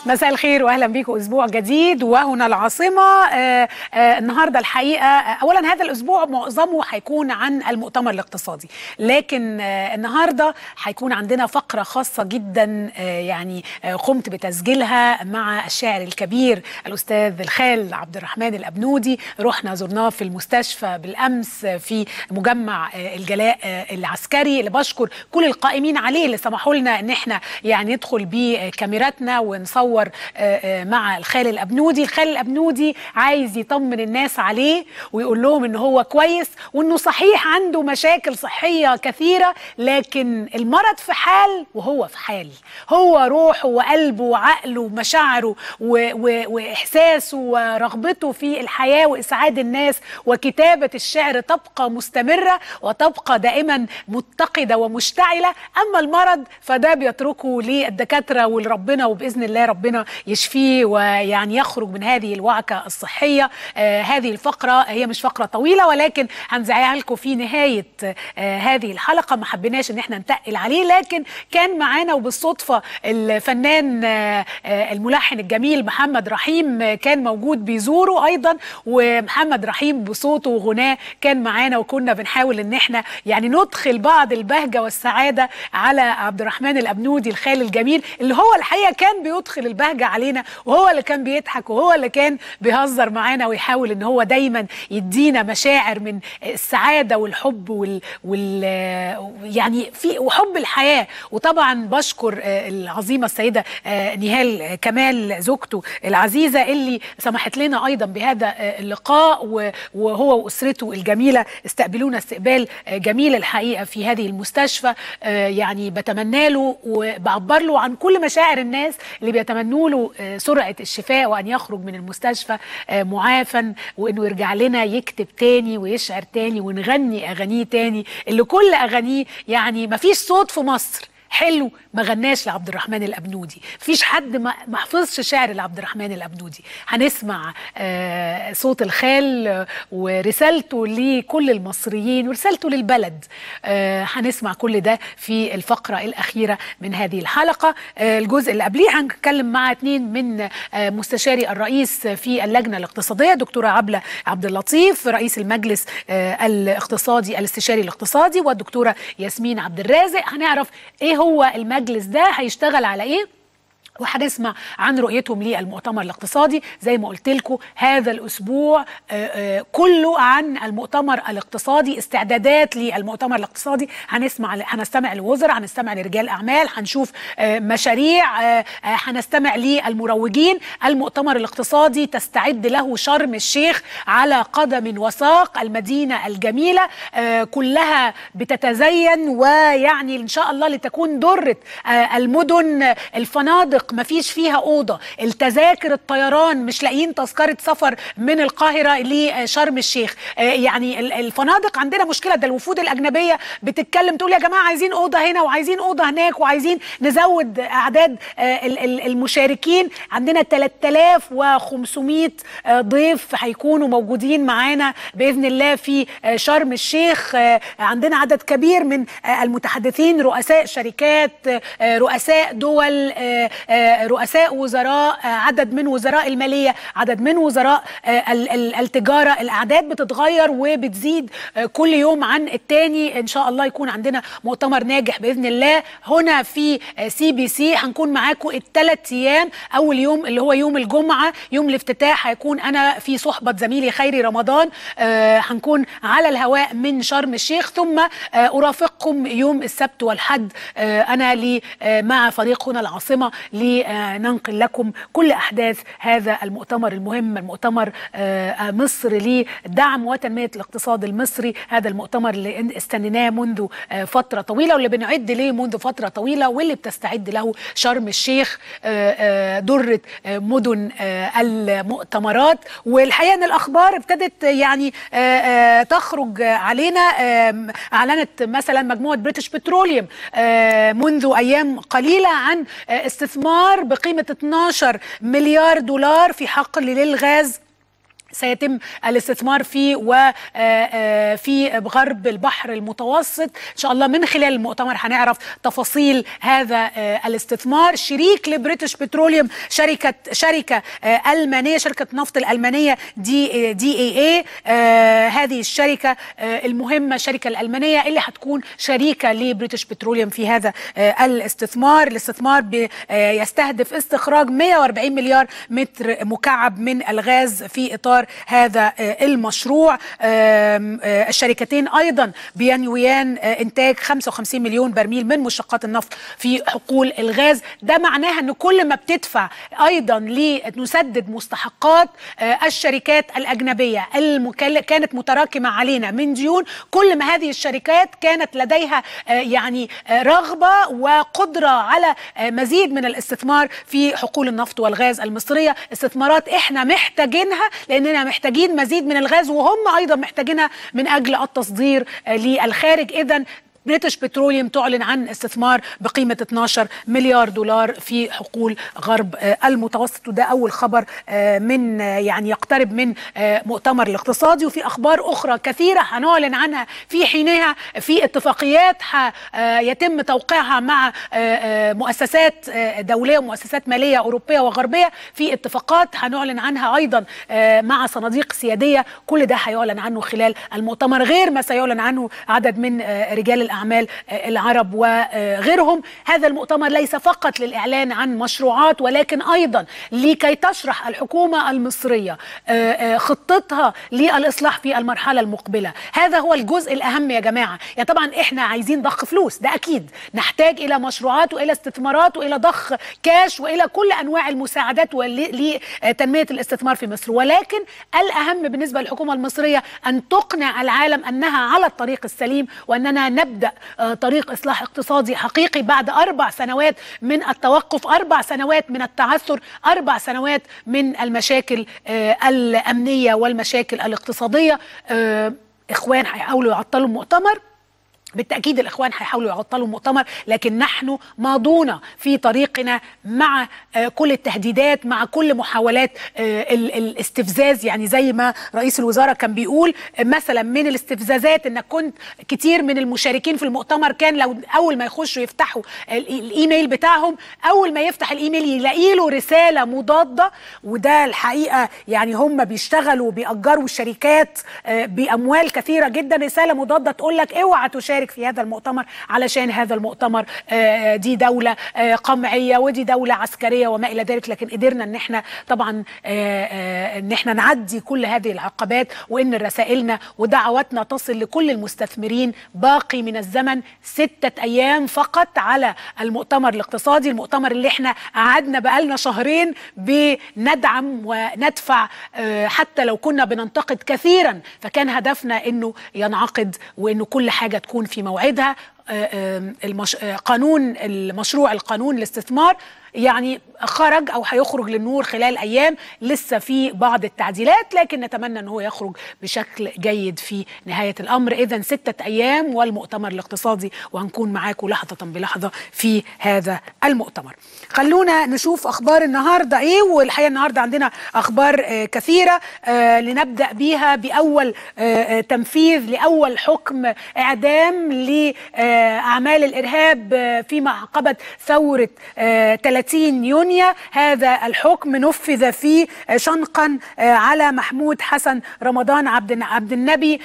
مساء الخير واهلا بيكم اسبوع جديد وهنا العاصمه آه آه النهارده الحقيقه آه اولا هذا الاسبوع معظمه هيكون عن المؤتمر الاقتصادي لكن آه النهارده هيكون عندنا فقره خاصه جدا آه يعني آه قمت بتسجيلها مع الشاعر الكبير الاستاذ الخال عبد الرحمن الابنودي رحنا زرناه في المستشفى بالامس في مجمع آه الجلاء آه العسكري اللي بشكر كل القائمين عليه اللي سمحوا لنا ان احنا يعني ندخل بكاميراتنا ونصور مع الخال الابنودي الخال الابنودي عايز يطمن الناس عليه ويقول لهم ان هو كويس وانه صحيح عنده مشاكل صحيه كثيره لكن المرض في حال وهو في حال هو روحه وقلبه وعقله ومشاعره واحساسه ورغبته في الحياه واسعاد الناس وكتابه الشعر تبقى مستمره وتبقى دائما متقده ومشتعله اما المرض فده بيتركه للدكاتره ولربنا وباذن الله ربنا يشفيه ويعني يخرج من هذه الوعكه الصحيه آه هذه الفقره هي مش فقره طويله ولكن هنذيعها لكم في نهايه آه هذه الحلقه ما حبيناش ان احنا نتقل عليه لكن كان معانا وبالصدفه الفنان آه الملحن الجميل محمد رحيم كان موجود بيزوره ايضا ومحمد رحيم بصوته وغناه كان معانا وكنا بنحاول ان احنا يعني ندخل بعض البهجه والسعاده على عبد الرحمن الابنودي الخال الجميل اللي هو الحقيقه كان بيدخل البهجه علينا وهو اللي كان بيضحك وهو اللي كان بيهزر معانا ويحاول ان هو دايما يدينا مشاعر من السعاده والحب وال, وال يعني في وحب الحياه وطبعا بشكر العظيمه السيده نهال كمال زوجته العزيزه اللي سمحت لنا ايضا بهذا اللقاء وهو واسرته الجميله استقبلونا استقبال جميل الحقيقه في هذه المستشفى يعني بتمنى له وبعبر له عن كل مشاعر الناس اللي بيتمنوا له سرعه الشفاء وان يخرج من المستشفى معافا وانه يرجع لنا يكتب تاني ويشعر تاني ونغني اغانيه تاني اللي كل اغانيه يعني ما فيش صوت في مصر حلو ما غناش لعبد الرحمن الابنودي مفيش حد ما حفظش شعر لعبد الرحمن الابنودي هنسمع آه صوت الخال ورسالته لكل المصريين ورسالته للبلد آه هنسمع كل ده في الفقره الاخيره من هذه الحلقه آه الجزء اللي قبليه هنتكلم مع اثنين من آه مستشاري الرئيس في اللجنه الاقتصاديه دكتوره عبله عبد اللطيف رئيس المجلس آه الاقتصادي الاستشاري الاقتصادي والدكتوره ياسمين عبد الرازق هنعرف ايه هو المجلس ده هيشتغل على ايه وهنسمع عن رؤيتهم للمؤتمر الاقتصادي زي ما قلت لكم هذا الاسبوع كله عن المؤتمر الاقتصادي استعدادات للمؤتمر الاقتصادي هنسمع هنستمع لوزراء هنستمع لرجال اعمال هنشوف مشاريع هنستمع للمروجين المؤتمر الاقتصادي تستعد له شرم الشيخ على قدم وساق المدينه الجميله كلها بتتزين ويعني ان شاء الله لتكون دره المدن الفنادق ما فيش فيها اوضه التذاكر الطيران مش لاقيين تذكره سفر من القاهره لشرم الشيخ يعني الفنادق عندنا مشكله ده الوفود الاجنبيه بتتكلم تقول يا جماعه عايزين اوضه هنا وعايزين اوضه هناك وعايزين نزود اعداد المشاركين عندنا 3500 ضيف هيكونوا موجودين معانا باذن الله في شرم الشيخ عندنا عدد كبير من المتحدثين رؤساء شركات رؤساء دول رؤساء وزراء عدد من وزراء الماليه عدد من وزراء التجاره الاعداد بتتغير وبتزيد كل يوم عن التاني ان شاء الله يكون عندنا مؤتمر ناجح باذن الله هنا في سي بي سي هنكون معاكم الثلاث ايام اول يوم اللي هو يوم الجمعه يوم الافتتاح هيكون انا في صحبه زميلي خيري رمضان هنكون على الهواء من شرم الشيخ ثم ارافقكم يوم السبت والحد انا لي مع فريق هنا العاصمه لننقل لكم كل احداث هذا المؤتمر المهم المؤتمر مصر لدعم وتنميه الاقتصاد المصري هذا المؤتمر اللي استنيناه منذ فتره طويله واللي بنعد ليه منذ فتره طويله واللي بتستعد له شرم الشيخ دره مدن المؤتمرات والحقيقه ان الاخبار ابتدت يعني تخرج علينا اعلنت مثلا مجموعه بريتش بتروليوم منذ ايام قليله عن استثمار بقيمة 12 مليار دولار في حقل للغاز سيتم الاستثمار فيه وفي غرب البحر المتوسط ان شاء الله من خلال المؤتمر هنعرف تفاصيل هذا الاستثمار شريك لبريتش بتروليوم شركه شركه المانيه شركه نفط الالمانيه دي دي اي اي هذه الشركه المهمه الشركه الالمانيه اللي هتكون شريكه لبريتش بتروليوم في هذا الاستثمار الاستثمار يستهدف استخراج 140 مليار متر مكعب من الغاز في اطار هذا المشروع الشركتين ايضا بينويان انتاج 55 مليون برميل من مشتقات النفط في حقول الغاز ده معناها ان كل ما بتدفع ايضا لنسدد مستحقات الشركات الاجنبيه اللي كانت متراكمه علينا من ديون كل ما هذه الشركات كانت لديها يعني رغبه وقدره على مزيد من الاستثمار في حقول النفط والغاز المصريه استثمارات احنا محتاجينها لاننا محتاجين مزيد من الغاز وهم ايضا محتاجينها من اجل التصدير للخارج اذا بريتش بتروليوم تعلن عن استثمار بقيمة 12 مليار دولار في حقول غرب المتوسط وده أول خبر من يعني يقترب من مؤتمر الاقتصادي وفي أخبار أخرى كثيرة هنعلن عنها في حينها في اتفاقيات يتم توقيعها مع مؤسسات دولية ومؤسسات مالية أوروبية وغربية في اتفاقات هنعلن عنها أيضا مع صناديق سيادية كل ده هيعلن عنه خلال المؤتمر غير ما سيعلن عنه عدد من رجال الأعمال الاعمال العرب وغيرهم هذا المؤتمر ليس فقط للاعلان عن مشروعات ولكن ايضا لكي تشرح الحكومه المصريه خطتها للاصلاح في المرحله المقبله هذا هو الجزء الاهم يا جماعه يعني طبعا احنا عايزين ضخ فلوس ده اكيد نحتاج الى مشروعات والى استثمارات والى ضخ كاش والى كل انواع المساعدات لتنميه الاستثمار في مصر ولكن الاهم بالنسبه للحكومه المصريه ان تقنع العالم انها على الطريق السليم واننا نبدا طريق اصلاح اقتصادي حقيقي بعد اربع سنوات من التوقف اربع سنوات من التعثر اربع سنوات من المشاكل الامنيه والمشاكل الاقتصاديه اخوان هيحاولوا يعطلوا المؤتمر بالتأكيد الإخوان هيحاولوا يعطلوا المؤتمر لكن نحن ماضون في طريقنا مع كل التهديدات مع كل محاولات الاستفزاز يعني زي ما رئيس الوزراء كان بيقول مثلا من الاستفزازات انك كنت كتير من المشاركين في المؤتمر كان لو اول ما يخشوا يفتحوا الايميل بتاعهم اول ما يفتح الايميل يلاقي له رساله مضاده وده الحقيقه يعني هم بيشتغلوا بيأجروا شركات باموال كثيره جدا رساله مضاده تقول لك اوعى تشارك تشارك في هذا المؤتمر علشان هذا المؤتمر دي دولة قمعية ودي دولة عسكرية وما إلى ذلك لكن قدرنا ان احنا طبعا ان احنا نعدي كل هذه العقبات وان رسائلنا ودعواتنا تصل لكل المستثمرين باقي من الزمن ستة أيام فقط على المؤتمر الاقتصادي المؤتمر اللي احنا قعدنا بقالنا شهرين بندعم وندفع حتى لو كنا بننتقد كثيرا فكان هدفنا انه ينعقد وانه كل حاجة تكون في موعدها المش... قانون المشروع القانون الاستثمار يعني خرج او هيخرج للنور خلال ايام لسه في بعض التعديلات لكن نتمنى ان هو يخرج بشكل جيد في نهايه الامر اذا سته ايام والمؤتمر الاقتصادي وهنكون معاكم لحظه بلحظه في هذا المؤتمر خلونا نشوف اخبار النهارده ايه والحقيقه النهارده عندنا اخبار كثيره لنبدا بيها باول تنفيذ لاول حكم اعدام لاعمال الارهاب فيما عقبت ثوره 30 يونيو هذا الحكم نفذ فيه شنقا على محمود حسن رمضان عبد عبد النبي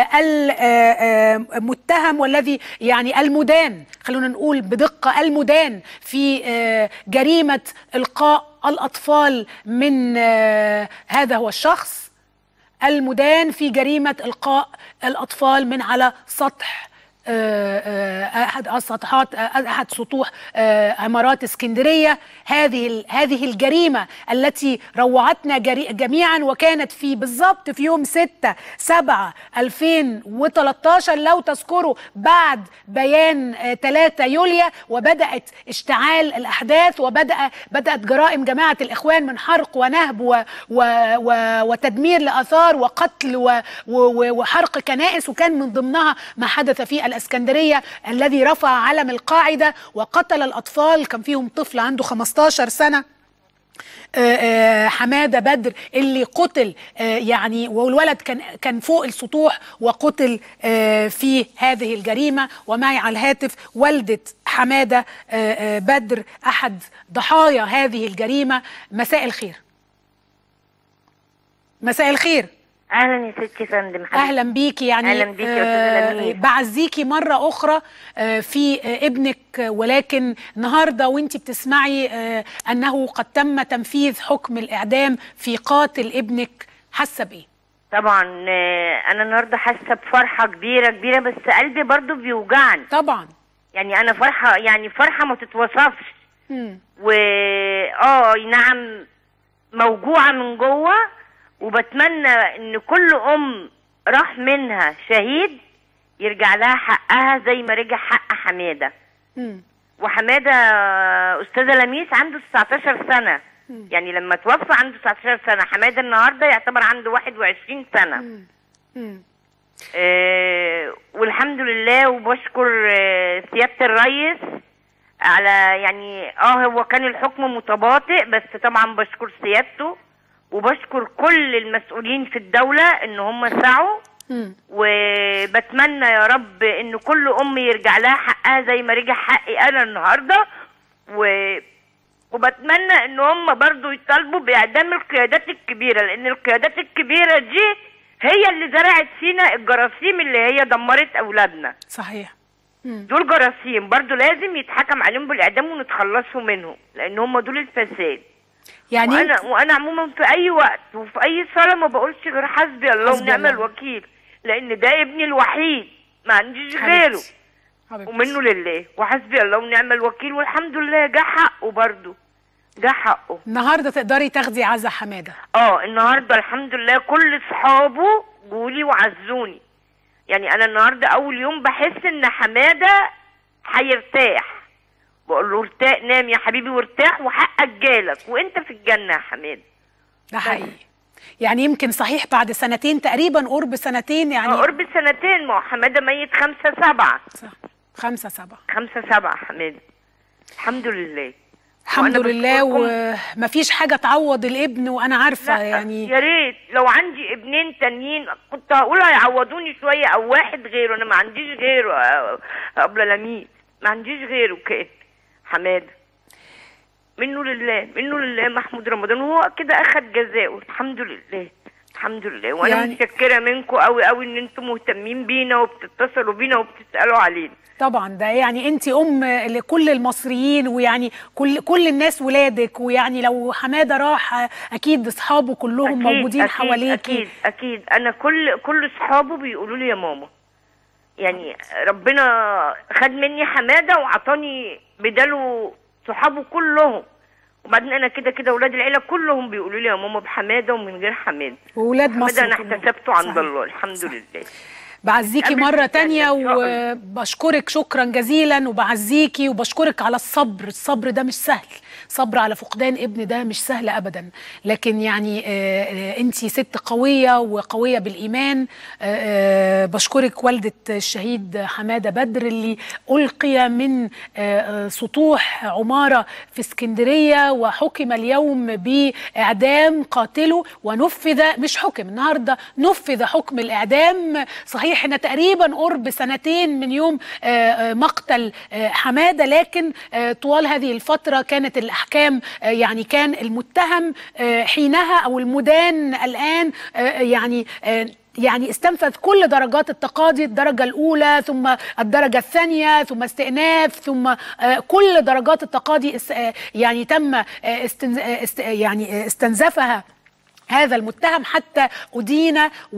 المتهم والذي يعني المدان خلونا نقول بدقه المدان في جريمه القاء الاطفال من هذا هو الشخص المدان في جريمه القاء الاطفال من على سطح احد السطحات احد سطوح عمارات اسكندريه هذه هذه الجريمه التي روعتنا جميعا وكانت في بالضبط في يوم 6 7 2013 لو تذكروا بعد بيان 3 يوليو وبدات اشتعال الاحداث وبدا بدات جرائم جماعه الاخوان من حرق ونهب و و و وتدمير لاثار وقتل و و وحرق كنائس وكان من ضمنها ما حدث في الاسكندريه الذي رفع علم القاعده وقتل الاطفال كان فيهم طفل عنده 15 سنه آه، آه، حماده بدر اللي قتل آه، يعني والولد كان كان فوق السطوح وقتل آه، في هذه الجريمه ومعي على الهاتف والده حماده آه، آه، بدر احد ضحايا هذه الجريمه مساء الخير مساء الخير اهلا يا ستي فندم حبيبتي. اهلا بيكي يعني أهلاً بيكي يا أستاذة لميس. بعزيكي مره اخرى آه، في آه، ابنك آه، ولكن النهارده وانت بتسمعي آه، انه قد تم تنفيذ حكم الاعدام في قاتل ابنك حاسه بايه طبعا آه، انا النهارده حاسه بفرحه كبيره كبيره بس قلبي برضو بيوجعني طبعا يعني انا فرحه يعني فرحه ما تتوصفش مم. و اه نعم موجوعه من جوه وبتمنى ان كل ام راح منها شهيد يرجع لها حقها زي ما رجع حق حماده مم. وحماده آه، استاذه لميس عنده 19 سنه يعني لما توفى عنده 19 سنه حماده النهارده يعتبر عنده 21 سنه مم. آه والحمد لله وبشكر آه سياده الرئيس على يعني اه هو كان الحكم متباطئ بس طبعا بشكر سيادته وبشكر كل المسؤولين في الدوله ان هم سعوا مم. وبتمنى يا رب ان كل ام يرجع لها حقها زي ما رجع حقي انا النهارده و وبتمنى ان هم برضو يطالبوا باعدام القيادات الكبيره لان القيادات الكبيره دي هي اللي زرعت فينا الجراثيم اللي هي دمرت اولادنا صحيح مم. دول جراثيم برضو لازم يتحكم عليهم بالاعدام ونتخلصوا منهم لان هم دول الفساد يعني وانا انت وانا عموما في اي وقت وفي اي صلاه ما بقولش غير حسبي الله حسبي ونعم الله. الوكيل لان ده ابني الوحيد ما عنديش غيره حبيبتي حبيبتي. ومنه لله وحسبي الله ونعم الوكيل والحمد لله جه حقه برضه جه حقه النهارده تقدري تاخدي عزا حماده اه النهارده الحمد لله كل صحابه جولي وعزوني يعني انا النهارده اول يوم بحس ان حماده هيرتاح بقول له ارتاح نام يا حبيبي وارتاح وحقك جالك وانت في الجنه يا حماده ده حقيقي يعني يمكن صحيح بعد سنتين تقريبا قرب سنتين يعني آه، قرب سنتين ما هو حماده ميت خمسة سبعة صح. خمسة سبعة خمسة سبعة حماده الحمد لله الحمد وأنا لله بشكركم. ومفيش حاجة تعوض الابن وأنا عارفة لا يعني يا ريت لو عندي ابنين تانيين كنت هقول هيعوضوني شويه او واحد غيره انا ما عنديش غيره آه، قبل لميس ما عنديش غيره كان حماده منه لله منه لله محمود رمضان وهو كده اخد جزاءه الحمد لله الحمد لله وانا يعني- يعني... متشكره منكم قوي قوي ان انتم مهتمين بينا وبتتصلوا بينا وبتسالوا علينا طبعا ده يعني انت ام لكل المصريين ويعني كل كل الناس ولادك ويعني لو حماده راح اكيد اصحابه كلهم موجودين أكيد حواليكي اكيد اكيد انا كل كل اصحابه بيقولوا لي يا ماما يعني ربنا خد مني حماده وعطاني بداله صحابه كلهم وبعدين انا كده كده اولاد العيله كلهم بيقولوا لي يا ماما بحماده ومن غير حماده واولاد مصر حماده انا كلهم. احتسبته عند صحيح. الله الحمد لله بعزيكي قبل مرة الثانية تانية إن شاء الله. وبشكرك شكرا جزيلا وبعزيكي وبشكرك على الصبر الصبر ده مش سهل صبر على فقدان ابن ده مش سهل أبدا لكن يعني انت ست قوية وقوية بالإيمان آه، آه، بشكرك والدة الشهيد حمادة بدر اللي ألقي من آه، آه، سطوح عمارة في اسكندرية وحكم اليوم بإعدام قاتله ونفذ مش حكم النهاردة نفذ حكم الإعدام صحيح احنا تقريبا قرب سنتين من يوم آه، آه، مقتل آه، حمادة لكن آه، طوال هذه الفترة كانت الأحكام آه، يعني كان المتهم آه، حينها أو المدان الآن آه، يعني آه، يعني استنفذ كل درجات التقاضي الدرجة الأولى ثم الدرجة الثانية ثم استئناف ثم آه، كل درجات التقاضي اس- آه، يعني تم آه، استنز- آه، است- يعني آه، استنزفها هذا المتهم حتى أدين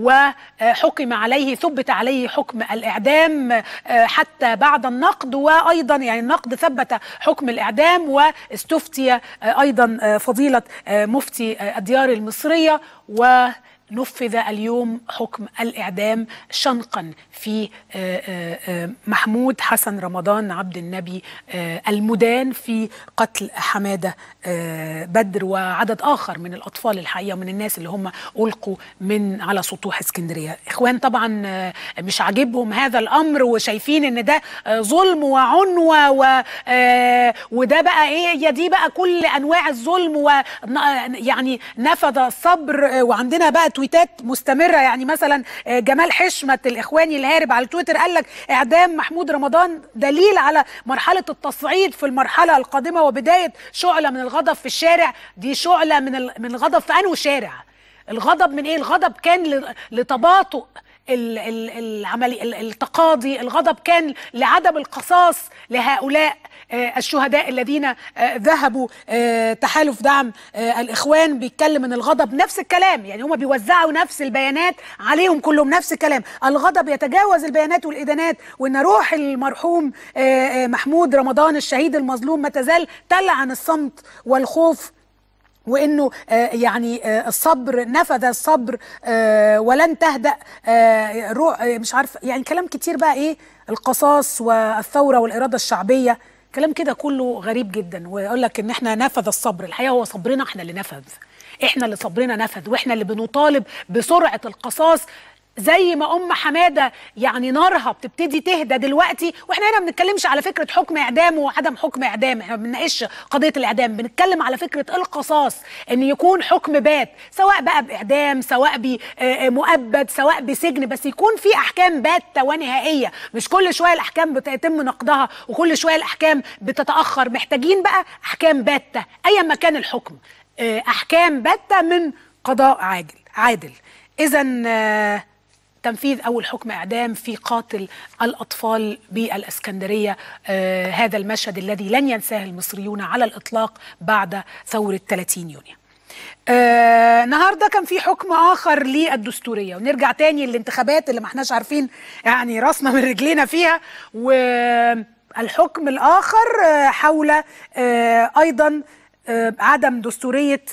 وحكم عليه ثبت عليه حكم الإعدام آه، حتى بعد النقد وأيضا يعني النقد ثبت حكم الإعدام واستفتي آه، أيضا آه، فضيلة آه، مفتي آه، الديار المصرية و نفذ اليوم حكم الإعدام شنقا في محمود حسن رمضان عبد النبي المدان في قتل حمادة بدر وعدد آخر من الأطفال الحقيقة من الناس اللي هم ألقوا من على سطوح اسكندرية إخوان طبعا مش عاجبهم هذا الأمر وشايفين إن ده ظلم وعنوة و وده بقى إيه هي دي بقى كل أنواع الظلم ويعني نفذ الصبر وعندنا بقى تويتات مستمره يعني مثلا جمال حشمت الاخواني الهارب على تويتر قال لك اعدام محمود رمضان دليل على مرحله التصعيد في المرحله القادمه وبدايه شعله من الغضب في الشارع دي شعله من من الغضب في انه شارع الغضب من ايه الغضب كان لتباطؤ العملي التقاضي الغضب كان لعدم القصاص لهؤلاء الشهداء الذين ذهبوا تحالف دعم الاخوان بيتكلم من الغضب نفس الكلام يعني هم بيوزعوا نفس البيانات عليهم كلهم نفس الكلام الغضب يتجاوز البيانات والادانات وان روح المرحوم محمود رمضان الشهيد المظلوم ما تزال تلعن الصمت والخوف وانه آه يعني آه الصبر نفذ الصبر آه ولن تهدا روح مش عارفه يعني كلام كتير بقى ايه القصاص والثوره والاراده الشعبيه كلام كده كله غريب جدا ويقول لك ان احنا نفذ الصبر الحقيقه هو صبرنا احنا اللي نفذ احنا اللي صبرنا نفذ واحنا اللي بنطالب بسرعه القصاص زي ما ام حماده يعني نارها بتبتدي تهدى دلوقتي واحنا هنا ما بنتكلمش على فكره حكم اعدام وعدم حكم اعدام احنا ما بنناقش قضيه الاعدام بنتكلم على فكره القصاص ان يكون حكم بات سواء بقى باعدام سواء بمؤبد سواء بسجن بس يكون في احكام باته ونهائيه مش كل شويه الاحكام بتتم نقضها وكل شويه الاحكام بتتاخر محتاجين بقى احكام باته ايا ما كان الحكم احكام باته من قضاء عاجل عادل اذا تنفيذ أول حكم إعدام في قاتل الأطفال بالإسكندرية آه هذا المشهد الذي لن ينساه المصريون على الإطلاق بعد ثورة 30 يونيو آه النهارده كان في حكم اخر للدستوريه ونرجع تاني للانتخابات اللي ما احناش عارفين يعني راسنا من رجلينا فيها والحكم الاخر آه حول آه ايضا آه عدم دستوريه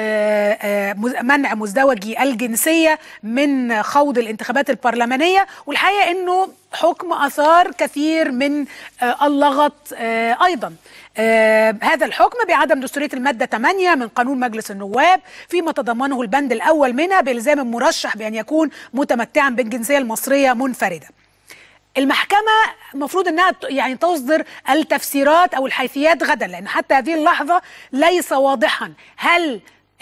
منع مزدوجي الجنسيه من خوض الانتخابات البرلمانيه والحقيقه انه حكم اثار كثير من اللغط ايضا هذا الحكم بعدم دستوريه الماده 8 من قانون مجلس النواب فيما تضمنه البند الاول منها بالزام المرشح بان يكون متمتعا بالجنسيه المصريه منفرده. المحكمة المفروض انها يعني تصدر التفسيرات او الحيثيات غدا لان حتى هذه اللحظة ليس واضحا هل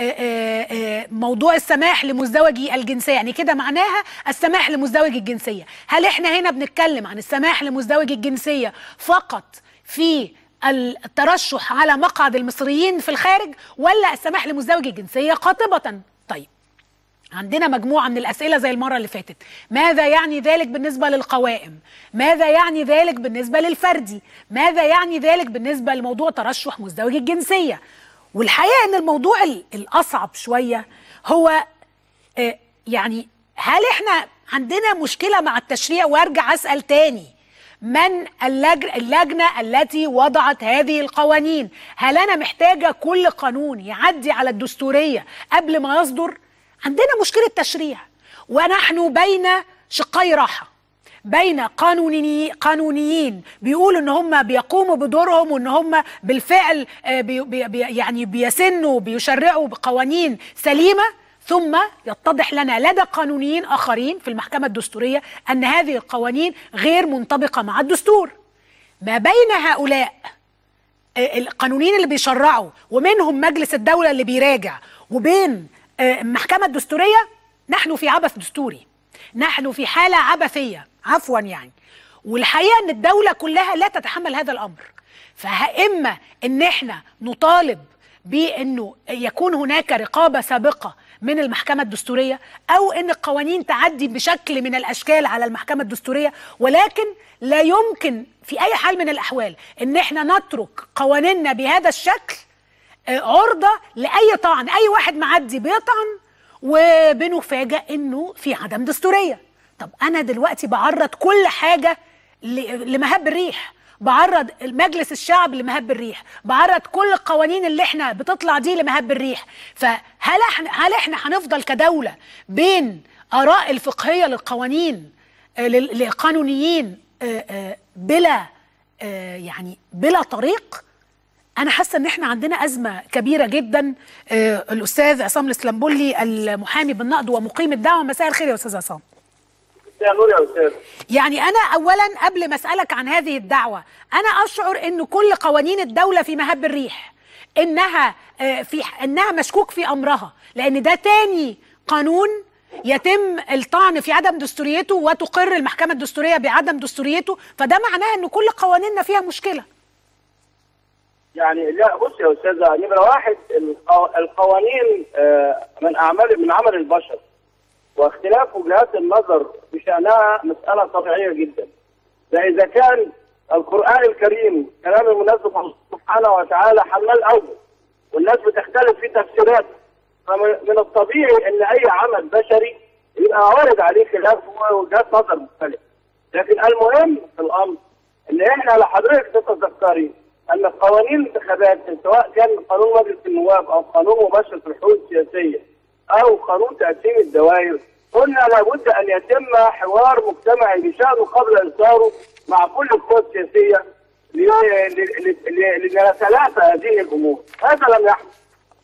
موضوع السماح لمزدوجي الجنسيه يعني كده معناها السماح لمزدوج الجنسيه هل احنا هنا بنتكلم عن السماح لمزدوج الجنسيه فقط في الترشح على مقعد المصريين في الخارج ولا السماح لمزدوج الجنسيه قاطبه طيب عندنا مجموعة من الأسئلة زي المرة اللي فاتت ماذا يعني ذلك بالنسبة للقوائم ماذا يعني ذلك بالنسبة للفردي ماذا يعني ذلك بالنسبة لموضوع ترشح مزدوج الجنسية والحقيقه ان الموضوع الاصعب شويه هو آه يعني هل احنا عندنا مشكله مع التشريع وارجع اسال تاني من اللجنة, اللجنة التي وضعت هذه القوانين هل أنا محتاجة كل قانون يعدي على الدستورية قبل ما يصدر عندنا مشكلة تشريع ونحن بين شقي راحة بين قانوني قانونيين بيقولوا ان هم بيقوموا بدورهم وان هم بالفعل بي بي يعني بيسنوا بيشرعوا بقوانين سليمه ثم يتضح لنا لدى قانونيين اخرين في المحكمه الدستوريه ان هذه القوانين غير منطبقه مع الدستور ما بين هؤلاء القانونيين اللي بيشرعوا ومنهم مجلس الدوله اللي بيراجع وبين المحكمه الدستوريه نحن في عبث دستوري نحن في حاله عبثيه عفوا يعني والحقيقه ان الدوله كلها لا تتحمل هذا الامر فاما ان احنا نطالب بانه يكون هناك رقابه سابقه من المحكمه الدستوريه او ان القوانين تعدي بشكل من الاشكال على المحكمه الدستوريه ولكن لا يمكن في اي حال من الاحوال ان احنا نترك قوانيننا بهذا الشكل عرضه لاي طعن اي واحد معدي بيطعن وبنفاجئ انه في عدم دستوريه طب انا دلوقتي بعرض كل حاجه لمهب الريح بعرض مجلس الشعب لمهب الريح بعرض كل القوانين اللي احنا بتطلع دي لمهب الريح فهل احنا هل احنا هنفضل كدوله بين اراء الفقهيه للقوانين آه، لل- للقانونيين آه، آه، بلا آه، يعني بلا طريق انا حاسه ان احنا عندنا ازمه كبيره جدا آه، الاستاذ عصام الاسلامبولي المحامي بالنقد ومقيم الدعوه مساء الخير يا استاذ عصام يا نور يا استاذ يعني انا اولا قبل ما اسالك عن هذه الدعوه انا اشعر ان كل قوانين الدوله في مهب الريح انها آه، في انها مشكوك في امرها لان ده تاني قانون يتم الطعن في عدم دستوريته وتقر المحكمه الدستوريه بعدم دستوريته فده معناه ان كل قوانيننا فيها مشكله يعني لا بص يا استاذه نمره واحد القو- القوانين آه، من اعمال من عمل البشر واختلاف وجهات النظر بشانها مساله طبيعيه جدا فاذا كان القران الكريم كلام المنزل الله سبحانه وتعالى حمال اوجه والناس بتختلف في تفسيراته فمن من الطبيعي ان اي عمل بشري يبقى وارد عليه خلاف وجهات نظر مختلفه لكن المهم في الامر ان احنا لحضرتك تتذكري ان قوانين الانتخابات سواء كان قانون مجلس النواب او قانون مباشره الحقوق السياسيه او قانون تقسيم الدوائر قلنا لابد ان يتم حوار مجتمعي بشانه قبل اصداره مع كل القوى السياسيه ل- ل- ل- ل- لنتلافى هذه الامور هذا لم يحدث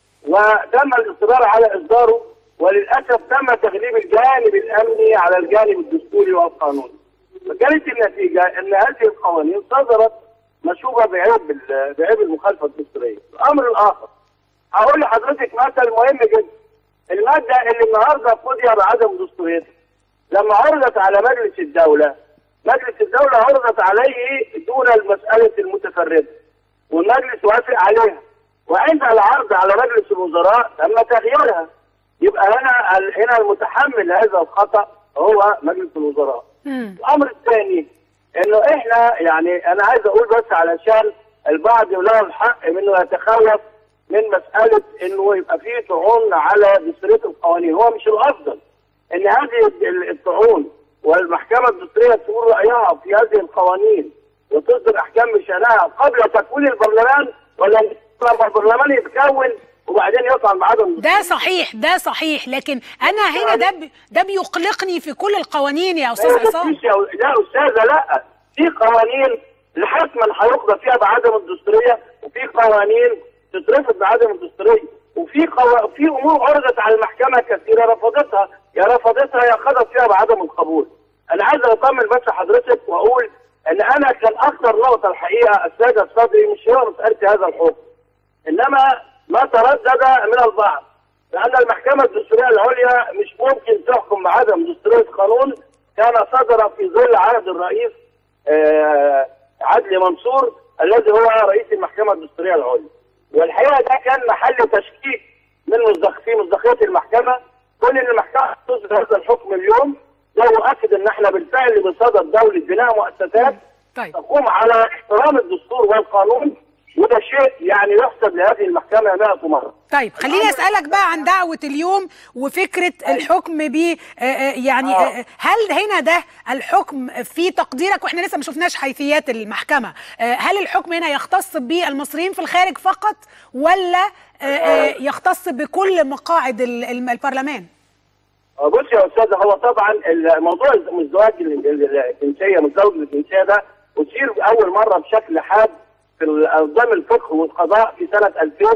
وتم الاصرار على اصداره وللاسف تم تغليب الجانب الامني على الجانب الدستوري والقانوني. فكانت النتيجه ان هذه القوانين صدرت مشوبه بعيب ال- بعيب المخالفه الدستوريه. الامر الاخر هقول لحضرتك مثل مهم جدا. الماده اللي النهارده قضي بعدم دستوريتها لما عرضت على مجلس الدوله مجلس الدوله عرضت عليه دون المساله المتفرده والمجلس وافق عليها وعند العرض على مجلس الوزراء تم تغييرها يبقى هنا هنا المتحمل هذا الخطا هو مجلس الوزراء. مم. الامر الثاني انه احنا يعني انا عايز اقول بس علشان البعض له الحق انه يتخوف من مساله انه يبقى فيه طعون على دستوريه القوانين هو مش الافضل ان هذه ال- الطعون والمحكمه الدستوريه تقول رايها في هذه القوانين وتصدر احكام بشانها قبل تكوين البرلمان ولا لما البرلمان يتكون وبعدين يطعن بعدم ده صحيح ده صحيح لكن انا هنا ده بي- ده بيقلقني في كل القوانين يا استاذ عصام مفيش يا لا استاذه لا في قوانين حتما هيقضى فيها بعدم الدستوريه وفي قوانين تترفض بعدم الدستوريه وفي قو... في امور عرضت على المحكمه كثيره رفضتها يا رفضتها يا خضت فيها بعدم القبول. انا عايز اطمن بس حضرتك واقول ان انا كان اكثر نقطه الحقيقه الساده الصدري مش هو مساله هذا الحكم. انما ما تردد من البعض لان المحكمه الدستوريه العليا مش ممكن تحكم بعدم دستوريه قانون كان صدر في ظل عهد الرئيس آه، عدلي منصور الذي هو رئيس المحكمه الدستوريه العليا والحقيقه ده كان محل تشكيك من مصدق في مصداقيه المحكمه كون ان المحكمه تصدر هذا الحكم اليوم ده يؤكد ان احنا بالفعل بصدد دوله بناء مؤسسات طيب تقوم على احترام الدستور والقانون وده شيء يعني يحسب لهذه المحكمه 100 مره. طيب خليني اسالك بقى عن دعوه اليوم وفكره الحكم ب آه، آه، يعني آه. آه، هل هنا ده الحكم في تقديرك واحنا لسه ما شفناش حيثيات المحكمه آه، هل الحكم هنا يختص بالمصريين في الخارج فقط ولا آه، آه، يختص بكل مقاعد ال- الم- البرلمان آه، بص يا استاذ هو طبعا الموضوع الزواج الجنسيه متزوج الجنسيه ده اثير اول مره بشكل حاد في قدام الفقه والقضاء في سنه 2000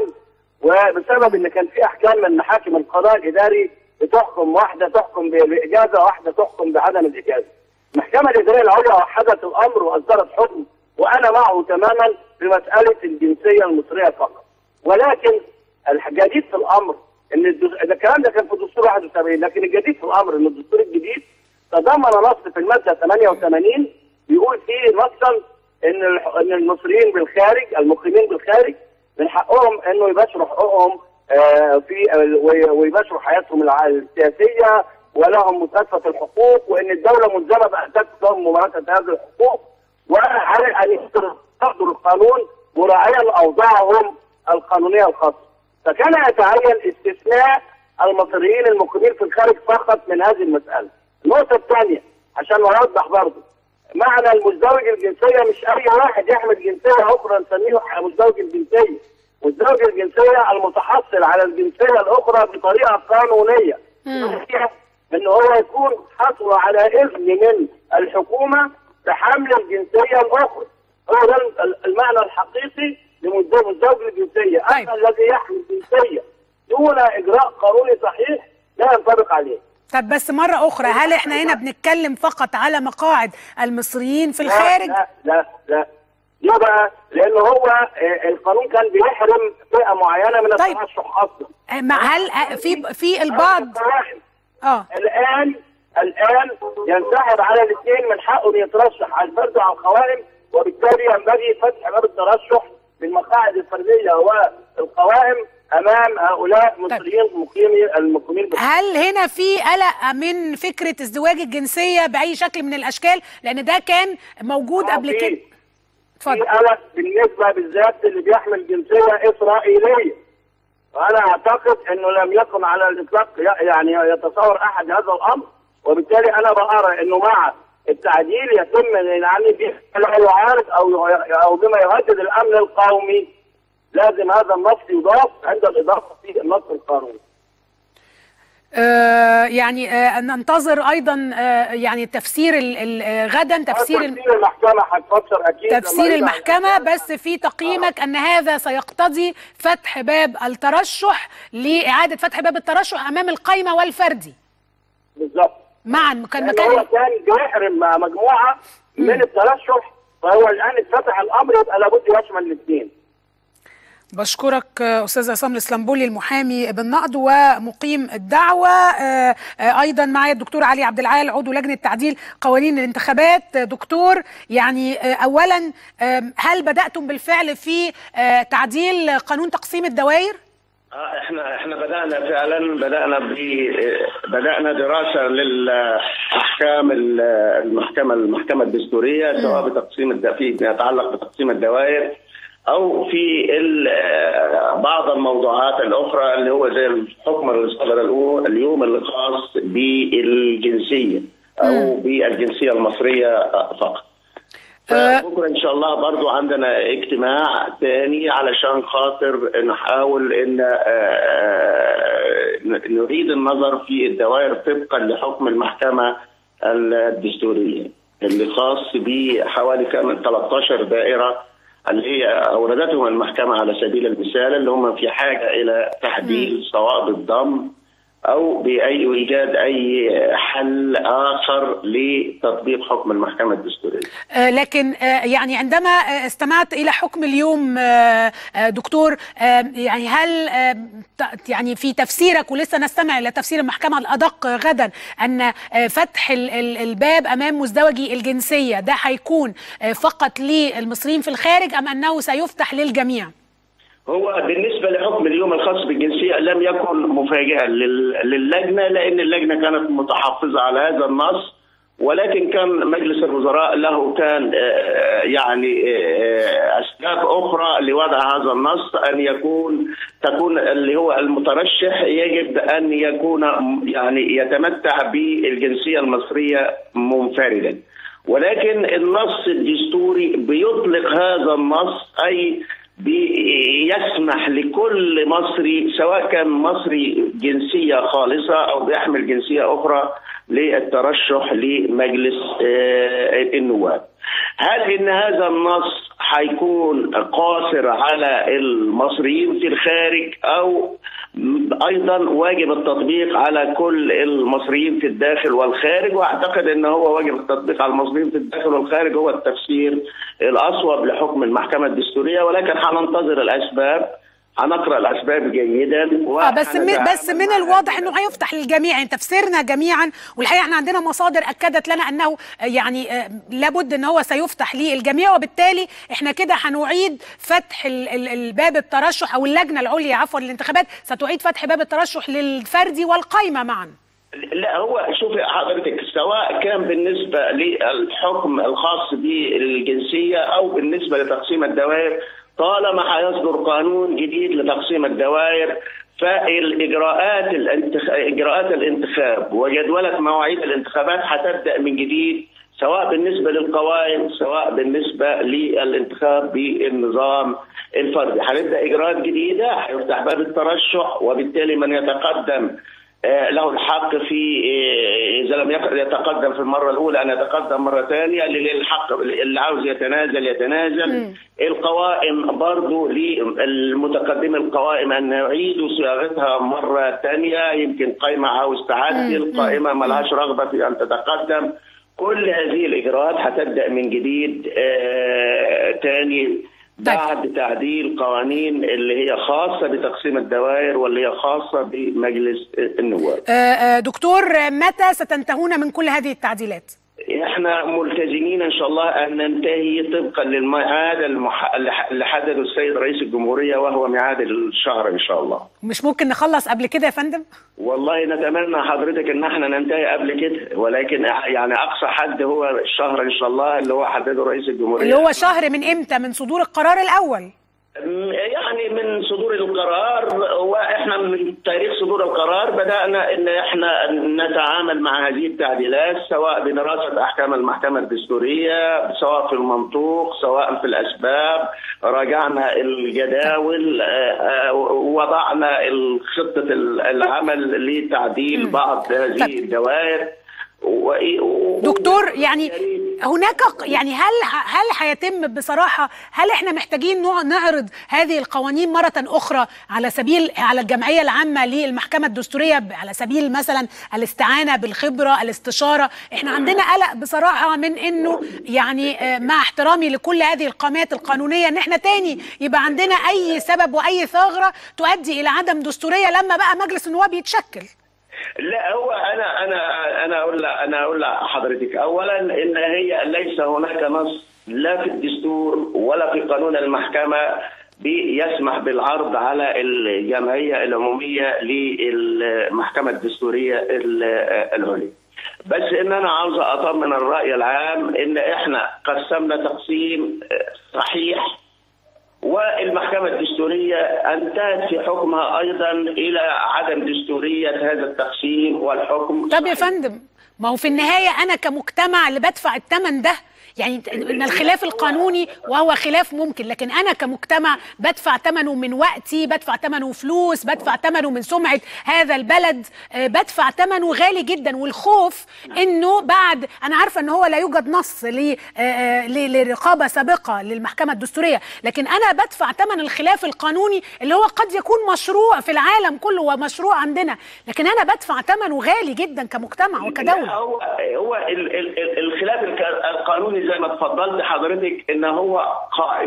وبسبب ان كان في احكام من محاكم القضاء الاداري بتحكم واحده تحكم ب- باجازه واحده تحكم بعدم الاجازه. المحكمه الاداريه العليا وحدت الامر واصدرت حكم وانا معه تماما في مساله الجنسيه المصريه فقط. ولكن الجديد في الامر ان الدس- ده الكلام ده كان في الدستور 71 لكن الجديد في الامر ان الدستور الجديد تضمن نص في الماده 88 بيقول فيه نصا ان الح- ان المصريين بالخارج المقيمين بالخارج من حقهم انه يباشروا حقوقهم آه، في وي- ويباشروا حياتهم الع- السياسيه ولهم مكافاه الحقوق وان الدوله ملزمه بان تقوم ممارسه هذه الحقوق وعلى ان يصدر القانون مراعيا لاوضاعهم القانونيه الخاصه. فكان يتعين استثناء المصريين المقيمين في الخارج فقط من هذه المساله. النقطه الثانيه عشان اوضح برضه معنى المزدوج الجنسيه مش اي واحد يحمل جنسيه اخرى نسميه مزدوج الجنسيه مزدوج الجنسيه المتحصل على الجنسيه الاخرى بطريقه قانونيه هي ان هو يكون حصل على اذن من الحكومه بحمل الجنسيه الاخرى هو ده ال- المعنى الحقيقي لمزدوج مزدوج الجنسيه طيب. اما الذي يحمل جنسيه دون اجراء قانوني صحيح لا ينطبق عليه طب بس مرة أخرى هل إحنا هنا بنتكلم فقط على مقاعد المصريين في الخارج؟ لا لا لا ليه بقى؟ لان هو آه، القانون كان بيحرم فئه معينه من طيب. الترشح اصلا آه، ما هل آه، في في البعض القواعد. اه الان الان ينسحب على الاثنين من حقه ان يترشح على الفرد وعلى القوائم وبالتالي ينبغي فتح باب الترشح بالمقاعد الفرديه والقوائم امام هؤلاء المصريين المقيمين المقيمين بالخارج. هل هنا في قلق من فكرة ازدواج الجنسية بأي شكل من الأشكال؟ لأن ده كان موجود قبل في- كده في اتفضل قلق بالنسبه بالذات اللي بيحمل جنسيه اسرائيليه وانا اعتقد انه لم يكن على الاطلاق ي- يعني يتصور احد هذا الامر وبالتالي انا بارى انه مع التعديل يتم يعني به لا يعارض او ي- او بما يهدد الامن القومي لازم هذا النص يضاف عند الاضافه في النص القانوني آه يعني آه ننتظر أيضا آه يعني تفسير ال- ال- آه، غدا تفسير الم- تفسير المحكمه هتفسر اكيد لما تفسير يرجع المحكمة بس في تقييمك أن هذا سيقتضي فتح باب الترشح لإعادة فتح باب الترشح أمام القايمة والفردي بالظبط معا كان لأن هو مكان كان بيحرم مع مجموعه من الترشح فهو الان اتفتح الامر يبقى لابد يشمل الاثنين بشكرك آه، استاذ عصام الاسلامبولي المحامي بالنقد ومقيم الدعوه آه، آه، ايضا معايا الدكتور علي عبد العال عضو لجنه تعديل قوانين الانتخابات آه، دكتور يعني آه، اولا آه، هل بداتم بالفعل في آه، تعديل قانون تقسيم الدوائر؟ آه، احنا احنا بدانا فعلا بدانا ب بدانا دراسه للاحكام ال- المحكمه المحكمه الدستوريه سواء بتقسيم الد- فيما يتعلق بتقسيم الدوائر او في ال- آه، بعض الموضوعات الاخرى اللي هو زي الحكم اللي صدر الأو- اليوم اللي خاص بالجنسيه او بالجنسيه المصريه فقط آه. بكره ان شاء الله برضو عندنا اجتماع تاني علشان خاطر نحاول ان آه، نريد النظر في الدوائر طبقا لحكم المحكمه الدستوريه اللي خاص بحوالي كم 13 دائره اللي هي اوردتهم المحكمه على سبيل المثال اللي هم في حاجه الى تحديد صواب الضم او باي وايجاد اي حل اخر لتطبيق حكم المحكمه الدستوريه. آه، لكن آه، يعني عندما آه، استمعت الى حكم اليوم آه، آه، دكتور آه، يعني هل آه، ت- يعني في تفسيرك ولسه نستمع الى تفسير المحكمه الادق غدا ان آه، فتح ال- ال- الباب امام مزدوجي الجنسيه ده هيكون آه، فقط للمصريين في الخارج ام انه سيفتح للجميع؟ هو بالنسبه لحكم اليوم الخاص بالجنسيه لم يكن مفاجئا لل- للجنه لان اللجنه كانت متحفظه على هذا النص ولكن كان مجلس الوزراء له كان آه، يعني آه، اسباب اخرى لوضع هذا النص ان يكون تكون اللي هو المترشح يجب ان يكون يعني يتمتع بالجنسيه المصريه منفردا ولكن النص الدستوري بيطلق هذا النص اي بيسمح لكل مصري سواء كان مصري جنسية خالصة أو بيحمل جنسية أخرى للترشح لمجلس آه، النواب هل إن هذا النص هيكون قاصر على المصريين في الخارج أو ايضا واجب التطبيق على كل المصريين في الداخل والخارج واعتقد ان هو واجب التطبيق على المصريين في الداخل والخارج هو التفسير الاصوب لحكم المحكمه الدستوريه ولكن هننتظر الاسباب هنقرا الاسباب جيدا اه بس من بس من الواضح انه هيفتح للجميع يعني تفسيرنا جميعا والحقيقه احنا عندنا مصادر اكدت لنا انه آه، يعني آه، لابد ان هو سيفتح للجميع وبالتالي احنا كده هنعيد فتح ال- ال- الباب الترشح او اللجنه العليا عفوا للانتخابات ستعيد فتح باب الترشح للفردي والقائمه معا لا هو شوفي حضرتك سواء كان بالنسبه للحكم الخاص بالجنسيه او بالنسبه لتقسيم الدوائر طالما هيصدر قانون جديد لتقسيم الدوائر فالاجراءات الانتخ... اجراءات الانتخاب وجدوله مواعيد الانتخابات هتبدا من جديد سواء بالنسبه للقوائم سواء بالنسبه للانتخاب بالنظام الفردي هنبدا اجراءات جديده هيفتح باب الترشح وبالتالي من يتقدم آه، له الحق في آه، اذا لم يق- يتقدم في المره الاولى ان يتقدم مره ثانيه اللي له الحق اللي عاوز يتنازل يتنازل القوائم برضو للمتقدمين القوائم ان يعيدوا صياغتها مره ثانيه يمكن قائمه عاوز تعدل قائمه ما لهاش رغبه في ان تتقدم كل هذه الاجراءات هتبدا من جديد آه تاني بعد تعديل قوانين اللي هي خاصه بتقسيم الدوائر واللي هي خاصه بمجلس النواب. آه، آه، دكتور آه، متى ستنتهون من كل هذه التعديلات؟ احنا ملتزمين ان شاء الله ان ننتهي طبقا للميعاد المح... اللي حدده السيد رئيس الجمهوريه وهو ميعاد الشهر ان شاء الله. مش ممكن نخلص قبل كده يا فندم؟ والله نتمنى حضرتك ان احنا ننتهي قبل كده ولكن يعني اقصى حد هو الشهر ان شاء الله اللي هو حدده رئيس الجمهوريه. اللي هو شهر من امتى؟ من صدور القرار الاول يعني من صدور القرار واحنا من تاريخ صدور القرار بدانا ان احنا نتعامل مع هذه التعديلات سواء بدراسه احكام المحكمه الدستوريه سواء في المنطوق سواء في الاسباب راجعنا الجداول وضعنا خطه العمل لتعديل بعض هذه الدوائر دكتور يعني هناك يعني هل هل هيتم بصراحه هل احنا محتاجين نعرض هذه القوانين مره اخرى على سبيل على الجمعيه العامه للمحكمه الدستوريه على سبيل مثلا الاستعانه بالخبره الاستشاره احنا عندنا قلق بصراحه من انه يعني مع احترامي لكل هذه القامات القانونيه ان احنا تاني يبقى عندنا اي سبب واي ثغره تؤدي الى عدم دستوريه لما بقى مجلس النواب يتشكل لا هو انا انا انا اقول انا اقول لحضرتك اولا ان هي ليس هناك نص لا في الدستور ولا في قانون المحكمه بيسمح بالعرض على الجمعيه العموميه للمحكمه الدستوريه العليا. بس ان انا عاوز اطمن الراي العام ان احنا قسمنا تقسيم صحيح والمحكمة الدستورية انتهت في حكمها أيضا إلى عدم دستورية هذا التقسيم والحكم طب يا فندم ما هو في النهاية أنا كمجتمع اللي بدفع الثمن ده يعني ان الخلاف القانوني وهو خلاف ممكن لكن انا كمجتمع بدفع ثمنه من وقتي بدفع ثمنه فلوس بدفع ثمنه من سمعه هذا البلد بدفع ثمنه غالي جدا والخوف انه بعد انا عارفه ان هو لا يوجد نص لرقابه سابقه للمحكمه الدستوريه لكن انا بدفع ثمن الخلاف القانوني اللي هو قد يكون مشروع في العالم كله ومشروع عندنا لكن انا بدفع ثمنه غالي جدا كمجتمع وكدوله هو هو الخلاف القانوني زي ما اتفضلت حضرتك ان هو قائم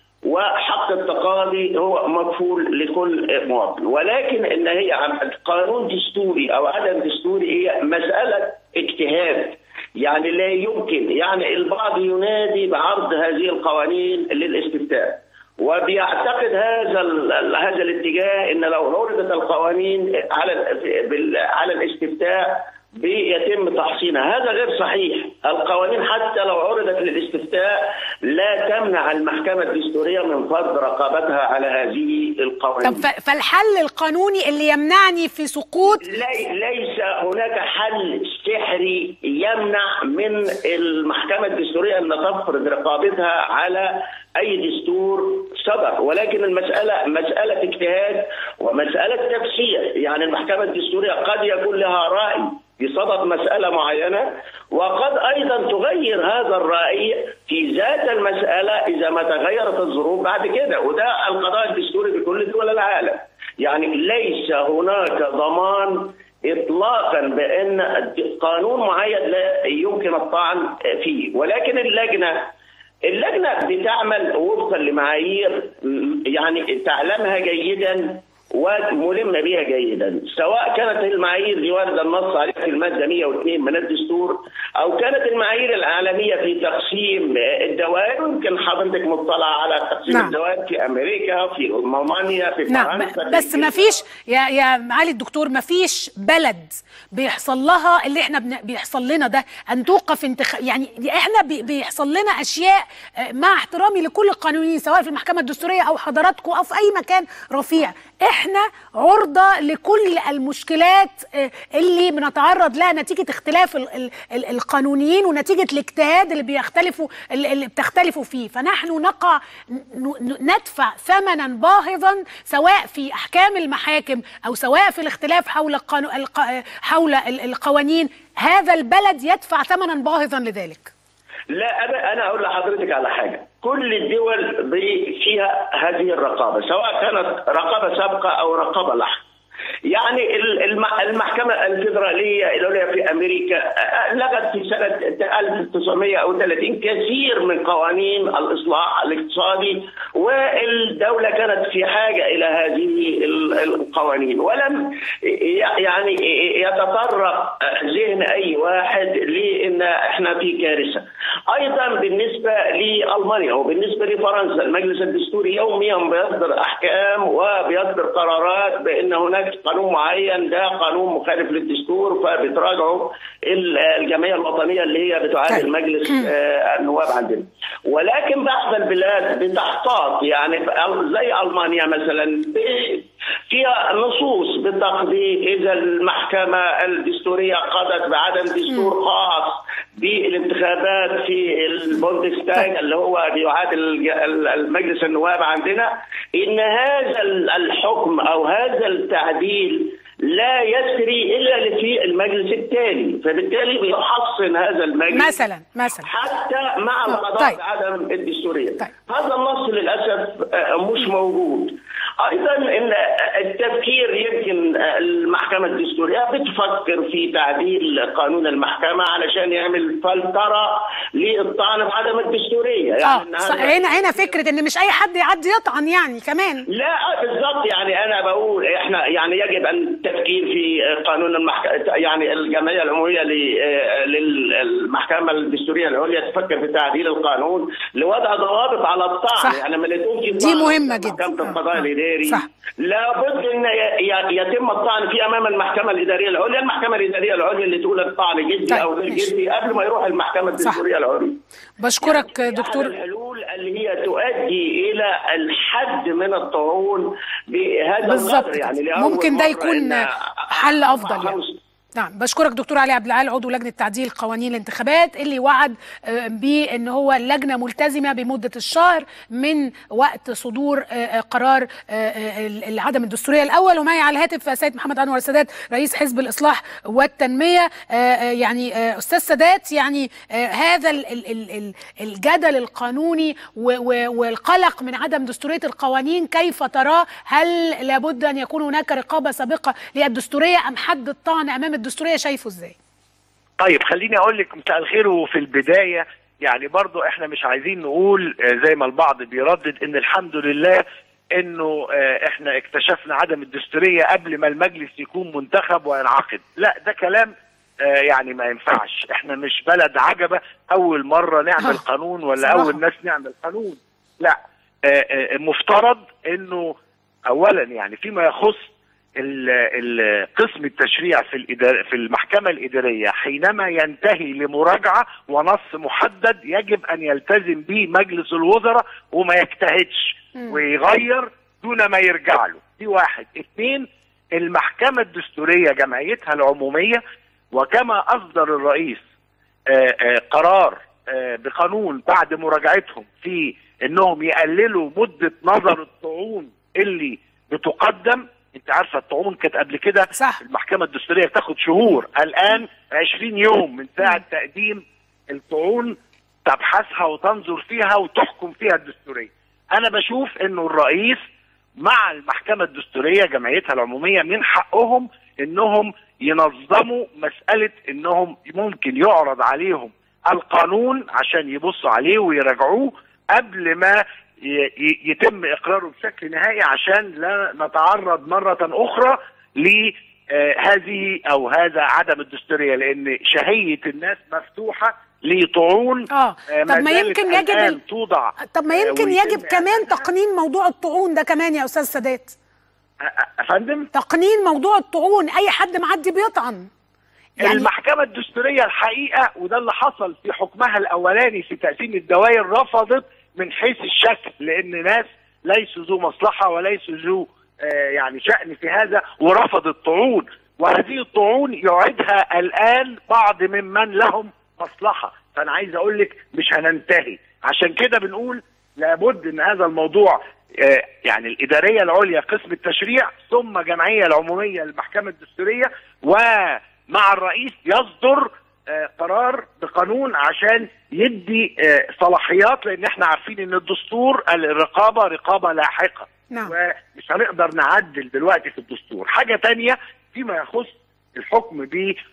وحق التقاضي هو مكفول لكل مواطن ولكن ان هي قانون دستوري او عدم دستوري هي مساله اجتهاد يعني لا يمكن يعني البعض ينادي بعرض هذه القوانين للاستفتاء وبيعتقد هذا هذا الاتجاه ان لو عرضت القوانين على على الاستفتاء بيتم تحصينها هذا غير صحيح القوانين حتى لو عرضت للاستفتاء لا تمنع المحكمة الدستورية من فرض رقابتها على هذه القوانين طب فالحل القانوني اللي يمنعني في سقوط ليس هناك حل سحري يمنع من المحكمة الدستورية أن تفرض رقابتها على أي دستور صدر ولكن المسألة مسألة اجتهاد ومسألة تفسير يعني المحكمة الدستورية قد يكون لها رأي بصدد مسألة معينة وقد أيضا تغير هذا الرأي في ذات المسألة إذا ما تغيرت الظروف بعد كده وده القضاء الدستوري بكل دول العالم يعني ليس هناك ضمان اطلاقا بان قانون معين لا يمكن الطعن فيه ولكن اللجنه اللجنه بتعمل وفقا لمعايير يعني تعلمها جيدا وملم بها جيدا سواء كانت المعايير دي وارده النص عليها في الماده 102 من الدستور او كانت المعايير العالميه في تقسيم الدوائر يمكن حضرتك مطلع على تقسيم نعم. الدوائر في امريكا في المانيا في نعم. فرنسا بس ما فيش يا يا معالي الدكتور ما فيش بلد بيحصل لها اللي احنا بيحصل لنا ده ان توقف انتخاب يعني احنا بيحصل لنا اشياء مع احترامي لكل القانونيين سواء في المحكمه الدستوريه او حضراتكم او في اي مكان رفيع احنا احنا عرضه لكل المشكلات آه، اللي بنتعرض لها نتيجه اختلاف ال- ال- ال- القانونيين ونتيجه الاجتهاد اللي بيختلفوا اللي اللي بتختلفوا فيه فنحن نقع ن- ن- ندفع ثمنا باهظا سواء في احكام المحاكم او سواء في الاختلاف حول القانو... الق... حول ال- القوانين هذا البلد يدفع ثمنا باهظا لذلك لا انا انا اقول لحضرتك على حاجه كل الدول بي- فيها هذه الرقابه سواء كانت رقابه سابقه او رقابه لاحقه يعني ال- الم- المحكمة الفيدرالية العليا في أمريكا آه، لغت في سنة 1930 كثير من قوانين الإصلاح الاقتصادي والدولة كانت في حاجة إلى هذه ال- القوانين ولم ي- يعني يتطرق ذهن أي واحد لأن إحنا في كارثة أيضا بالنسبة لألمانيا وبالنسبة لفرنسا المجلس الدستوري يوميا بيصدر أحكام وبيصدر قرارات بأن هناك قانون معين ده قانون مخالف للدستور فبتراجعوا ال- الجمعية الوطنية اللي هي بتعادل طيب. مجلس آه، النواب عندنا ولكن بعض البلاد بتحتاط يعني زي ألمانيا مثلا ب- فيها نصوص بتقضي إذا المحكمة الدستورية قضت بعدم دستور خاص بالانتخابات في البوندستاج اللي هو بيعادل الج- ال- المجلس النواب عندنا ان هذا ال- الحكم او هذا التعديل لا يسري الا في المجلس التالي فبالتالي بيحصن هذا المجلس مثلا مثلا حتى مع آه، القضاء طيب. بعدم الدستوريه طيب. هذا النص للاسف آه، مش موجود ايضا ان التفكير يمكن المحكمه الدستوريه بتفكر في تعديل قانون المحكمه علشان يعمل فلتره للطعن بعدم الدستوريه اه إن ص- هذا- هنا هنا فكره ان مش اي حد يعدي يطعن يعني كمان لا بالضبط يعني انا بقول احنا يعني يجب ان التفكير في قانون المحكمه يعني الجمعيه العموميه ل- للمحكمه الدستوريه العليا تفكر في تعديل القانون لوضع ضوابط على الطعن صح. يعني لما يكون في دي طعن مهمة في جدا. محكمه آه، القضاء آه. الاداري صح. لابد ان ي- ي- يتم الطعن فيه امام المحكمه الاداريه العليا المحكمه الاداريه العليا اللي تقول الطعن جدي طيب، او غير ماشي. جدي قبل ما يروح المحكمه الدستوريه العليا بشكرك يعني دكتور أحد الحلول اللي هي تؤدي الى الحد من الطاعون بهذا بالظبط القدر يعني كده. لأول ممكن ده مرة يكون إن حل افضل يعني. خمس- نعم بشكرك دكتور علي عبد العال عضو لجنه تعديل قوانين الانتخابات اللي وعد آه، بان هو اللجنه ملتزمه بمده الشهر من وقت صدور آه، آه، قرار آه، آه، ال- عدم الدستوريه الاول ومعي على الهاتف سيد محمد انور السادات رئيس حزب الاصلاح والتنميه آه، آه، يعني آه، استاذ سادات يعني آه، هذا ال- ال- ال- ال- الجدل القانوني و- و- والقلق من عدم دستوريه القوانين كيف تراه هل لابد ان يكون هناك رقابه سابقه للدستوريه ام حد الطعن امام الدستوريه شايفه ازاي؟ طيب خليني اقول لك مساء الخير وفي البدايه يعني برضو احنا مش عايزين نقول آه، زي ما البعض بيردد ان الحمد لله انه آه، احنا اكتشفنا عدم الدستوريه قبل ما المجلس يكون منتخب وينعقد لا ده كلام آه، يعني ما ينفعش احنا مش بلد عجبه اول مره نعمل آه، قانون ولا صراحة. اول ناس نعمل قانون لا آه، آه، مفترض انه اولا يعني فيما يخص ال- ال- قسم التشريع في الإدار في المحكمة الإدارية حينما ينتهي لمراجعة ونص محدد يجب أن يلتزم به مجلس الوزراء وما يجتهدش ويغير دون ما يرجع له دي واحد اثنين المحكمة الدستورية جمعيتها العمومية وكما أصدر الرئيس آه، آه، قرار آه، بقانون بعد مراجعتهم في انهم يقللوا مده نظر الطعون اللي بتقدم انت عارفه الطعون كانت قبل كده صح. المحكمه الدستوريه بتاخد شهور الان 20 يوم من ساعه تقديم الطعون تبحثها وتنظر فيها وتحكم فيها الدستوريه انا بشوف انه الرئيس مع المحكمة الدستورية جمعيتها العمومية من حقهم انهم ينظموا مسألة انهم ممكن يعرض عليهم القانون عشان يبصوا عليه ويراجعوه قبل ما ي- ي- يتم اقراره بشكل نهائي عشان لا نتعرض مرة اخرى لهذه او هذا عدم الدستورية لان شهية الناس مفتوحة لطعون اه طب ما زالت يمكن يجب الآن ال- توضع طب ما آه، يمكن ويتم يجب كمان تقنين موضوع الطعون ده كمان يا استاذ سادات أ- أفندم تقنين موضوع الطعون اي حد معدي بيطعن يعني المحكمة الدستورية الحقيقة وده اللي حصل في حكمها الأولاني في تقسيم الدوائر رفضت من حيث الشكل لأن ناس ليسوا ذو مصلحة وليسوا ذو آه، يعني شأن في هذا ورفض الطعون وهذه الطعون يعيدها الآن بعض ممن لهم مصلحة فأنا عايز أقول لك مش هننتهي عشان كده بنقول لابد ان هذا الموضوع آه، يعني الإدارية العليا قسم التشريع ثم جمعية العمومية للمحكمة الدستورية ومع الرئيس يصدر آه، قرار بقانون عشان يدي آه، صلاحيات لان احنا عارفين ان الدستور الرقابه رقابه لاحقه نعم. ومش هنقدر نعدل دلوقتي في الدستور حاجه تانية فيما يخص الحكم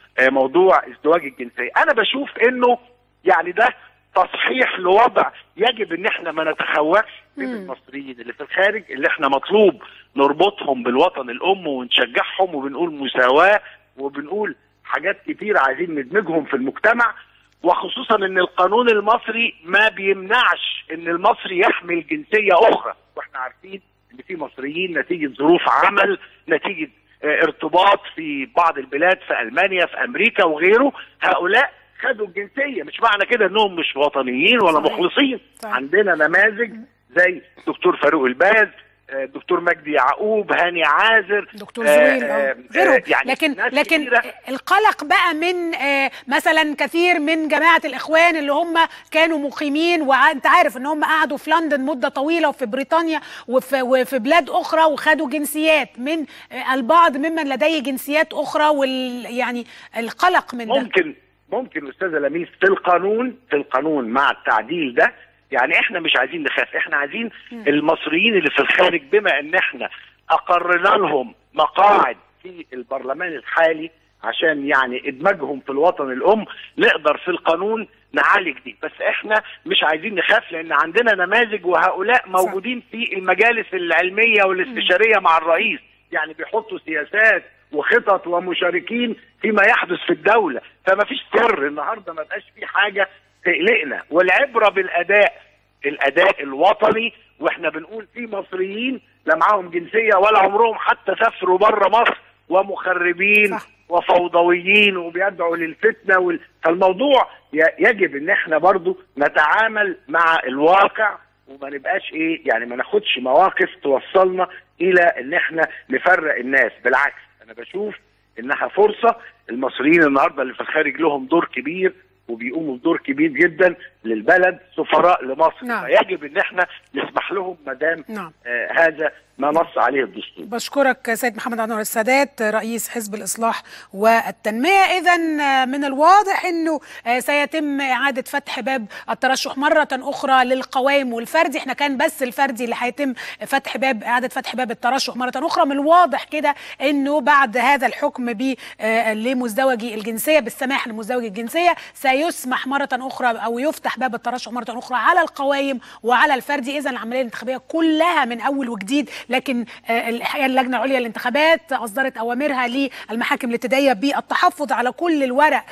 بموضوع ازدواج الجنسيه انا بشوف انه يعني ده تصحيح لوضع يجب ان احنا ما نتخوفش من المصريين اللي في الخارج اللي احنا مطلوب نربطهم بالوطن الام ونشجعهم وبنقول مساواه وبنقول حاجات كتير عايزين ندمجهم في المجتمع وخصوصا ان القانون المصري ما بيمنعش ان المصري يحمل جنسيه اخرى واحنا عارفين ان في مصريين نتيجه ظروف عمل نتيجه آه، ارتباط في بعض البلاد في المانيا في امريكا وغيره هؤلاء خدوا الجنسيه مش معنى كده انهم مش وطنيين ولا صحيح. مخلصين صحيح. عندنا نماذج زي دكتور فاروق الباز آه، دكتور مجدي يعقوب هاني عازر دكتور آه، زويل آه، آه، غيره آه، يعني لكن ناس لكن كتيرة. القلق بقى من آه، مثلا كثير من جماعه الاخوان اللي هم كانوا مقيمين وانت عارف ان هم قعدوا في لندن مده طويله وفي بريطانيا وفي, وفي بلاد اخرى وخدوا جنسيات من آه، البعض ممن لديه جنسيات اخرى وال يعني القلق من ده ممكن ممكن استاذه لميس في القانون في القانون مع التعديل ده يعني احنا مش عايزين نخاف احنا عايزين المصريين اللي في الخارج بما ان احنا اقرنا لهم مقاعد في البرلمان الحالي عشان يعني ادماجهم في الوطن الام نقدر في القانون نعالج دي بس احنا مش عايزين نخاف لان عندنا نماذج وهؤلاء موجودين في المجالس العلميه والاستشاريه مع الرئيس يعني بيحطوا سياسات وخطط ومشاركين فيما يحدث في الدوله فما فيش سر النهارده ما بقاش في حاجه تقلقنا والعبره بالاداء الاداء الوطني واحنا بنقول في مصريين لا معاهم جنسيه ولا عمرهم حتى سافروا بره مصر ومخربين صح. وفوضويين وبيدعوا للفتنه وال... فالموضوع ي- يجب ان احنا برضو نتعامل مع الواقع وما نبقاش ايه يعني ما ناخدش مواقف توصلنا الى ان احنا نفرق الناس بالعكس انا بشوف انها فرصه المصريين النهارده اللي في الخارج لهم دور كبير وبيقوموا بدور كبير جدا للبلد سفراء لمصر نعم. فيجب ان احنا نسمح لهم ما دام نعم. آه هذا ما نص عليه الدستور بشكرك سيد محمد انور السادات رئيس حزب الاصلاح والتنميه اذا من الواضح انه سيتم اعاده فتح باب الترشح مره اخرى للقوائم والفردي احنا كان بس الفردي اللي هيتم فتح باب اعاده فتح باب الترشح مره اخرى من الواضح كده انه بعد هذا الحكم ب لمزدوجي الجنسيه بالسماح لمزدوجي الجنسيه سيسمح مره اخرى او يفتح باب الترشح مره اخرى على القوائم وعلى الفردي اذا العمليه الانتخابيه كلها من اول وجديد لكن آه، الحقيقه اللجنه العليا للانتخابات اصدرت اوامرها للمحاكم الابتدائيه بالتحفظ على كل الورق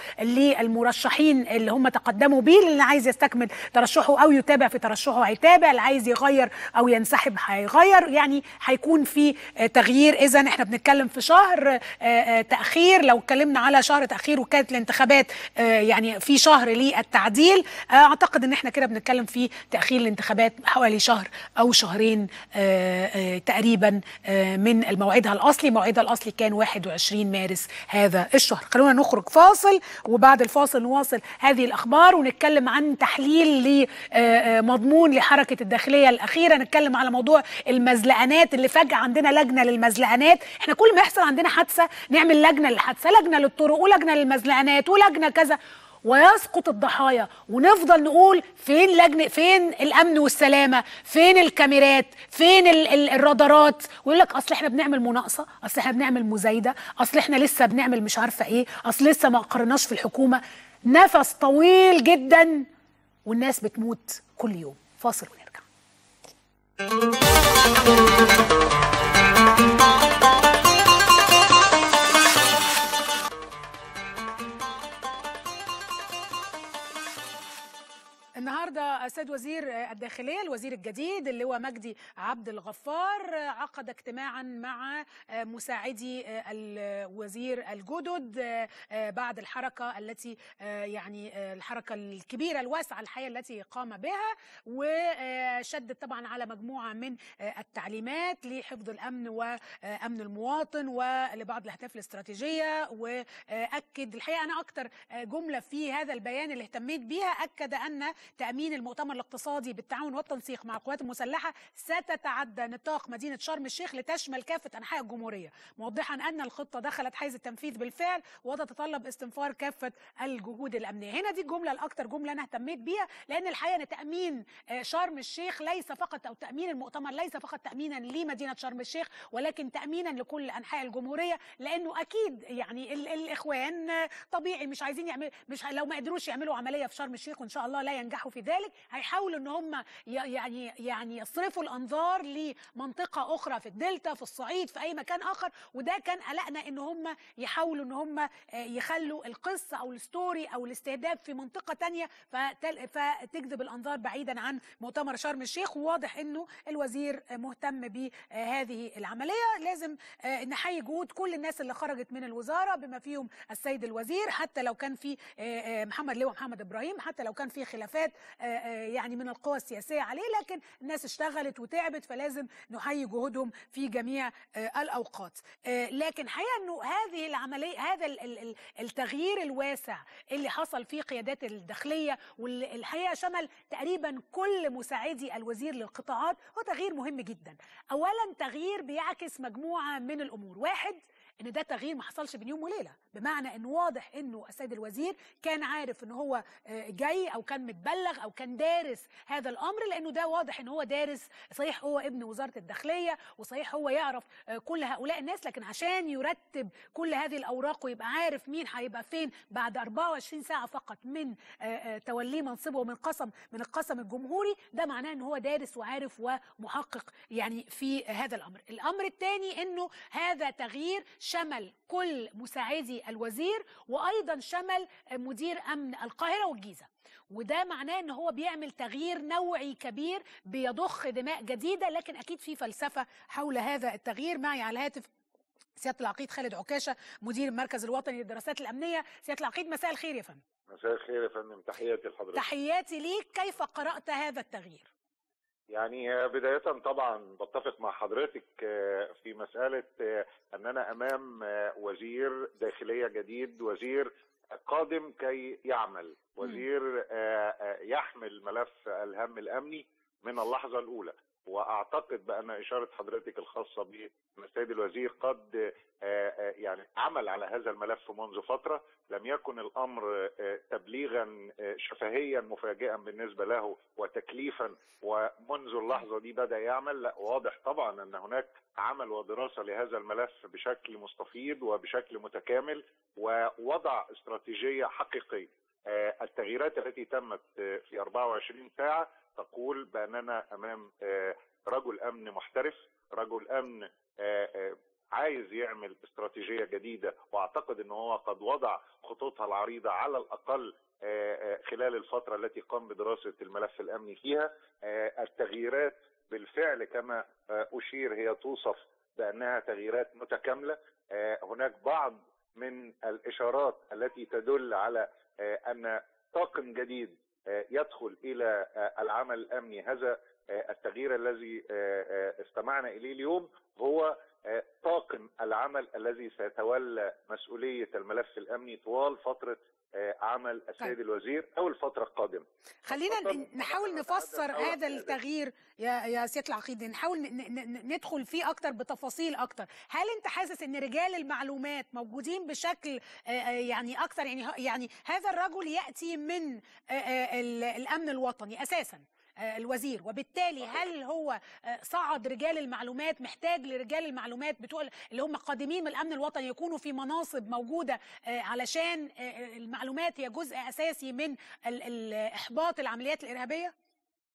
للمرشحين اللي هم تقدموا بيه اللي عايز يستكمل ترشحه او يتابع في ترشحه هيتابع اللي عايز يغير او ينسحب هيغير يعني هيكون في آه، تغيير اذا احنا بنتكلم في شهر آه، آه، تاخير لو اتكلمنا على شهر تاخير وكانت الانتخابات آه، يعني في شهر للتعديل آه، اعتقد ان احنا كده بنتكلم في تاخير الانتخابات حوالي شهر او شهرين آه، آه، تقريبا آه، من موعدها الاصلي موعدها الاصلي كان 21 مارس هذا الشهر خلونا نخرج فاصل وبعد الفاصل نواصل هذه الاخبار ونتكلم عن تحليل لمضمون لحركه الداخليه الاخيره نتكلم على موضوع المزلقانات اللي فجاه عندنا لجنه للمزلقانات احنا كل ما يحصل عندنا حادثه نعمل لجنه للحادثه لجنه للطرق ولجنه للمزلقانات ولجنه كذا ويسقط الضحايا ونفضل نقول فين لجنه فين الامن والسلامه فين الكاميرات فين ال ال الرادارات ويقول لك اصل احنا بنعمل مناقصه اصل احنا بنعمل مزايده اصل احنا لسه بنعمل مش عارفه ايه اصل لسه ما قررناش في الحكومه نفس طويل جدا والناس بتموت كل يوم فاصل ونرجع النهارده السيد وزير الداخليه الوزير الجديد اللي هو مجدي عبد الغفار عقد اجتماعا مع مساعدي الوزير الجدد بعد الحركه التي يعني الحركه الكبيره الواسعه الحقيقه التي قام بها وشدد طبعا على مجموعه من التعليمات لحفظ الامن وامن المواطن ولبعض الاهداف الاستراتيجيه واكد الحقيقه انا اكتر جمله في هذا البيان اللي اهتميت بيها اكد ان تامين المؤتمر الاقتصادي بالتعاون والتنسيق مع القوات المسلحه ستتعدى نطاق مدينه شرم الشيخ لتشمل كافه انحاء الجمهوريه موضحا ان الخطه دخلت حيز التنفيذ بالفعل وتتطلب استنفار كافه الجهود الامنيه هنا دي الجمله الاكثر جمله انا اهتميت بيها لان الحقيقه ان تامين شرم الشيخ ليس فقط او تامين المؤتمر ليس فقط تامينا لمدينه شرم الشيخ ولكن تامينا لكل انحاء الجمهوريه لانه اكيد يعني ال الاخوان طبيعي مش عايزين يعمل مش لو ما قدروش يعملوا عمليه في شرم الشيخ وان شاء الله لا ينجحوا في ذلك هيحاولوا ان هم يعني يعني يصرفوا الانظار لمنطقه اخرى في الدلتا في الصعيد في اي مكان اخر وده كان قلقنا ان هم يحاولوا ان هم يخلوا القصه او الستوري او الاستهداف في منطقه تانية فتجذب الانظار بعيدا عن مؤتمر شرم الشيخ وواضح انه الوزير مهتم بهذه العمليه لازم نحيي جهود كل الناس اللي خرجت من الوزاره بما فيهم السيد الوزير حتى لو كان في محمد لواء محمد ابراهيم حتى لو كان في خلافات يعني من القوى السياسيه عليه لكن الناس اشتغلت وتعبت فلازم نحيي جهودهم في جميع الاوقات لكن حقيقه انه هذه العمليه هذا التغيير الواسع اللي حصل في قيادات الداخليه والحقيقه شمل تقريبا كل مساعدي الوزير للقطاعات هو تغيير مهم جدا اولا تغيير بيعكس مجموعه من الامور واحد ان ده تغيير ما حصلش بين يوم وليله بمعنى ان واضح انه السيد الوزير كان عارف ان هو جاي او كان متبلغ او كان دارس هذا الامر لانه ده واضح ان هو دارس صحيح هو ابن وزاره الداخليه وصحيح هو يعرف كل هؤلاء الناس لكن عشان يرتب كل هذه الاوراق ويبقى عارف مين هيبقى فين بعد 24 ساعه فقط من توليه منصبه ومن قسم من القسم الجمهوري ده معناه ان هو دارس وعارف ومحقق يعني في هذا الامر الامر الثاني انه هذا تغيير شمل كل مساعدي الوزير وايضا شمل مدير امن القاهره والجيزه وده معناه ان هو بيعمل تغيير نوعي كبير بيضخ دماء جديده لكن اكيد في فلسفه حول هذا التغيير معي على الهاتف سياده العقيد خالد عكاشه مدير المركز الوطني للدراسات الامنيه سياده العقيد مساء الخير يا فندم مساء الخير يا فندم تحياتي لحضرتك تحياتي ليك كيف قرات هذا التغيير يعني بداية طبعا بتفق مع حضرتك في مسألة أننا أمام وزير داخلية جديد وزير قادم كي يعمل وزير يحمل ملف الهم الأمني من اللحظة الأولى واعتقد بان اشاره حضرتك الخاصه بان السيد الوزير قد يعني عمل على هذا الملف منذ فتره لم يكن الامر تبليغا شفهيا مفاجئا بالنسبه له وتكليفا ومنذ اللحظه دي بدا يعمل لا واضح طبعا ان هناك عمل ودراسه لهذا الملف بشكل مستفيض وبشكل متكامل ووضع استراتيجيه حقيقيه التغييرات التي تمت في 24 ساعه تقول باننا امام رجل امن محترف رجل امن عايز يعمل استراتيجيه جديده واعتقد ان هو قد وضع خطوطها العريضه على الاقل خلال الفتره التي قام بدراسه الملف الامني فيها التغييرات بالفعل كما اشير هي توصف بانها تغييرات متكامله هناك بعض من الاشارات التي تدل على ان طاقم جديد يدخل الى العمل الامني هذا التغيير الذي استمعنا اليه اليوم هو طاقم العمل الذي سيتولى مسؤوليه الملف الامني طوال فتره عمل السيد طيب. الوزير او الفتره القادمه خلينا نحاول نفسر هذا التغيير يا يا سياده العقيد نحاول ندخل فيه اكتر بتفاصيل اكتر هل انت حاسس ان رجال المعلومات موجودين بشكل يعني اكثر يعني يعني هذا الرجل ياتي من الامن الوطني اساسا الوزير وبالتالي هل هو صعد رجال المعلومات محتاج لرجال المعلومات بتوع اللي هم قادمين من الامن الوطني يكونوا في مناصب موجوده علشان المعلومات هي جزء اساسي من احباط العمليات الارهابيه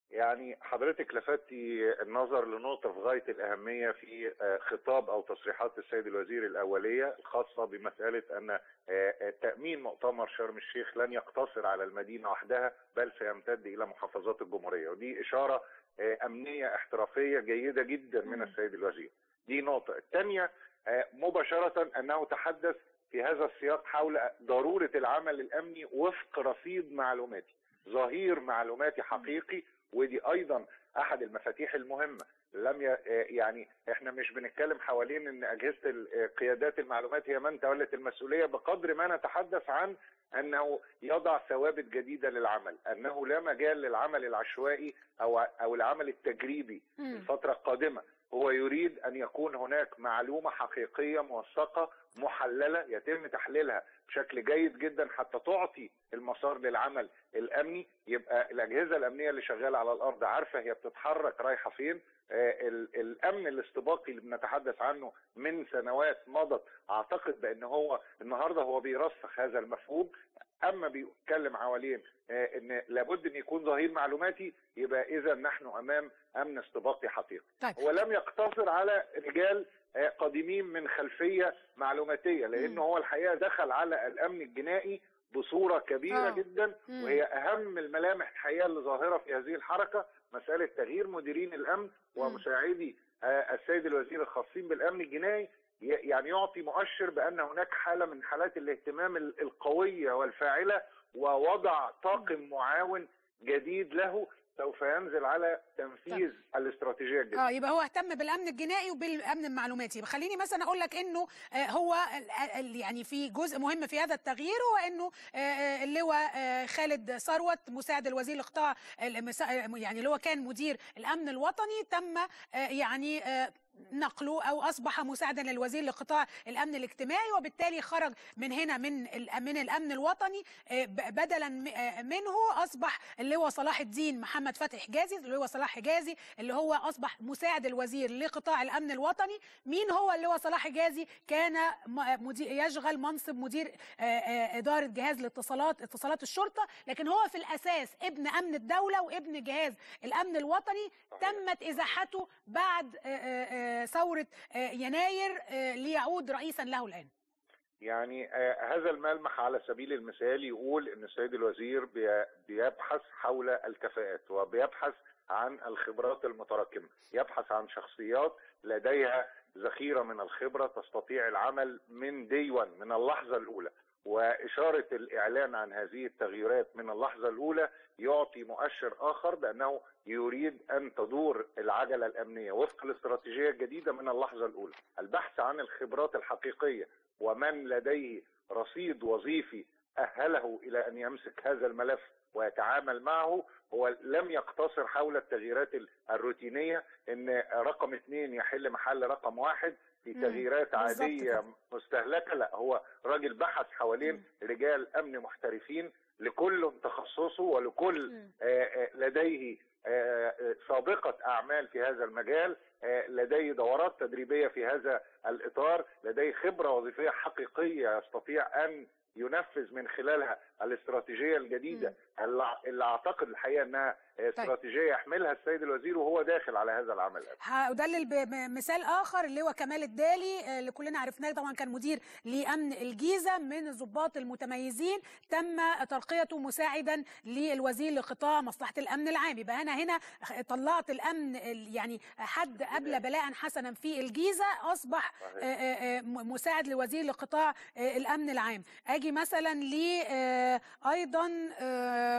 يعني حضرتك لفتي النظر لنقطة في غاية الأهمية في آه، خطاب أو تصريحات السيد الوزير الأولية الخاصة بمسألة أن آه، آه، تأمين مؤتمر شرم الشيخ لن يقتصر على المدينة وحدها بل سيمتد إلى محافظات الجمهورية ودي إشارة آه، أمنية احترافية جيدة جدا من السيد الوزير دي نقطة الثانية آه، مباشرة أنه تحدث في هذا السياق حول ضرورة العمل الأمني وفق رصيد معلوماتي ظهير معلوماتي حقيقي ودي ايضا احد المفاتيح المهمه لم ي... يعني احنا مش بنتكلم حوالين ان اجهزه ال- قيادات المعلومات هي من تولت المسؤوليه بقدر ما نتحدث عن انه يضع ثوابت جديده للعمل انه لا مجال للعمل العشوائي او او العمل التجريبي في الفتره القادمه هو يريد ان يكون هناك معلومه حقيقيه موثقه محلله يتم تحليلها بشكل جيد جدا حتى تعطي المسار للعمل الامني يبقى الاجهزه الامنيه اللي شغاله على الارض عارفه هي بتتحرك رايحه فين آه، ال- الامن الاستباقي اللي بنتحدث عنه من سنوات مضت اعتقد بان هو النهارده هو بيرسخ هذا المفهوم اما بيتكلم حوالين آه، ان لابد ان يكون ظهير معلوماتي يبقى اذا نحن امام امن استباقي حقيقي طيب. هو لم يقتصر على رجال آه، قادمين من خلفيه معلوماتيه لانه هو الحقيقه دخل على الامن الجنائي بصوره كبيره آه. جدا مم. وهي اهم الملامح الحقيقه اللي ظاهره في هذه الحركه مساله تغيير مديرين الامن ومساعدي آه، السيد الوزير الخاصين بالامن الجنائي ي- يعني يعطي مؤشر بان هناك حاله من حالات الاهتمام ال- القويه والفاعله ووضع طاقم معاون جديد له سوف ينزل على تنفيذ الاستراتيجيه الجديده اه يبقى هو اهتم بالامن الجنائي وبالامن المعلوماتي يبقى خليني مثلا اقول لك انه آه، هو ال- ال- يعني في جزء مهم في هذا التغيير هو انه آه، آه، اللواء آه، خالد ثروت مساعد الوزير لقطاع المسا- يعني اللي هو كان مدير الامن الوطني تم آه، يعني آه، نقله او اصبح مساعدا للوزير لقطاع الامن الاجتماعي وبالتالي خرج من هنا من ال- من الامن الوطني آه، ب- بدلا م- آه، منه اصبح اللي هو صلاح الدين محمد فتحي حجازي اللي هو صلاح حجازي اللي هو اصبح مساعد الوزير لقطاع الامن الوطني مين هو اللي هو صلاح حجازي كان م- مدير يشغل منصب مدير آه، آه، اداره جهاز الاتصالات اتصالات الشرطه لكن هو في الاساس ابن امن الدوله وابن جهاز الامن الوطني تمت ازاحته بعد آه، آه، آه، ثوره آه، يناير آه، ليعود رئيسا له الان يعني آه هذا الملمح على سبيل المثال يقول ان السيد الوزير بي- بيبحث حول الكفاءات وبيبحث عن الخبرات المتراكمه يبحث عن شخصيات لديها ذخيره من الخبره تستطيع العمل من دي 1 من اللحظه الاولى واشاره الاعلان عن هذه التغييرات من اللحظه الاولى يعطي مؤشر اخر بانه يريد ان تدور العجله الامنيه وفق الاستراتيجيه الجديده من اللحظه الاولى البحث عن الخبرات الحقيقيه ومن لديه رصيد وظيفي اهله الى ان يمسك هذا الملف ويتعامل معه هو لم يقتصر حول التغييرات ال- الروتينيه ان رقم اثنين يحل محل رقم واحد في مم. تغييرات بالظبط عاديه كده. مستهلكه لا هو راجل بحث حوالين رجال امن محترفين لكل تخصصه ولكل مم. آه، آه، لديه آه، آه، سابقة أعمال في هذا المجال آه، لديه دورات تدريبية في هذا الإطار لديه خبرة وظيفية حقيقية يستطيع أن ينفذ من خلالها الاستراتيجية الجديدة اللي اللي أعتقد الحقيقة أنها استراتيجية يحملها السيد الوزير وهو داخل على هذا العمل هدلل بمثال اخر اللي هو كمال الدالي آه، اللي كلنا عرفناه طبعا كان مدير لامن الجيزه من الضباط المتميزين تم ترقيته مساعدا للوزير لقطاع مصلحه الامن العام يبقى انا هنا طلعت الامن ال- يعني حد قبل بلاء حسنا في الجيزه اصبح آه، آه، آه، م- مساعد لوزير لقطاع آه، الامن العام اجي مثلا ل آه، ايضا آه،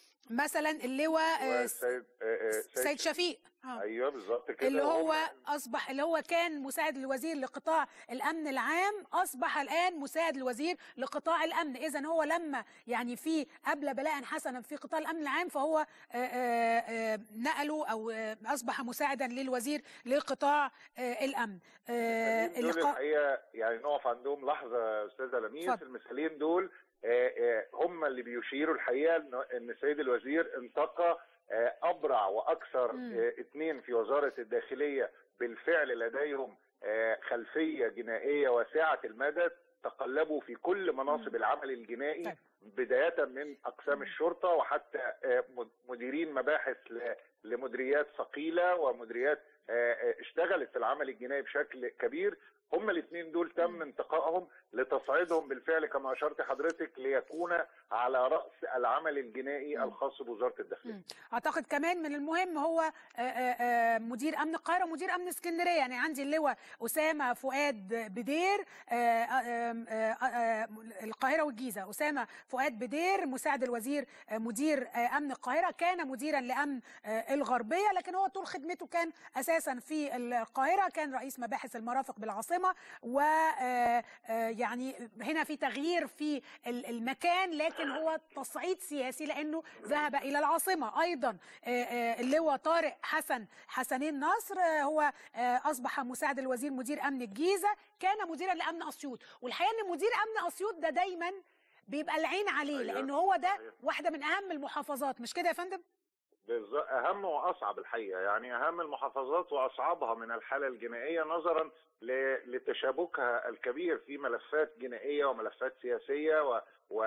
مثلا اللواء آه، والسيد آه، آه، سيد شفيق آه. ايوه بالظبط كده اللي هو هم- اصبح اللي هو كان مساعد الوزير لقطاع الامن العام اصبح الان مساعد الوزير لقطاع الامن اذا هو لما يعني في قبل بلاء حسنا في قطاع الامن العام فهو آه، آه، آه، نقله او آه، اصبح مساعدا للوزير لقطاع آه، الامن آه، دول اللقاء الحقيقه يعني نقف عندهم لحظه يا استاذه لميس اتفضل. المثالين دول آه، آه، هم اللي بيشيروا الحقيقه إن- ان السيد الوزير انتقى آه، ابرع واكثر مم. آه، اثنين في وزاره الداخليه بالفعل لديهم آه، خلفيه جنائيه واسعه المدى تقلبوا في كل مناصب العمل الجنائي طيب. بدايه من اقسام الشرطه وحتى آه، مد- مديرين مباحث ل- لمديريات ثقيله ومديريات آه، آه، اشتغلت في العمل الجنائي بشكل كبير هم الاثنين دول تم انتقائهم لتصعيدهم بالفعل كما اشرت حضرتك ليكون على راس العمل الجنائي الخاص بوزاره الداخليه مم. اعتقد كمان من المهم هو آه، آه، آه، مدير امن القاهره ومدير امن اسكندريه يعني عندي اللواء اسامه فؤاد بدير آه، آه، آه، آه، القاهره والجيزه اسامه فؤاد بدير مساعد الوزير آه، مدير آه، امن القاهره كان مديرا لامن آه، الغربيه لكن هو طول خدمته كان اساسا في القاهره كان رئيس مباحث المرافق بالعاصمه و آه، آه، يعني هنا في تغيير في ال- المكان لكن هو تصعيد سياسي لانه ذهب الى العاصمه ايضا آه، آه، اللواء طارق حسن حسنين نصر آه، هو آه، اصبح مساعد الوزير مدير امن الجيزه كان مديرا لامن اسيوط والحقيقه ان مدير امن اسيوط ده دايما بيبقى العين عليه أيوة. لانه هو ده صحيح. واحده من اهم المحافظات مش كده يا فندم بالظبط اهم واصعب الحقيقه يعني اهم المحافظات واصعبها من الحاله الجنائيه نظرا ل- لتشابكها الكبير في ملفات جنائيه وملفات سياسيه و, و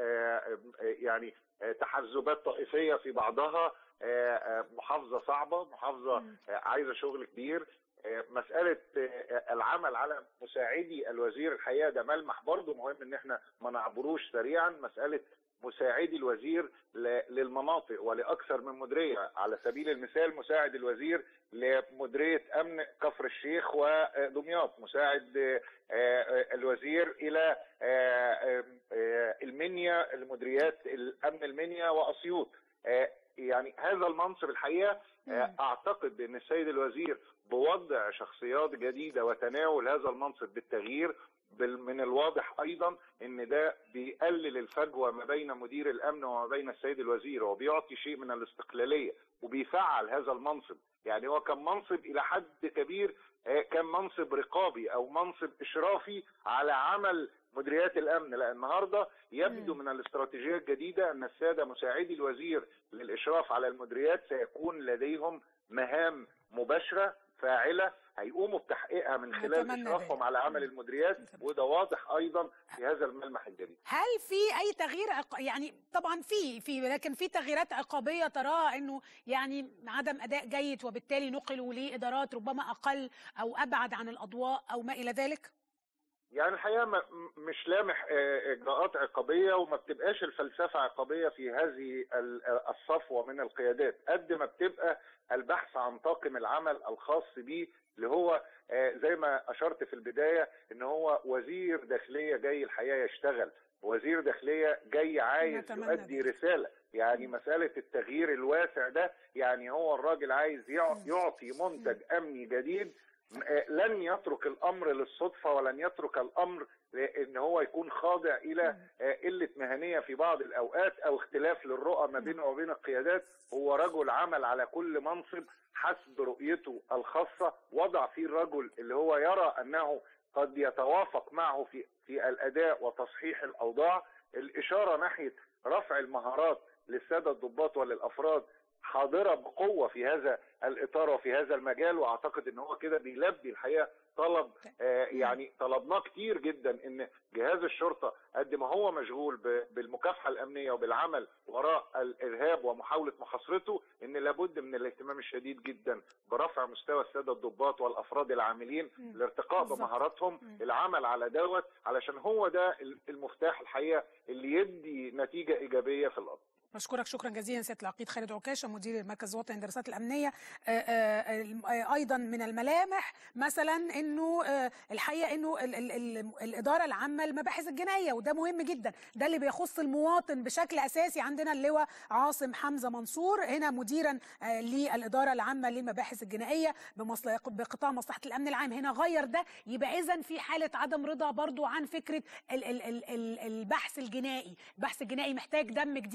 آه، يعني آه، تحزبات طائفيه في بعضها آه، آه، محافظه صعبه محافظه آه، عايزه شغل كبير آه، مساله آه، العمل على مساعدي الوزير الحقيقه ده ملمح برضه مهم ان احنا ما نعبروش سريعا مساله مساعدي الوزير ل- للمناطق ولاكثر من مديريه على سبيل المثال مساعد الوزير لمديريه امن كفر الشيخ ودمياط مساعد آه، آه، الوزير الى آه، آه، آه، المنيا المديريات الامن المنيا واسيوط آه، يعني هذا المنصب الحقيقه آه، اعتقد ان السيد الوزير بوضع شخصيات جديده وتناول هذا المنصب بالتغيير بال- من الواضح ايضا ان ده بيقلل الفجوه ما بين مدير الامن وما بين السيد الوزير وبيعطي شيء من الاستقلاليه وبيفعل هذا المنصب يعني هو كان منصب الى حد كبير آه، كان منصب رقابي او منصب اشرافي على عمل مديريات الامن لان النهارده يبدو من الاستراتيجيه الجديده ان الساده مساعدي الوزير للاشراف على المديريات سيكون لديهم مهام مباشره فاعله هيقوموا بتحقيقها من خلال نتمنى اشرافهم ذلك. على عمل المديريات وده واضح ايضا في هذا الملمح الجديد هل في اي تغيير عق... يعني طبعا في في لكن في تغييرات عقابيه تراها انه يعني عدم اداء جيد وبالتالي نقلوا لادارات ربما اقل او ابعد عن الاضواء او ما الى ذلك يعني الحقيقه ما- م- مش لامح آه، اجراءات عقابيه وما بتبقاش الفلسفه عقابيه في هذه ال- آه، الصفوه من القيادات قد ما بتبقى البحث عن طاقم العمل الخاص بيه اللي هو آه، زي ما اشرت في البدايه ان هو وزير داخليه جاي الحقيقه يشتغل وزير داخليه جاي عايز نتمنى يؤدي ذلك. رساله يعني مساله التغيير الواسع ده يعني هو الراجل عايز يع- يعطي منتج امني جديد آه، لن يترك الامر للصدفه ولن يترك الامر ان هو يكون خاضع الى آه، قله مهنيه في بعض الاوقات او اختلاف للرؤى ما بينه وبين القيادات هو رجل عمل على كل منصب حسب رؤيته الخاصه وضع فيه الرجل اللي هو يرى انه قد يتوافق معه في في الاداء وتصحيح الاوضاع الاشاره ناحيه رفع المهارات للساده الضباط وللافراد حاضره بقوه في هذا الاطار وفي هذا المجال واعتقد ان هو كده بيلبي الحقيقه طلب آه يعني طلبناه كتير جدا ان جهاز الشرطه قد ما هو مشغول ب- بالمكافحه الامنيه وبالعمل وراء الارهاب ومحاوله محاصرته ان لابد من الاهتمام الشديد جدا برفع مستوى الساده الضباط والافراد العاملين الارتقاء بالظبط. بمهاراتهم العمل على دوت علشان هو ده المفتاح الحقيقه اللي يدي نتيجه ايجابيه في الارض بشكرك شكرا جزيلا سياده العقيد خالد عكاشه مدير المركز الوطني للدراسات الامنيه آه، آه، الم- آه، ايضا من الملامح مثلا انه آه، الحقيقه انه ال- ال- ال- الاداره العامه للمباحث الجنائيه وده مهم جدا ده اللي بيخص المواطن بشكل اساسي عندنا اللواء عاصم حمزه منصور هنا مديرا آه، للاداره العامه للمباحث الجنائيه بمصل- بقطاع مصلحه الامن العام هنا غير ده يبقى اذا في حاله عدم رضا برضو عن فكره ال- ال- ال- ال- البحث الجنائي البحث الجنائي محتاج دم جديد فهنا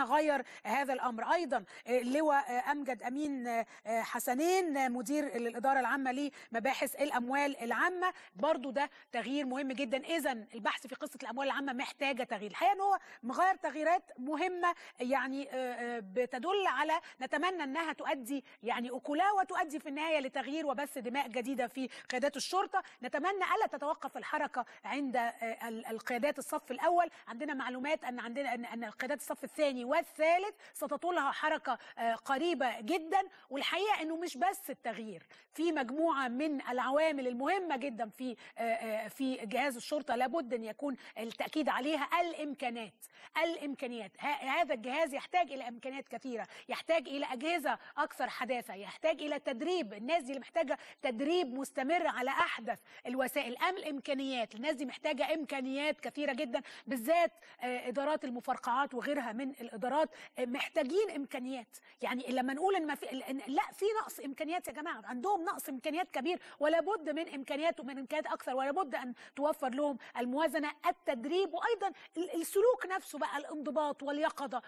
نغير هذا الامر ايضا آه، اللواء آه، امجد امين آه، آه، حسنين آه، مدير الاداره العامه لمباحث الاموال العامه برضو ده تغيير مهم جدا اذا البحث في قصه الاموال العامه محتاجه تغيير الحقيقه ان هو مغير تغييرات مهمه يعني آه، آه، بتدل على نتمنى انها تؤدي يعني اكلها وتؤدي في النهايه لتغيير وبث دماء جديده في قيادات الشرطه نتمنى الا تتوقف الحركه عند آه، ال- القيادات الصف الاول عندنا معلومات ان عندنا ان ان قيادات الصف الثاني والثالث ستطولها حركه آه، قريبه جدا والحقيقه انه مش بس التغيير في مجموعه من العوامل المهمه جدا في آه، آه، في جهاز الشرطه لابد ان يكون التاكيد عليها الامكانات الامكانيات ه- هذا الجهاز يحتاج الى امكانيات كثيره يحتاج الى اجهزه اكثر حداثه يحتاج الى تدريب الناس دي اللي محتاجه تدريب مستمر على احدث الوسائل ام الامكانيات الناس دي محتاجه امكانيات كثيره جدا بالذات آه، ادارات المفرقعات وغيرها من الادارات آه، محتاجين امكانيات يعني لما نقول ان ما في إن- لا في نقص امكانيات يا جماعه عندهم نقص امكانيات كبير ولا بد من امكانيات ومن امكانيات اكثر ولا بد ان توفر لهم الموازنه التدريب وايضا ال- السلوك نفسه بقى الانضباط واليقظه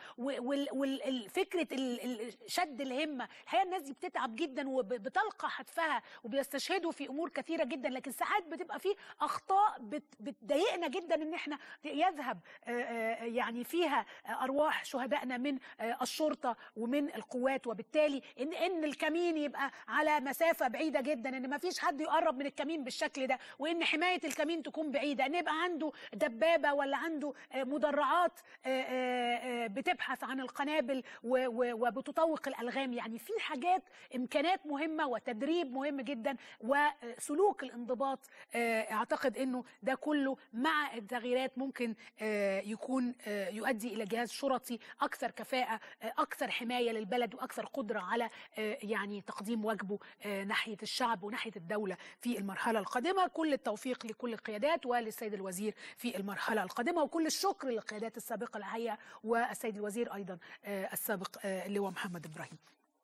وفكره شد الهمه الحقيقه الناس دي بتتعب جدا وبتلقى حتفها وبيستشهدوا في امور كثيره جدا لكن ساعات بتبقى في اخطاء بت- بتضايقنا جدا ان احنا يذهب آه، آه، يعني فيها ارواح شهدائنا من آه، الشرطه ومن القوات وبالتالي ان ان الكمين يبقى على مسافه بعيده جدا ان ما فيش حد يقرب من الكمين بالشكل ده وان حمايه الكمين تكون بعيده ان يبقى عنده دبابه ولا عنده آه، مدرعات آه، آه، آه، بتبحث عن القنابل و- و- وبتطوق الالغام يعني في حاجات امكانات مهمه وتدريب مهم جدا وسلوك الانضباط آه، اعتقد انه ده كله مع التغييرات ممكن آه، يكون آه، يؤدي الى جهاز شرطي اكثر كفاءه آه، اكثر حمايه للبلد واكثر قدره على آه، يعني تقديم واجبه آه، ناحيه الشعب وناحيه الدوله في المرحله القادمه كل التوفيق لكل القيادات وللسيد الوزير في المرحله القادمه وكل الشكر للقيادات السابقه الحقيقه والسيد الوزير ايضا آه، السابق آه، اللواء محمد ابراهيم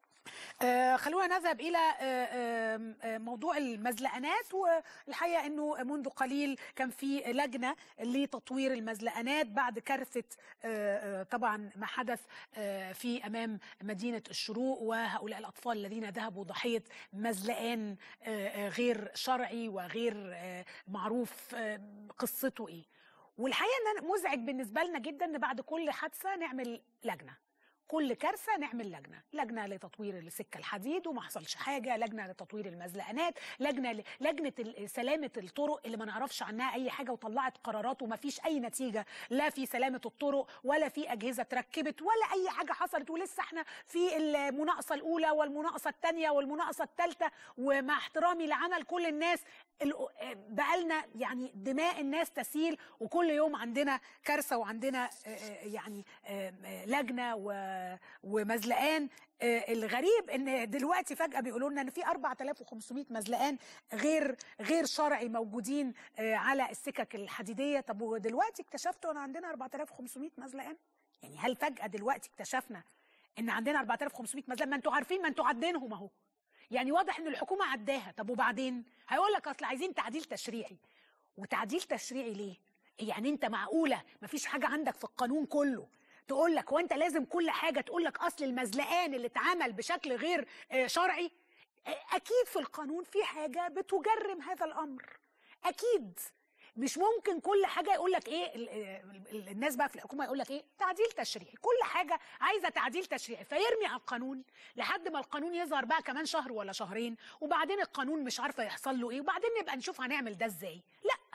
آه خلونا نذهب الى آه آم، آه موضوع المزلقانات والحقيقه انه منذ قليل كان في لجنه لتطوير المزلقانات بعد كارثه آه آه طبعا ما حدث آه في امام مدينه الشروق وهؤلاء الاطفال الذين ذهبوا ضحيه مزلقان آه آه غير شرعي وغير آه معروف آه قصته ايه والحقيقه ان أنا مزعج بالنسبه لنا جدا ان بعد كل حادثه نعمل لجنه كل كارثه نعمل لجنه لجنه لتطوير السكه الحديد وما حصلش حاجه لجنه لتطوير المزلقانات لجنه ل... لجنه ال- سلامه الطرق اللي ما نعرفش عنها اي حاجه وطلعت قرارات وما فيش اي نتيجه لا في سلامه الطرق ولا في اجهزه اتركبت ولا اي حاجه حصلت ولسه احنا في المناقصه الاولى والمناقصه الثانيه والمناقصه الثالثه ومع احترامي لعمل كل الناس ال- بقالنا يعني دماء الناس تسيل وكل يوم عندنا كارثه وعندنا آه، آه، يعني آه، آه، لجنه و- ومزلقان آه، الغريب ان دلوقتي فجاه بيقولوا لنا ان في 4500 مزلقان غير غير شرعي موجودين آه، على السكك الحديديه طب ودلوقتي اكتشفتوا ان عندنا 4500 مزلقان يعني هل فجاه دلوقتي اكتشفنا ان عندنا 4500 مزلقان ما انتوا عارفين ما انتوا عدينهم اهو يعني واضح ان الحكومه عداها طب وبعدين هيقول لك اصل عايزين تعديل تشريعي وتعديل تشريعي ليه يعني انت معقوله مفيش حاجه عندك في القانون كله تقول لك وانت لازم كل حاجه تقول لك اصل المزلقان اللي اتعمل بشكل غير آه، شرعي آه، اكيد في القانون في حاجه بتجرم هذا الامر اكيد مش ممكن كل حاجه يقول لك ايه ال- ال- ال- الناس بقى في الحكومه يقول لك ايه تعديل تشريعي كل حاجه عايزه تعديل تشريعي فيرمي على القانون لحد ما القانون يظهر بقى كمان شهر ولا شهرين وبعدين القانون مش عارفه يحصل له ايه وبعدين نبقى نشوف هنعمل ده ازاي لا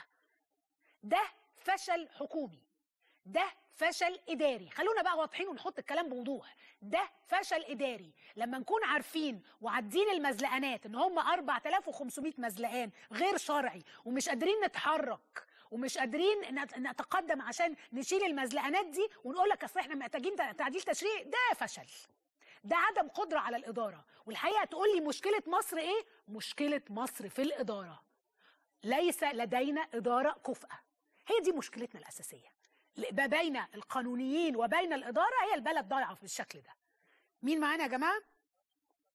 ده فشل حكومي ده فشل اداري خلونا بقى واضحين ونحط الكلام بوضوح ده فشل اداري لما نكون عارفين وعادين المزلقانات ان هم 4500 مزلقان غير شرعي ومش قادرين نتحرك ومش قادرين نت- نتقدم عشان نشيل المزلقانات دي ونقول لك اصل احنا محتاجين تعديل تشريعي ده فشل ده عدم قدره على الاداره والحقيقه تقول لي مشكله مصر ايه مشكله مصر في الاداره ليس لدينا اداره كفءه هي دي مشكلتنا الاساسيه ما بين القانونيين وبين الاداره هي البلد ضايعه بالشكل ده مين معانا يا جماعه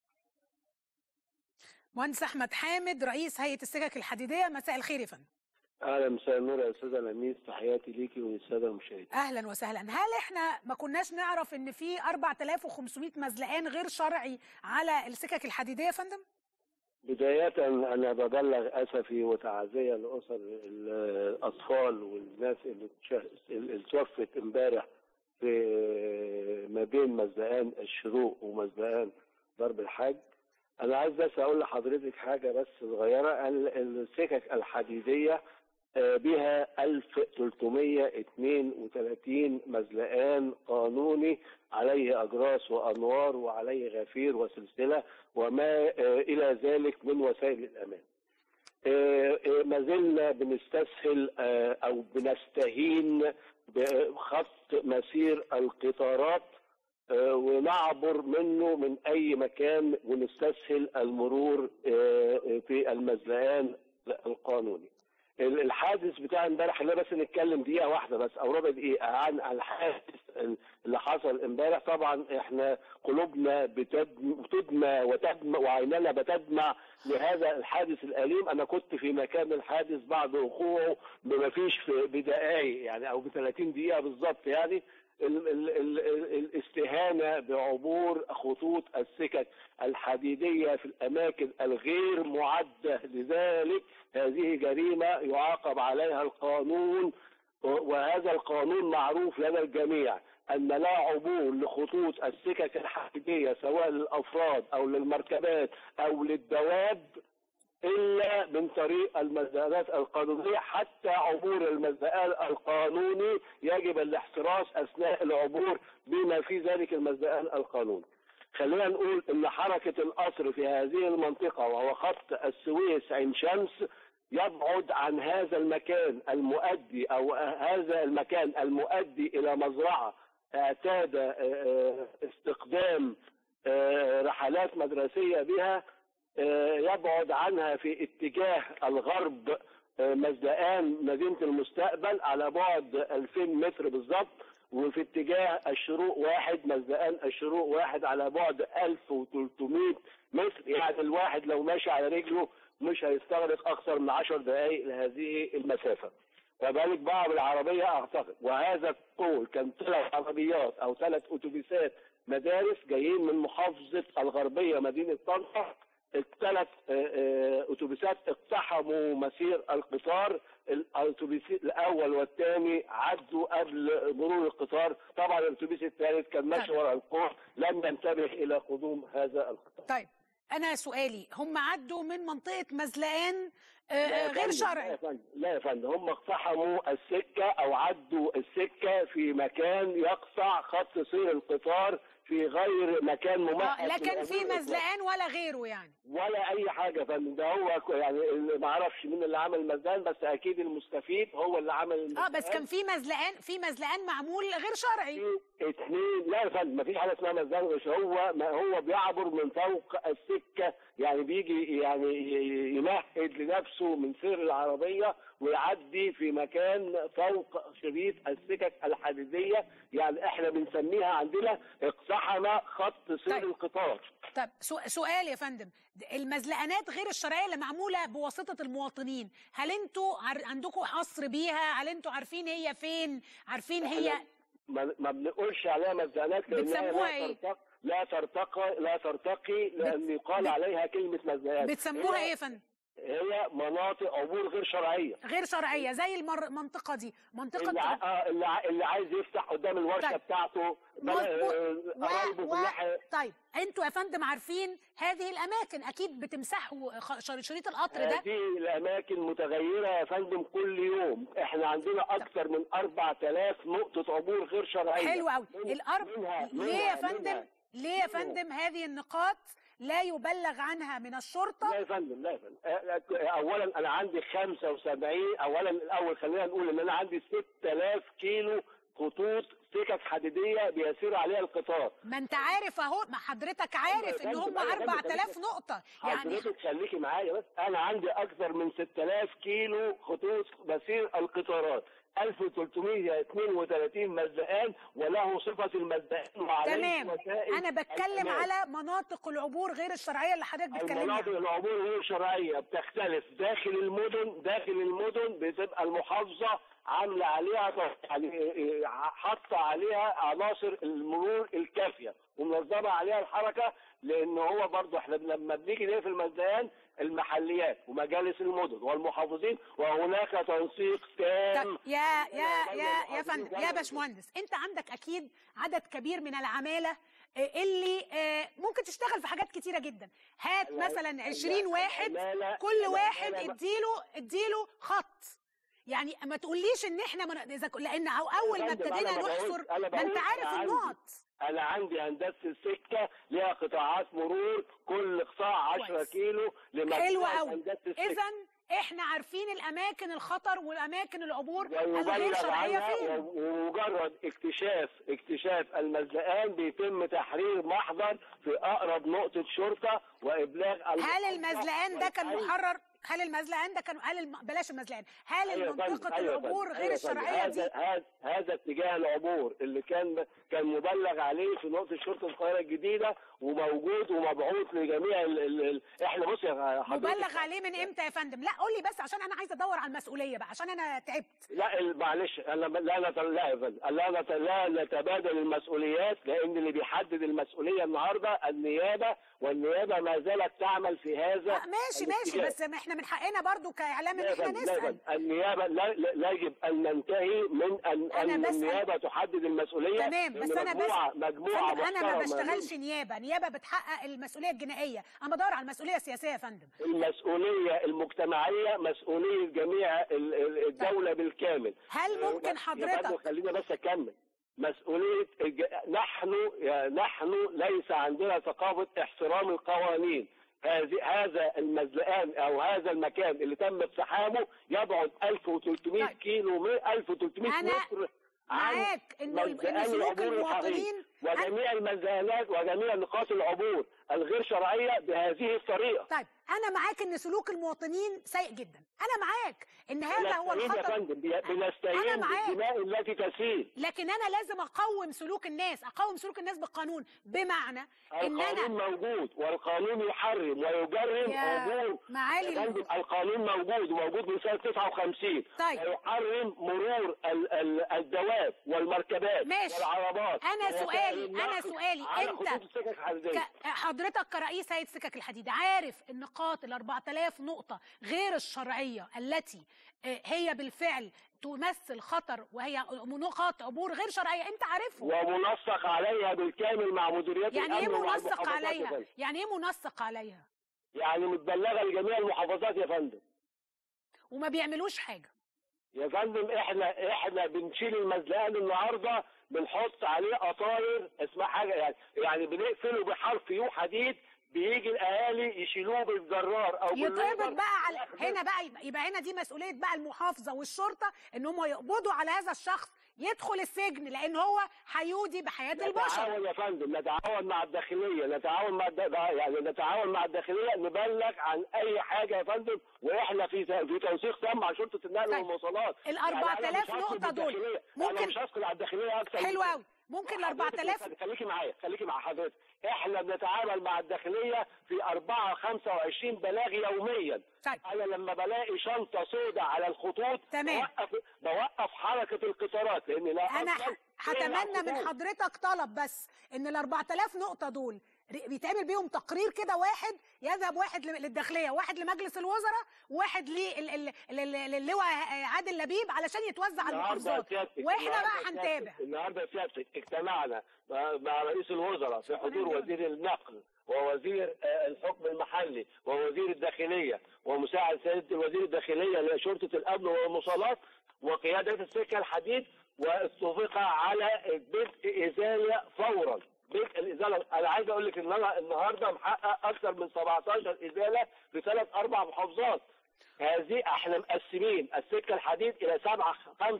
مهندس احمد حامد رئيس هيئه السكك الحديديه مساء الخير يا فندم اهلا مساء النور يا استاذه لميس تحياتي ليكي وللساده المشاهدين اهلا وسهلا هل احنا ما كناش نعرف ان في 4500 مزلقان غير شرعي على السكك الحديديه يا فندم بداية أنا ببلغ أسفي وتعزية لأسر الأطفال والناس اللي تش- اللي توفت امبارح في ما بين مزدقان الشروق ومزدقان ضرب الحاج أنا عايز بس أقول لحضرتك حاجة بس صغيرة ال- السكك الحديدية آه، بها 1332 مزلقان قانوني عليه أجراس وأنوار وعليه غفير وسلسلة وما آه، إلى ذلك من وسائل الأمان آه، آه، ما زلنا بنستسهل آه، أو بنستهين بخط مسير القطارات آه، ونعبر منه من أي مكان ونستسهل المرور آه، آه، في المزلقان القانوني ال- الحادث بتاع امبارح خلينا بس نتكلم دقيقه واحده بس او ربع دقيقه عن الحادث ال- اللي حصل امبارح طبعا احنا قلوبنا بتدم- بتدمى وتدمى وعيننا بتدمع لهذا الحادث الاليم انا كنت في مكان الحادث بعد وقوعه بما فيش في بدقائق يعني او ب 30 دقيقه بالظبط يعني ال ال ال ال الاستهانة بعبور خطوط السكك الحديدية في الأماكن الغير معدة لذلك هذه جريمة يعاقب عليها القانون و- وهذا القانون معروف لدى الجميع أن لا عبور لخطوط السكك الحديدية سواء للأفراد أو للمركبات أو للدواب الا من طريق المزدانات القانونيه حتى عبور المزدان القانوني يجب الاحتراس اثناء العبور بما في ذلك المزدان القانوني. خلينا نقول ان حركه القطر في هذه المنطقه وهو خط السويس عين شمس يبعد عن هذا المكان المؤدي او هذا المكان المؤدي الى مزرعه اعتاد آه، آه، استقدام آه، رحلات مدرسيه بها آه، يبعد عنها في اتجاه الغرب آه، مزدقان مدينة المستقبل على بعد 2000 متر بالظبط وفي اتجاه الشروق واحد مزدقان الشروق واحد على بعد 1300 متر يعني الواحد لو ماشي على رجله مش هيستغرق اكثر من 10 دقائق لهذه المسافة وذلك بقى بالعربية اعتقد وهذا القول كان ثلاث عربيات او ثلاث اتوبيسات مدارس جايين من محافظة الغربية مدينة طنطا الثلاث اتوبيسات اقتحموا مسير القطار الاتوبيس الاول والثاني عدوا قبل مرور القطار طبعا الاتوبيس الثالث كان ماشي ورا القطار لم ينتبه الى قدوم هذا القطار طيب انا سؤالي هم عدوا من منطقه مزلقان آه، لا يا آه، غير فندم، لا شرعي يا فندم لا يا فندم هم اقتحموا السكة او عدوا السكة في مكان يقطع خط سير القطار في غير مكان آه ممهد لكن في للأمور مزلقان ولا غيره يعني ولا اي حاجه يا فندم ده هو ك- يعني اللي ما اعرفش مين اللي عمل المزدان بس اكيد المستفيد هو اللي عمل المزدان اه بس كان في مزلقان في مزلقان معمول غير شرعي في اثنين لا يا فندم ما فيش حاجه اسمها مزدان غش هو ما هو بيعبر من فوق السكه يعني بيجي يعني ي- يمهد لنفسه من سير العربيه ويعدي في مكان فوق شريط السكك الحديديه يعني احنا بنسميها عندنا اقتحم خط سير طيب. القطار طب سو- سؤال يا فندم د- المزلقانات غير الشرعيه اللي معموله بواسطه المواطنين هل انتوا عر... عندكم حصر بيها هل انتوا عارفين هي فين عارفين هي إحنا ما, ما بنقولش عليها مزدانات لانها بتسموها لا إيه؟ ترتقي لا ترتقي لا ترتقي لان يقال بت- عليها كلمه مزدانات بتسموها هي- ايه يا فندم هي مناطق عبور غير شرعيه غير شرعيه زي المر- المنطقه دي منطقه اللي, ع... آه، اللي, ع... اللي عايز يفتح قدام الورشه طيب. بتاعته مظبوط. بلا- آه، قرايبه في الناحيه طيب انتوا يا فندم عارفين هذه الاماكن اكيد بتمسحوا خ- شر- شريط القطر ده هذه الاماكن متغيره يا فندم كل يوم احنا عندنا اكثر من 4000 نقطه عبور غير شرعيه حلو قوي من- الارض منها ليه منها يا فندم منها ليه يا فندم هذه النقاط لا يبلغ عنها من لا الشرطه يا فندم لا يا فندم آه، آه، اولا انا عندي 75 اولا الاول خلينا نقول ان انا عندي 6000 كيلو خطوط سكك حديديه بيسير عليها القطار ما انت عارف اهو ما حضرتك عارف ان أيوة يا هم فندم، أيوة يا فندم، 4000 خليك- نقطه يعني حضرتك خليكي معايا بس انا عندي اكثر من 6000 كيلو خطوط مسير القطارات 1332 مزلقان وله صفه المزلقان وعليه تمام وسائل انا بتكلم الأمان. على مناطق العبور غير الشرعيه اللي حضرتك بتكلمني المناطق عنها العبور غير شرعيه بتختلف داخل المدن داخل المدن بتبقى المحافظه عامله عليها يعني حاطه عليها عناصر المرور الكافيه ومنظمه عليها الحركه لان هو برضه احنا لما بنيجي نقفل المزديان المحليات ومجالس المدن والمحافظين وهناك تنسيق تام طب يا يا بين يا يا المحافظين فندم يا وبين باشمهندس انت عندك اكيد عدد كبير من العماله آه، اللي آه، ممكن تشتغل في حاجات كتيره جدا هات لا- مثلا لا- 20 واحد لا- لا- كل لا- واحد لا- لا- اديله اديله خط يعني ما تقوليش ان احنا من... اذا ك- لان أو اول ما يا فندم، ابتدينا أنا بقول- نحصر أنا ما انت بقول عارف أنا عندي- النقط انا عندي هندسه السكه ليها قطاعات مرور كل قطاع 10 كويس. كيلو حلو لمجموعه قوي هندسه السكه اذا احنا عارفين الاماكن الخطر والاماكن العبور الغير ويبلغ شرعيه عنها فين ومجرد اكتشاف اكتشاف المزلقان بيتم تحرير محضر في اقرب نقطه شرطه وابلاغ هل المزلقان ده كان أيوة. محرر هل المزلقان ده كان هل الم... بلاش المزلقان هل أيوة يا فندم، المنطقة أيوة يا العبور فندم، غير أيوة يا فندم. الشرعية هذا دي هذا هذا اتجاه العبور اللي كان كان مبلغ عليه في نقطه شرطه القاهره الجديده وموجود ومبعوث لجميع ال ال ال احنا بص يا حضرتك مبلغ عليه من امتى يا فندم لا قول لي بس عشان انا عايزه ادور على المسؤوليه بقى عشان انا تعبت لا ال- معلش انا ب- لا نت- لا يا فندم لا نت- لا نتبادل المسؤوليات لان اللي بيحدد المسؤوليه النهارده النيابه والنيابه ما زالت تعمل في هذا لا ماشي ماشي الاتجاه. بس ما احنا من حقنا برضو كاعلام ان لا يا احنا فندم، لا يا نسال فندم. النيابه لا, لا لا يجب ان ننتهي من ان, أنا أن بسأل. النيابه تحدد المسؤوليه تمام بس لأن انا بس مجموعه مجموعه فندم انا ما محترمة بشتغلش نيابه نيابه بتحقق المسؤوليه الجنائيه انا بدور على المسؤوليه السياسيه يا فندم المسؤوليه المجتمعيه مسؤوليه جميع ال- ال- الدوله بالكامل هل ممكن يا حضرتك- فندم خلينا بس اكمل مسؤوليه الج... نحن يا نحن ليس عندنا ثقافه احترام القوانين هذه هذا المزلقان او هذا المكان اللي تم اقتحامه يبعد 1300 طيب. كيلو م- 1300 أنا متر عن معاك إنه- إن مزلقان سلوك العبور المواطنين- الحقيقي. وجميع المزلقانات وجميع نقاط العبور الغير شرعيه بهذه الطريقه طيب انا معاك ان سلوك المواطنين سيء جدا انا معاك ان هذا هو بنستعين يا الخطر فندم بي- انا بنستعين معاك بالدماء التي تسيل لكن انا لازم اقوم سلوك الناس اقوم سلوك الناس بالقانون بمعنى ان القانون انا موجود والقانون يحرم ويجرم يا عبور معالي يا فندم القانون موجود وموجود من سنه 59 طيب. ويحرم مرور ال ال الدواب والمركبات ماشي. والعربات أنا ووسائل سؤالي- النقل أنا سؤالي، على أنت خطوط السكك الحديدية. ك- حضرتك كرئيس هيئه سكك الحديد عارف النقاط ال 4000 نقطه غير الشرعيه التي آه، هي بالفعل تمثل خطر وهي نقاط عبور غير شرعيه انت عارفهم ومنسق عليها بالكامل مع مديريات يعني ايه الامن ومع منسق المحافظات يا عليها فندم. يعني ايه منسق عليها يعني متبلغه لجميع المحافظات يا فندم وما بيعملوش حاجه يا فندم احنا احنا بنشيل المزلقان النهارده بنحط عليه قطاير اسمها حاجه يعني يعني بنقفله بحرف يو حديد بيجي الاهالي يشيلوه بالجرار او يتربط بالليزر. بقى على هنا بقى يبقى, يبقى هنا دي مسؤوليه بقى المحافظه والشرطه ان هم يقبضوا على هذا الشخص يدخل السجن لان هو هيودي بحياه البشر نتعاون يا فندم نتعاون مع الداخليه نتعاون مع الد... يعني نتعاون مع الداخليه نبلغ عن اي حاجه يا فندم واحنا في في تنسيق تام مع شرطه النقل طيب. والمواصلات ال يعني أنا 4000 مش هدخل نقطة دول. بالداخلية. ممكن- انا مش هدخل على الداخليه اكتر من حلو كده. قوي ممكن ال حضرتك 4000 خليكي معايا خليكي مع حضرتك احنا بنتعامل مع الداخليه في 4 25 بلاغ يوميا طيب. انا لما بلاقي شنطه سوداء على الخطوط تمام. بوقف بوقف حركه القطارات لان لا انا أفضل ح- غير على هتمنى من الخطوط. حضرتك طلب بس ان ال 4000 نقطه دول ر- بيتعمل بيهم تقرير كده واحد يذهب واحد ل- للداخليه واحد لمجلس الوزراء وواحد لل- ال- ال- للواء عادل لبيب علشان يتوزع على النهارده المحافظات سيادتك واحنا النهاردة بقى سيادتك- هنتابع النهارده سيادتك اجتمعنا مع مع رئيس الوزراء في حضور شكراً. وزير النقل ووزير آه، الحكم المحلي ووزير الداخليه ومساعد سياده وزير الداخليه لشرطه الامن والمواصلات وقياده السكه الحديد واتفق على بدء ازاله فورا بدء الازاله انا عايز اقول لك ان انا النهارده محقق اكثر من 17 ازاله في ثلاث اربع محافظات هذه احنا مقسمين السكه الحديد الى سبعة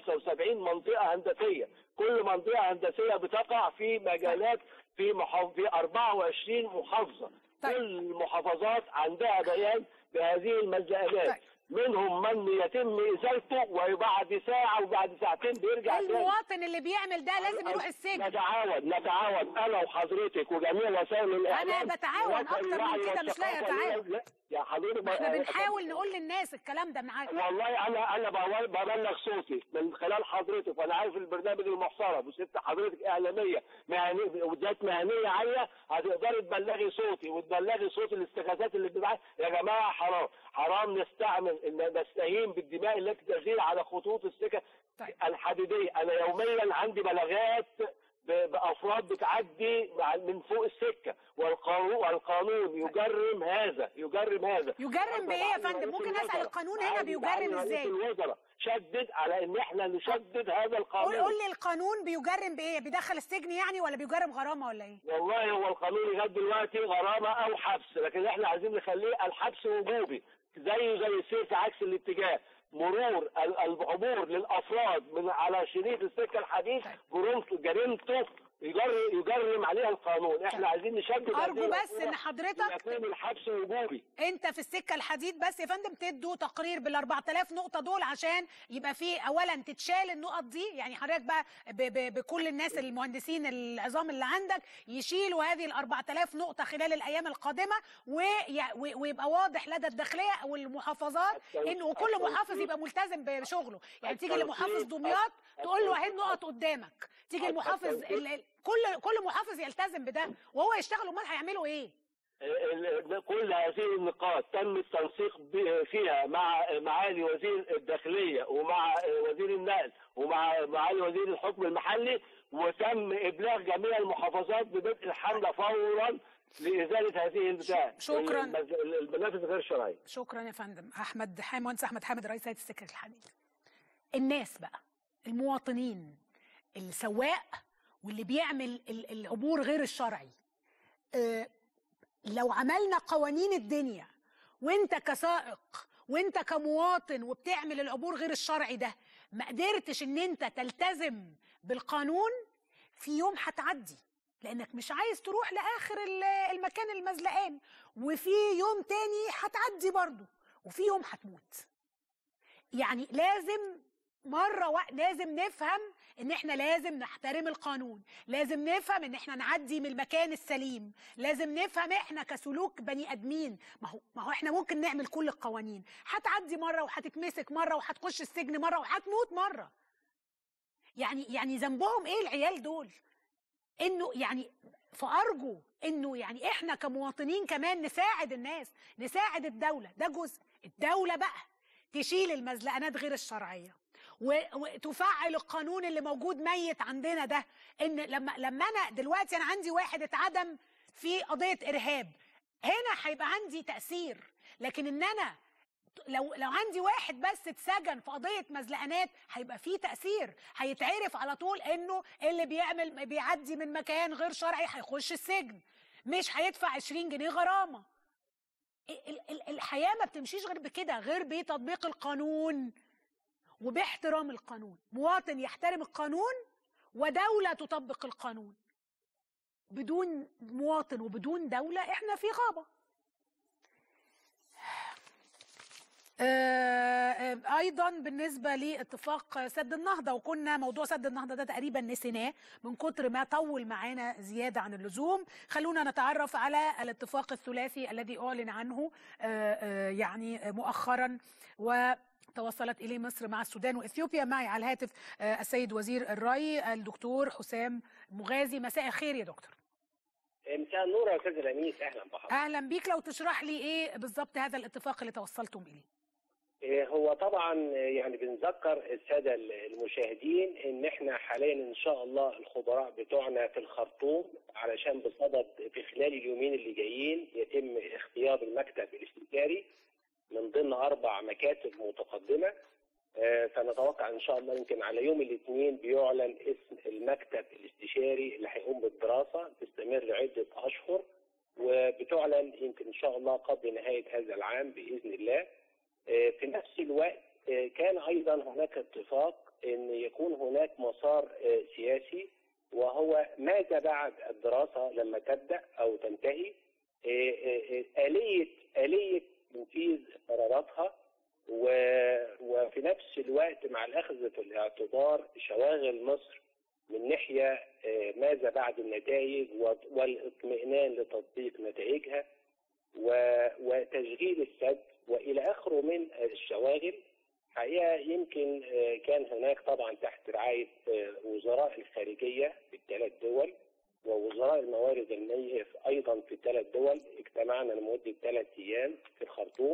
75 منطقه هندسيه كل منطقه هندسيه بتقع في مجالات في محافظ في 24 محافظه طيب. كل المحافظات عندها بيان بهذه المزلقانات طيب. منهم من يتم ازالته وبعد ساعه وبعد ساعتين بيرجع تاني المواطن اللي بيعمل ده لازم يروح السجن نتعاون نتعاون انا وحضرتك وجميع وسائل الاعلام بتعاون ووسائل أكتر من الوعي كده، مش لا والثقافة. يتعاون. لا، يا حضرتك احنا بقى- بنحاول نقول للناس الكلام ده من عارف والله انا انا بقول- ببلغ صوتي من خلال حضرتك وانا عارف البرنامج المحترم وست حضرتك اعلاميه مهنيه وذات مهنيه عاليه هتقدري تبلغي صوتي وتبلغي صوت الاستغاثات اللي بتبعت يا جماعه حرام حرام نستعمل ان نستهين بالدماء التي تسيل على خطوط السكك طيب. الحديديه انا يوميا عندي بلاغات ب- بافراد بتعدي مع- من فوق السكه والقانون والقانون يجرم هذا يجرم هذا يجرم بايه يا فندم ممكن نسال القانون هنا بيجرم ازاي الوزراء شدد على ان احنا نشدد هذا قول القانون قول لي القانون بيجرم بايه بيدخل السجن يعني ولا بيجرم غرامه ولا ايه والله هو القانون لغايه دلوقتي غرامه او حبس لكن احنا عايزين نخليه الحبس وجوبي زيه زي السير في عكس الاتجاه مرور ال- العبور للافراد من على شريط السكه الحديد جرمته جريمته يجر- يجرم عليها القانون احنا عايزين نشدد أرجو هذه بس الأمور إن حضرتك- يكون الحبس وجوبي انت في السكه الحديد بس يا فندم تدوا تقرير بال 4000 نقطه دول عشان يبقى في اولا تتشال النقط دي يعني حضرتك بقى ب ب بكل الناس المهندسين العظام اللي عندك يشيلوا هذه ال 4000 نقطه خلال الايام القادمه وي- و- ويبقى واضح لدى الداخليه والمحافظات انه وكل محافظ يبقى ملتزم بشغله يعني تيجي لمحافظ دمياط تقول له اهي النقط قدامك تيجي المحافظ ال- ال- كل كل محافظ يلتزم بده وهو يشتغل امال هيعملوا ايه ال- ال- كل هذه النقاط تم التنسيق ب- فيها مع معالي وزير الداخلية ومع وزير النقل ومع معالي وزير الحكم المحلي وتم إبلاغ جميع المحافظات ببدء الحملة فورا لإزالة هذه البتاع شكراً. المز- المنافذ غير شرعية شكرا يا فندم احمد حامد مهندس احمد حامد رئيس هيئه السكك الحديد الناس بقى المواطنين السواق واللي بيعمل ال- العبور غير الشرعي آه، لو عملنا قوانين الدنيا وانت كسائق وانت كمواطن وبتعمل العبور غير الشرعي ده ما قدرتش ان انت تلتزم بالقانون في يوم هتعدي لانك مش عايز تروح لاخر ال- المكان المزلقان وفي يوم تاني هتعدي برضه وفي يوم هتموت يعني لازم مرة و... لازم نفهم ان احنا لازم نحترم القانون لازم نفهم ان احنا نعدي من المكان السليم لازم نفهم احنا كسلوك بني ادمين ما هو ما هو احنا ممكن نعمل كل القوانين هتعدي مرة وهتتمسك مرة وهتخش السجن مرة وهتموت مرة يعني يعني ذنبهم ايه العيال دول انه يعني فارجو انه يعني احنا كمواطنين كمان نساعد الناس نساعد الدوله ده جزء الدوله بقى تشيل المزلقانات غير الشرعيه و- وتفعل القانون اللي موجود ميت عندنا ده ان لما لما انا دلوقتي انا عندي واحد اتعدم في قضيه ارهاب هنا هيبقى عندي تاثير لكن ان انا لو لو عندي واحد بس اتسجن في قضيه مزلقانات هيبقى فيه تاثير هيتعرف على طول انه اللي بيعمل بيعدي من مكان غير شرعي هيخش السجن مش هيدفع 20 جنيه غرامه ال- ال- الحياه ما بتمشيش غير بكده غير بتطبيق القانون وباحترام القانون مواطن يحترم القانون ودوله تطبق القانون بدون مواطن وبدون دوله احنا في غابه آه، آه، ايضا بالنسبه لاتفاق سد النهضه وكنا موضوع سد النهضه ده تقريبا نسيناه من كتر ما طول معانا زياده عن اللزوم خلونا نتعرف على الاتفاق الثلاثي الذي اعلن عنه آه، آه، يعني مؤخرا وتوصلت اليه مصر مع السودان واثيوبيا معي على الهاتف آه، السيد وزير الري الدكتور حسام مغازي مساء الخير يا دكتور مساء النور يا استاذ لميس اهلا بحضرتك اهلا بيك لو تشرح لي ايه بالظبط هذا الاتفاق اللي توصلتم اليه إيه هو طبعا يعني بنذكر الساده المشاهدين ان احنا حاليا ان شاء الله الخبراء بتوعنا في الخرطوم علشان بصدد في خلال اليومين اللي جايين يتم اختيار المكتب الاستشاري من ضمن اربع مكاتب متقدمه آه، فنتوقع ان شاء الله يمكن على يوم الاثنين بيعلن اسم المكتب الاستشاري اللي هيقوم بالدراسه تستمر لعده اشهر وبتعلن يمكن ان شاء الله قبل نهايه هذا العام باذن الله آه، في نفس الوقت آه، كان ايضا هناك اتفاق ان يكون هناك مسار آه، سياسي وهو ماذا بعد الدراسه لما تبدا او تنتهي آه، آه، آه، اليه اليه تنفيذ قراراتها و- وفي نفس الوقت مع الأخذ في الاعتبار شواغل مصر من ناحية آه، ماذا بعد النتائج و- والاطمئنان لتطبيق نتائجها و- وتشغيل السد والى اخره من الشواغل حقيقه يمكن آه، كان هناك طبعا تحت رعايه آه، وزراء الخارجيه في الثلاث دول ووزراء الموارد المائيه ايضا في الثلاث دول اجتمعنا لمده ثلاث ايام في الخرطوم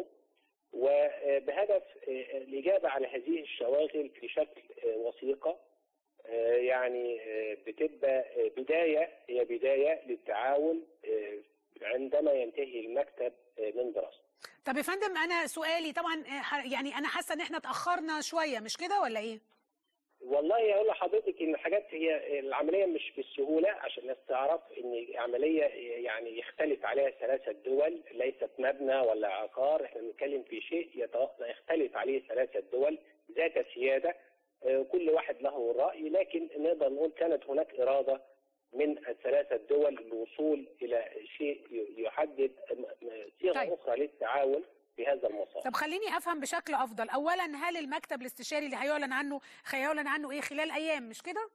وبهدف آه، الاجابه على هذه الشواغل في شكل آه، وثيقه آه، يعني آه، بتبقى آه، بدايه هي بدايه للتعاون آه، عندما ينتهي المكتب آه، من دراسته. طب يا فندم انا سؤالي طبعا آه، ح- يعني انا حاسه ان احنا اتاخرنا شويه مش كده ولا ايه والله اقول لحضرتك ان الحاجات هي العمليه مش بالسهوله عشان الناس تعرف ان عمليه يعني يختلف عليها ثلاثه دول ليست مبنى ولا عقار احنا بنتكلم في شيء يت- يختلف عليه ثلاثه دول ذات سياده آه، كل واحد له راي لكن نقدر نقول كانت هناك اراده من الثلاثه الدول للوصول الى شيء ي- يحدد م- م- صيغه طيب. اخرى للتعاون في هذا المسار طب خليني افهم بشكل افضل اولا هل المكتب الاستشاري اللي هيعلن عنه هيعلن عنه ايه خلال ايام مش كده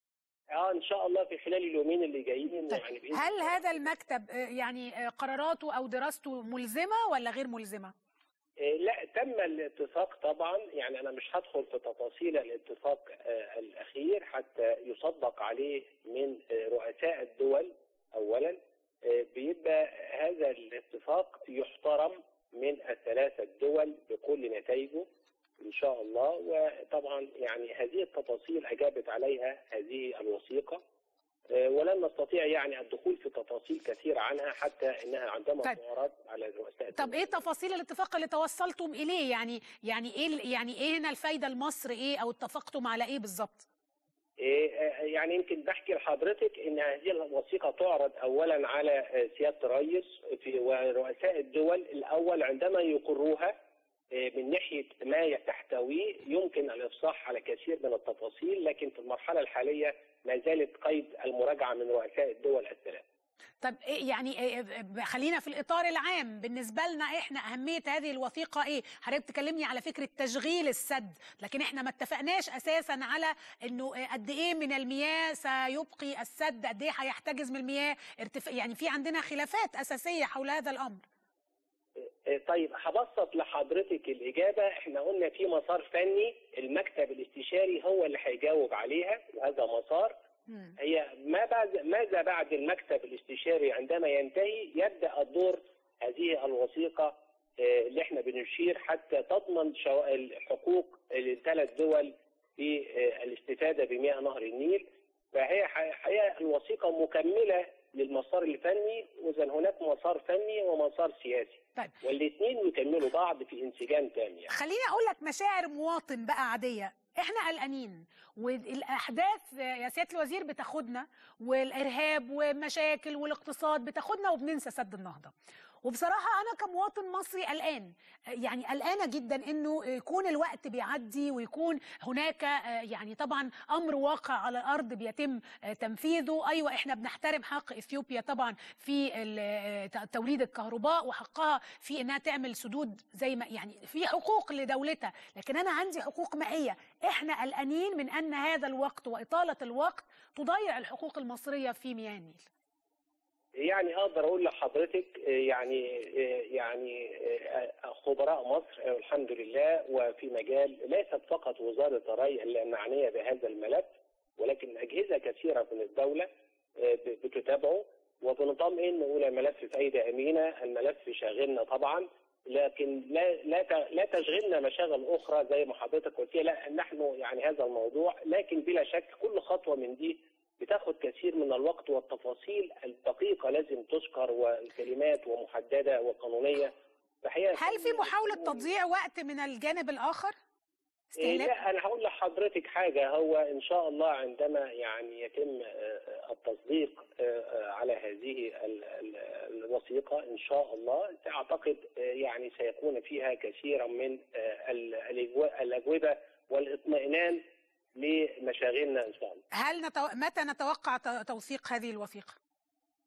اه ان شاء الله في خلال اليومين اللي جايين طيب يعني بإذن هل الله. هذا المكتب آه، يعني آه، قراراته او دراسته ملزمه ولا غير ملزمه إيه، لا تم الاتفاق طبعا يعني انا مش هدخل في تفاصيل الاتفاق آه، الاخير حتى يصدق عليه من آه، رؤساء الدول اولا آه، بيبقى هذا الاتفاق يحترم من الثلاثه الدول بكل نتائجه ان شاء الله وطبعا يعني هذه التفاصيل اجابت عليها هذه الوثيقه آه، ولن نستطيع يعني الدخول في تفاصيل كثيره عنها حتى انها عندما طيب. تعرض على رؤساء طب الدول. ايه تفاصيل الاتفاق اللي توصلتم اليه يعني يعني ايه ال- يعني ايه هنا الفايده لمصر ايه او اتفقتم على ايه بالظبط إيه، آه، يعني يمكن بحكي لحضرتك ان هذه الوثيقه تعرض اولا على آه، سياده الرئيس في ورؤساء الدول الاول عندما يقروها آه، من ناحيه ما تحتويه يمكن الافصاح على كثير من التفاصيل لكن في المرحله الحاليه ما زالت قيد المراجعه من رؤساء الدول الثلاث. طب إيه يعني إيه إيه- خلينا في الاطار العام بالنسبه لنا احنا اهميه هذه الوثيقه ايه حضرتك تكلمني على فكره تشغيل السد لكن احنا ما اتفقناش اساسا على انه إيه قد ايه من المياه سيبقي السد قد ايه هيحتجز من المياه ارتفاع يعني في عندنا خلافات اساسيه حول هذا الامر آه، طيب هبسط لحضرتك الاجابه احنا قلنا في مسار فني المكتب الاستشاري هو اللي هيجاوب عليها وهذا مسار مم. هي ما بعد ماذا بعد المكتب الاستشاري عندما ينتهي يبدا الدور هذه الوثيقه آه، اللي احنا بنشير حتى تضمن شو- الحقوق الثلاث دول في آه، الاستفاده بمياه نهر النيل فهي ح- حقيقه الوثيقه مكمله للمسار الفني واذا هناك مسار فني ومسار سياسي طيب والاثنين يكملوا بعض في انسجام تام يعني. خليني اقول لك مشاعر مواطن بقى عاديه احنا قلقانين والاحداث يا سياده الوزير بتاخدنا والارهاب والمشاكل والاقتصاد بتاخدنا وبننسى سد النهضه وبصراحه انا كمواطن مصري قلقان يعني قلقانه جدا انه يكون الوقت بيعدي ويكون هناك يعني طبعا امر واقع على الارض بيتم تنفيذه ايوه احنا بنحترم حق اثيوبيا طبعا في ال- توليد الكهرباء وحقها في انها تعمل سدود زي ما يعني في حقوق لدولتها لكن انا عندي حقوق مائيه احنا قلقانين من ان هذا الوقت واطاله الوقت تضيع الحقوق المصريه في مياه النيل يعني اقدر اقول لحضرتك آه، يعني آه، يعني آه، خبراء مصر آه، الحمد لله وفي مجال ليست فقط وزاره الري المعنيه بهذا الملف ولكن اجهزه كثيره من الدوله آه، ب- بتتابعه وبنطمئن نقول الملف فايده امينه الملف شاغلنا طبعا لكن لا لا ت- لا تشغلنا مشاغل اخرى زي ما حضرتك قلت لا نحن يعني هذا الموضوع لكن بلا شك كل خطوه من دي بتاخد كثير من الوقت والتفاصيل الدقيقه لازم تذكر والكلمات ومحدده وقانونيه فحقيقه هل في محاوله تضييع وقت من الجانب الاخر إيه استهلاك لا انا هقول لحضرتك حاجه هو ان شاء الله عندما يعني يتم آه، التصديق آه، آه، على هذه ال- ال- الوثيقه ان شاء الله اعتقد آه، يعني سيكون فيها كثيرا من آه، ال- الأجو- الاجوبه والاطمئنان لمشاغلنا ان شاء الله. هل نتو... متى نتوقع ت- توثيق هذه الوثيقه إيه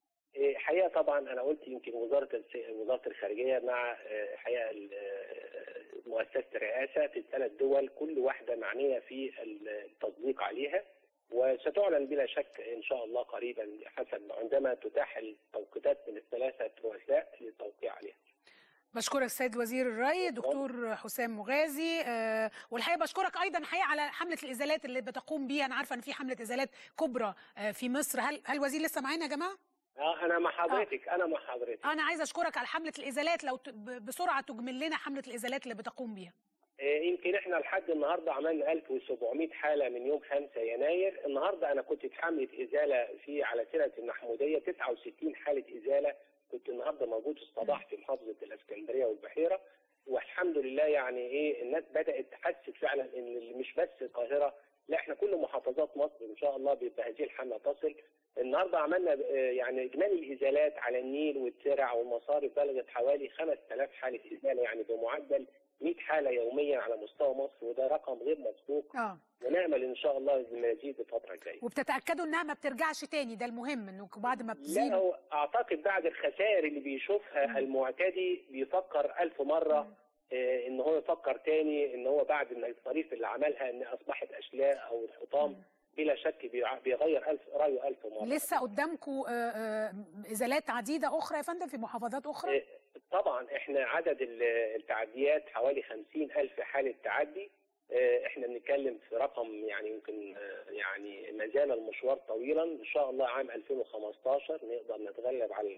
إيه، حقيقه طبعا انا قلت يمكن وزاره الس- وزاره الخارجيه مع آه، حقيقه ال- آه، مؤسسه الرئاسه في الثلاث دول كل واحده معنيه في التصديق عليها وستعلن بلا شك ان شاء الله قريبا حسب عندما تتاح التوقيتات من الثلاثه رؤساء للتوقيع عليها. بشكرك السيد وزير الري دكتور حسام مغازي أه والحقيقه بشكرك ايضا حقيقه على حمله الازالات اللي بتقوم بيها انا عارفه ان في حمله ازالات كبرى أه في مصر هل هل الوزير لسه معانا يا جماعه؟ اه انا مع حضرتك انا مع حضرتك. انا عايزه اشكرك على حمله الازالات لو ت- ب- بسرعه تجمل لنا حمله الازالات اللي بتقوم بيها آه، يمكن احنا لحد النهارده عملنا 1700 حاله من يوم 5 يناير، النهارده انا كنت في حمله ازاله في على سيره المحموديه 69 حاله ازاله، كنت النهارده موجود في الصباح في محافظه الاسكندريه والبحيره والحمد لله يعني ايه الناس بدات تحس فعلا ان اللي مش بس القاهره لا احنا كل محافظات مصر ان شاء الله بهذه الحمله تصل النهارده عملنا آه، يعني اجمالي الازالات على النيل والترع والمصارف بلغت حوالي 5000 حاله ازاله يعني بمعدل 100 حاله يوميا على مستوى مصر وده رقم غير مسبوق اه ونامل ان شاء الله المزيد الفتره الجايه. وبتتاكدوا انها ما بترجعش تاني ده المهم انكم بعد ما لا بتزيدوا هو اعتقد بعد الخسائر اللي بيشوفها المعتدي بيفكر ألف مره آه، ان هو يفكر تاني ان هو بعد ما الطريف اللي عملها ان اصبحت اشلاء او الحطام بلا شك بيع- بيغير ألف رايه ألف مره. لسه قدامكم ازالات عديده اخرى يا فندم في محافظات اخرى آه، طبعا احنا عدد ال- التعديات حوالي خمسين ألف حالة تعدي آه، احنا بنتكلم في رقم يعني يمكن آه، يعني ما زال المشوار طويلا ان شاء الله عام 2015 نقدر نتغلب على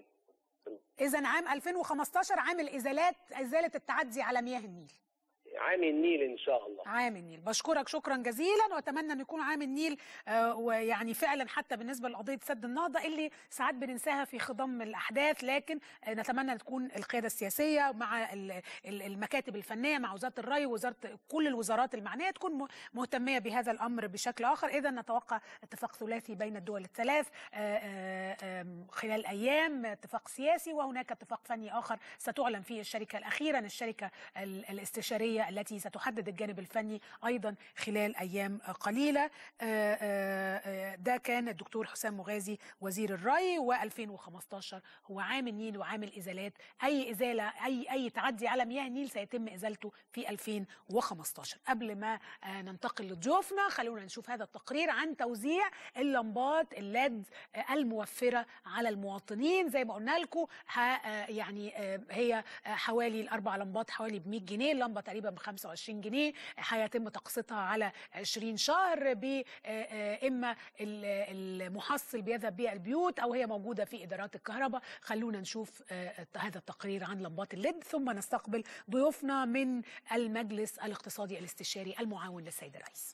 اذا عام 2015 عام الازالات ازاله التعدي على مياه النيل عام النيل ان شاء الله عام النيل بشكرك شكرا جزيلا واتمنى ان يكون عام النيل آه، ويعني فعلا حتى بالنسبه لقضيه سد النهضه اللي ساعات بننساها في خضم الاحداث لكن آه، نتمنى ان تكون القياده السياسيه مع ال- ال- المكاتب الفنيه مع وزاره الري ووزاره كل الوزارات المعنيه تكون م- مهتميه بهذا الامر بشكل اخر اذا نتوقع اتفاق ثلاثي بين الدول الثلاث آه، آه، آم، خلال ايام اتفاق سياسي وهناك اتفاق فني اخر ستعلن فيه الشركه الاخيره الشركه ال- الاستشاريه التي ستحدد الجانب الفني ايضا خلال ايام قليله آه، آه، آه، ده كان الدكتور حسام مغازي وزير الري و2015 هو عام النيل وعام الازالات اي ازاله اي اي تعدي على مياه النيل سيتم ازالته في 2015 قبل ما آه، ننتقل لضيوفنا خلونا نشوف هذا التقرير عن توزيع اللمبات الليد آه، الموفره على المواطنين زي ما قلنا لكم يعني آه، هي آه، حوالي الاربع لمبات حوالي ب 100 جنيه اللمبه تقريبا ب 25 جنيه هيتم تقسيطها على 20 شهر ب آه، آه، اما ال- المحصل بيذهب بها البيوت او هي موجوده في ادارات الكهرباء خلونا نشوف آه، هذا التقرير عن لمبات الليد ثم نستقبل ضيوفنا من المجلس الاقتصادي الاستشاري المعاون للسيد الرئيس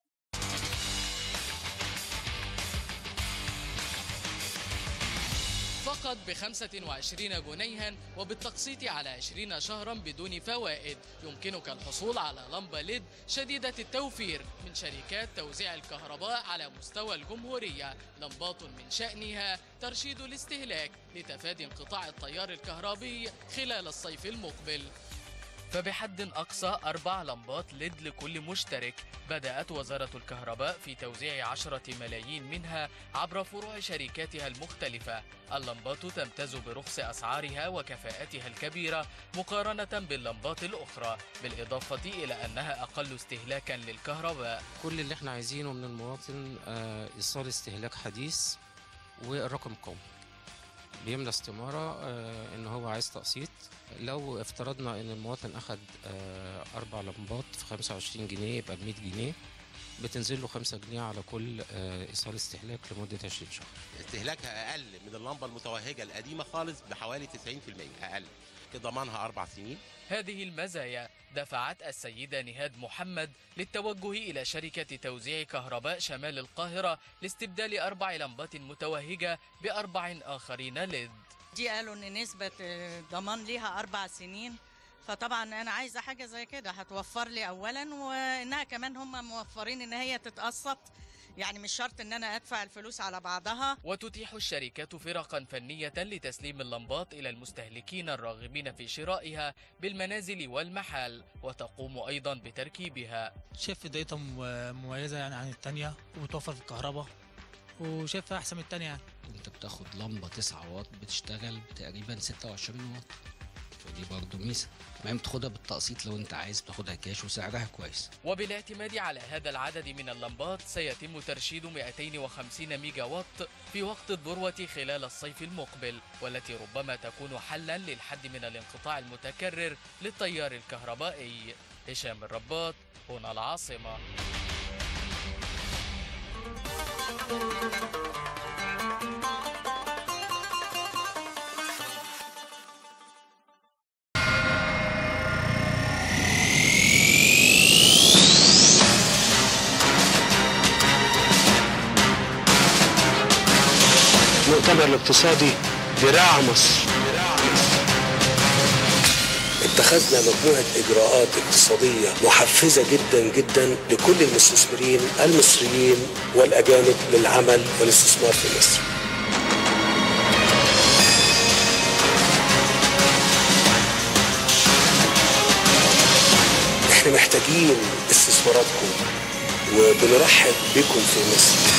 فقط ب 25 جنيها وبالتقسيط على 20 شهرا بدون فوائد يمكنك الحصول على لمبة ليد شديدة التوفير من شركات توزيع الكهرباء على مستوى الجمهورية لمبات من شأنها ترشيد الاستهلاك لتفادي انقطاع التيار الكهربي خلال الصيف المقبل فبحد أقصى أربع لمبات ليد لكل مشترك بدأت وزارة الكهرباء في توزيع عشرة ملايين منها عبر فروع شركاتها المختلفة اللمبات تمتاز برخص أسعارها وكفاءتها الكبيرة مقارنة باللمبات الأخرى بالإضافة إلى أنها أقل استهلاكا للكهرباء كل اللي احنا عايزينه من المواطن آه، ايصال استهلاك حديث والرقم قومي بيملى استمارة آه، ان هو عايز تقسيط لو افترضنا ان المواطن اخد آه، اربع لمبات في 25 جنيه يبقى ب 100 جنيه بتنزل له 5 جنيه على كل آه، ايصال استهلاك لمدة 20 شهر استهلاكها اقل من اللمبه المتوهجه القديمه خالص بحوالي 90% اقل ضمانها اربع سنين هذه المزايا دفعت السيدة نهاد محمد للتوجه إلى شركة توزيع كهرباء شمال القاهرة لاستبدال أربع لمبات متوهجة بأربع آخرين ليد دي قالوا ان نسبة آه، ضمان ليها أربع سنين فطبعا أنا عايزة حاجة زي كده هتوفر لي أولا وإنها كمان هم موفرين إن هي تتقسط يعني مش شرط إن أنا أدفع الفلوس على بعضها وتتيح الشركات فرقا فنية لتسليم اللمبات إلى المستهلكين الراغبين في شرائها بالمنازل والمحال وتقوم أيضا بتركيبها شايف داتا مميزة يعني عن التانية وبتوفر في الكهرباء وشايفها احسن من التانية يعني انت بتاخد لمبه 9 واط بتشتغل تقريبا 26 واط فدي برضه ميزه كمان بتاخدها بالتقسيط لو انت عايز بتاخدها كاش وسعرها كويس وبالاعتماد على هذا العدد من اللمبات سيتم ترشيد 250 ميجا وات في وقت الذروة خلال الصيف المقبل والتي ربما تكون حلا للحد من الانقطاع المتكرر للتيار الكهربائي هشام الرباط هنا العاصمة المؤتمر الاقتصادي ذراع مصر اتخذنا مجموعة إجراءات اقتصادية محفزة جدا جدا لكل المستثمرين المصريين والأجانب للعمل والاستثمار في مصر احنا محتاجين استثماراتكم وبنرحب بكم في مصر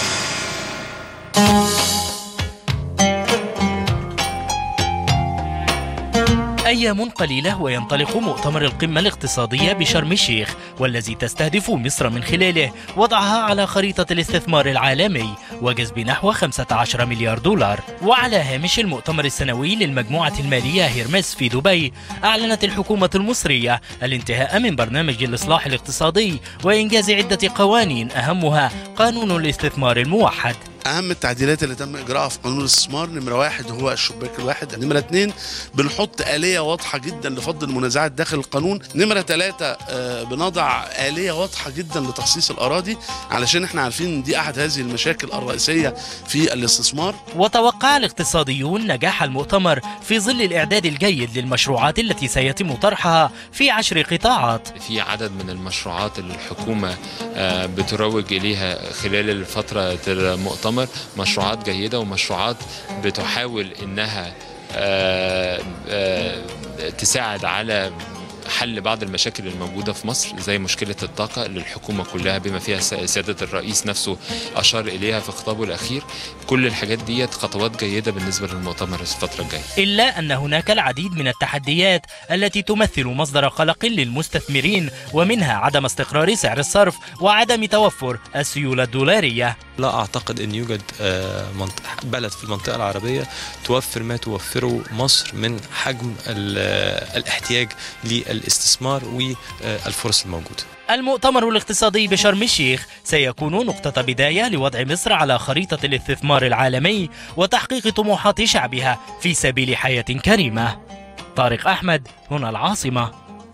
أيام قليلة وينطلق مؤتمر القمة الاقتصادية بشرم الشيخ والذي تستهدف مصر من خلاله وضعها على خريطة الاستثمار العالمي وجذب نحو 15 مليار دولار وعلى هامش المؤتمر السنوي للمجموعة المالية هيرمس في دبي أعلنت الحكومة المصرية الانتهاء من برنامج الإصلاح الاقتصادي وإنجاز عدة قوانين أهمها قانون الاستثمار الموحد اهم التعديلات اللي تم اجراءها في قانون الاستثمار نمره واحد هو الشباك الواحد نمره اتنين بنحط اليه واضحه جدا لفض المنازعات داخل القانون نمره ثلاثه آه بنضع اليه واضحه جدا لتخصيص الاراضي علشان احنا عارفين ان دي احد هذه المشاكل الرئيسيه في الاستثمار وتوقع الاقتصاديون نجاح المؤتمر في ظل الإعداد الجيد للمشروعات التي سيتم طرحها في عشر قطاعات في عدد من المشروعات اللي الحكومة آه، بتروج إليها خلال الفترة المؤتمر مشروعات جيدة ومشروعات بتحاول إنها آه، آه، تساعد على حل بعض المشاكل الموجودة في مصر زي مشكلة الطاقة اللي الحكومة كلها بما فيها س- سيادة الرئيس نفسه أشار إليها في خطابه الأخير كل الحاجات ديت خطوات جيدة بالنسبة للمؤتمر الفترة الجاية إلا أن هناك العديد من التحديات التي تمثل مصدر قلق للمستثمرين ومنها عدم استقرار سعر الصرف وعدم توفر السيولة الدولارية لا اعتقد ان يوجد آه، منط- بلد في المنطقه العربيه توفر ما توفره مصر من حجم ال- آه، الاحتياج للاستثمار والفرص الموجوده المؤتمر الاقتصادي بشرم الشيخ سيكون نقطة بداية لوضع مصر على خريطة الاستثمار العالمي وتحقيق طموحات شعبها في سبيل حياة كريمة طارق أحمد هنا العاصمة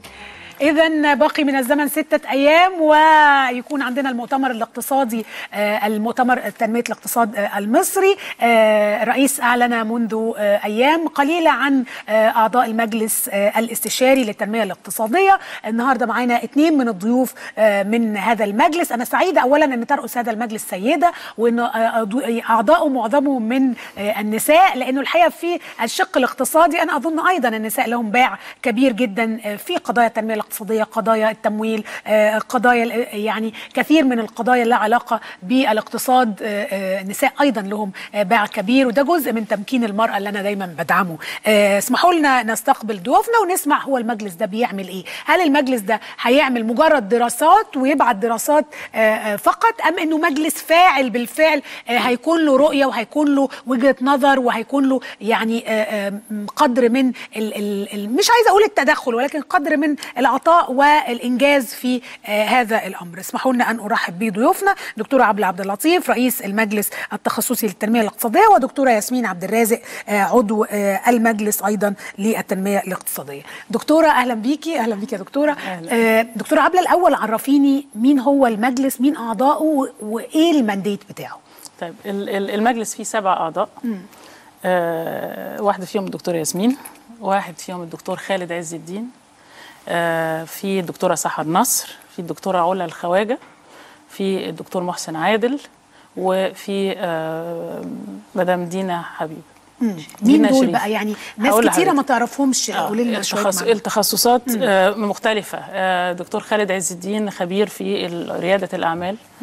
إذا باقي من الزمن ستة أيام ويكون عندنا المؤتمر الاقتصادي آه، المؤتمر تنمية الاقتصاد آه، المصري آه، الرئيس أعلن منذ آه، أيام قليلة عن آه، أعضاء المجلس آه، الاستشاري للتنمية الاقتصادية النهاردة معانا اثنين من الضيوف آه، من هذا المجلس أنا سعيدة أولا أن ترأس هذا المجلس سيدة وأن آه، أضو- أعضاؤه معظمهم من آه، النساء لأنه الحقيقة في الشق الاقتصادي أنا أظن أيضا النساء لهم باع كبير جدا آه، في قضايا التنمية الاقتصادية قضايا التمويل آه، قضايا ال- يعني كثير من القضايا اللي لها علاقة بالاقتصاد آه، آه، النساء أيضا لهم آه، باع كبير وده جزء من تمكين المرأة اللي أنا دايما بدعمه آه، اسمحوا لنا نستقبل ضيوفنا ونسمع هو المجلس ده بيعمل إيه هل المجلس ده هيعمل مجرد دراسات ويبعت دراسات آه، آه، فقط أم إنه مجلس فاعل بالفعل آه، هيكون له رؤية وهيكون له وجهة نظر وهيكون له يعني آه، آه، قدر من ال ال ال مش عايزة أقول التدخل ولكن قدر من العطاء والإنجاز في آه، هذا الأمر اسمحوا لنا أن أرحب بضيوفنا دكتورة عبلة عبد اللطيف رئيس المجلس التخصصي للتنمية الاقتصادية ودكتورة ياسمين عبد الرازق آه، عضو آه، المجلس أيضا للتنمية الاقتصادية دكتورة أهلا بيكي أهلا بيكي يا دكتورة آه، دكتورة عبلة الأول عرفيني مين هو المجلس مين أعضائه و- وإيه المنديت بتاعه طيب ال- ال- المجلس فيه سبع اعضاء آه واحده فيهم الدكتوره ياسمين واحد فيهم الدكتور خالد عز الدين آه في الدكتوره سحر نصر في الدكتوره علا الخواجه في الدكتور محسن عادل وفي آه مدام دينا حبيب مم. مين دينا دول شريف. بقى يعني ناس هقول كتيرة لحضرتك. ما تعرفهمش قولي لنا شوية التخص... معلومات. التخصصات مم. آه، مختلفة آه، دكتور خالد عز الدين خبير في ال- ريادة الأعمال مم.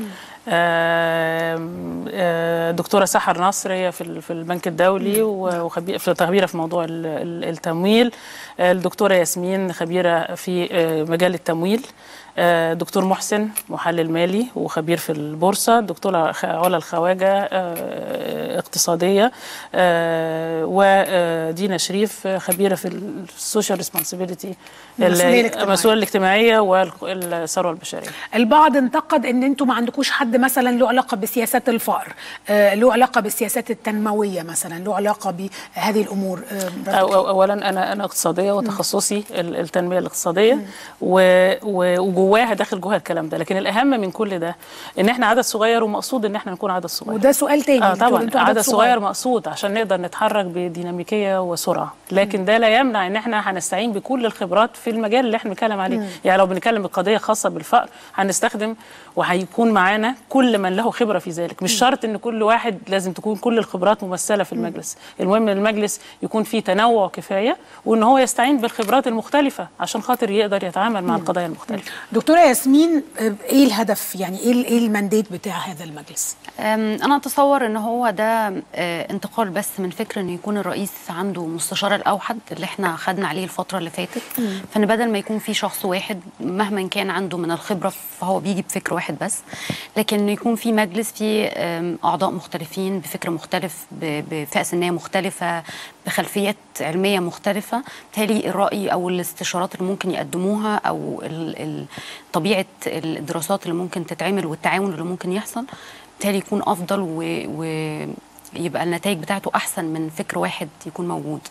آم، آه، دكتوره سحر نصر هي في ال- في البنك الدولي وخبيره في خبيره في موضوع ال- ال- التمويل آه، الدكتوره ياسمين خبيره في آه، مجال التمويل آه، دكتور محسن محلل مالي وخبير في البورصه دكتوره خ- علا الخواجه آه، اقتصاديه آه، ودينا شريف آه، خبيره في السوشيال ريسبونسبيلتي المسؤولية الاجتماعية. المسؤوليه الاجتماعيه والثروه البشريه البعض انتقد ان انتم ما عندكوش حد مثلا له علاقه بسياسات الفقر آه، له علاقه بالسياسات التنمويه مثلا له علاقه بهذه الامور آه، أو أو اولا انا انا اقتصاديه وتخصصي ال- التنميه الاقتصاديه و- و- وجواها داخل جواها الكلام ده لكن الاهم من كل ده ان احنا عدد صغير ومقصود ان احنا نكون عدد صغير وده سؤال تاني اه بتقول طبعا انتوا عدد صغير مقصود عشان نقدر نتحرك بديناميكيه وسرعه لكن ده لا يمنع ان احنا هنستعين بكل الخبرات في المجال اللي احنا بنتكلم عليه مم. يعني لو بنتكلم بقضيه خاصه بالفقر هنستخدم وهيكون معانا كل من له خبره في ذلك مش شرط ان كل واحد لازم تكون كل الخبرات ممثله في المجلس المهم ان المجلس يكون فيه تنوع كفايه وان هو يستعين بالخبرات المختلفه عشان خاطر يقدر يتعامل مع القضايا المختلفه دكتوره ياسمين آه، ايه الهدف يعني ايه ال- ايه المانديت بتاع هذا المجلس أم، انا اتصور ان هو ده آه، انتقال بس من فكر ان يكون الرئيس عنده مستشار الاوحد اللي احنا خدنا عليه الفتره اللي فاتت مم. فان بدل ما يكون في شخص واحد مهما كان عنده من الخبره فهو بيجي بفكر واحد بس لكن إنه يكون في مجلس فيه آم، اعضاء مختلفين بفكر مختلف ب- بفئه سنيه مختلفه بخلفيات علميه مختلفه بالتالي الراي او الاستشارات اللي ممكن يقدموها او ال- ال- طبيعه الدراسات اللي ممكن تتعمل والتعاون اللي ممكن يحصل بالتالي يكون افضل و, و يبقى النتائج بتاعته احسن من فكر واحد يكون موجود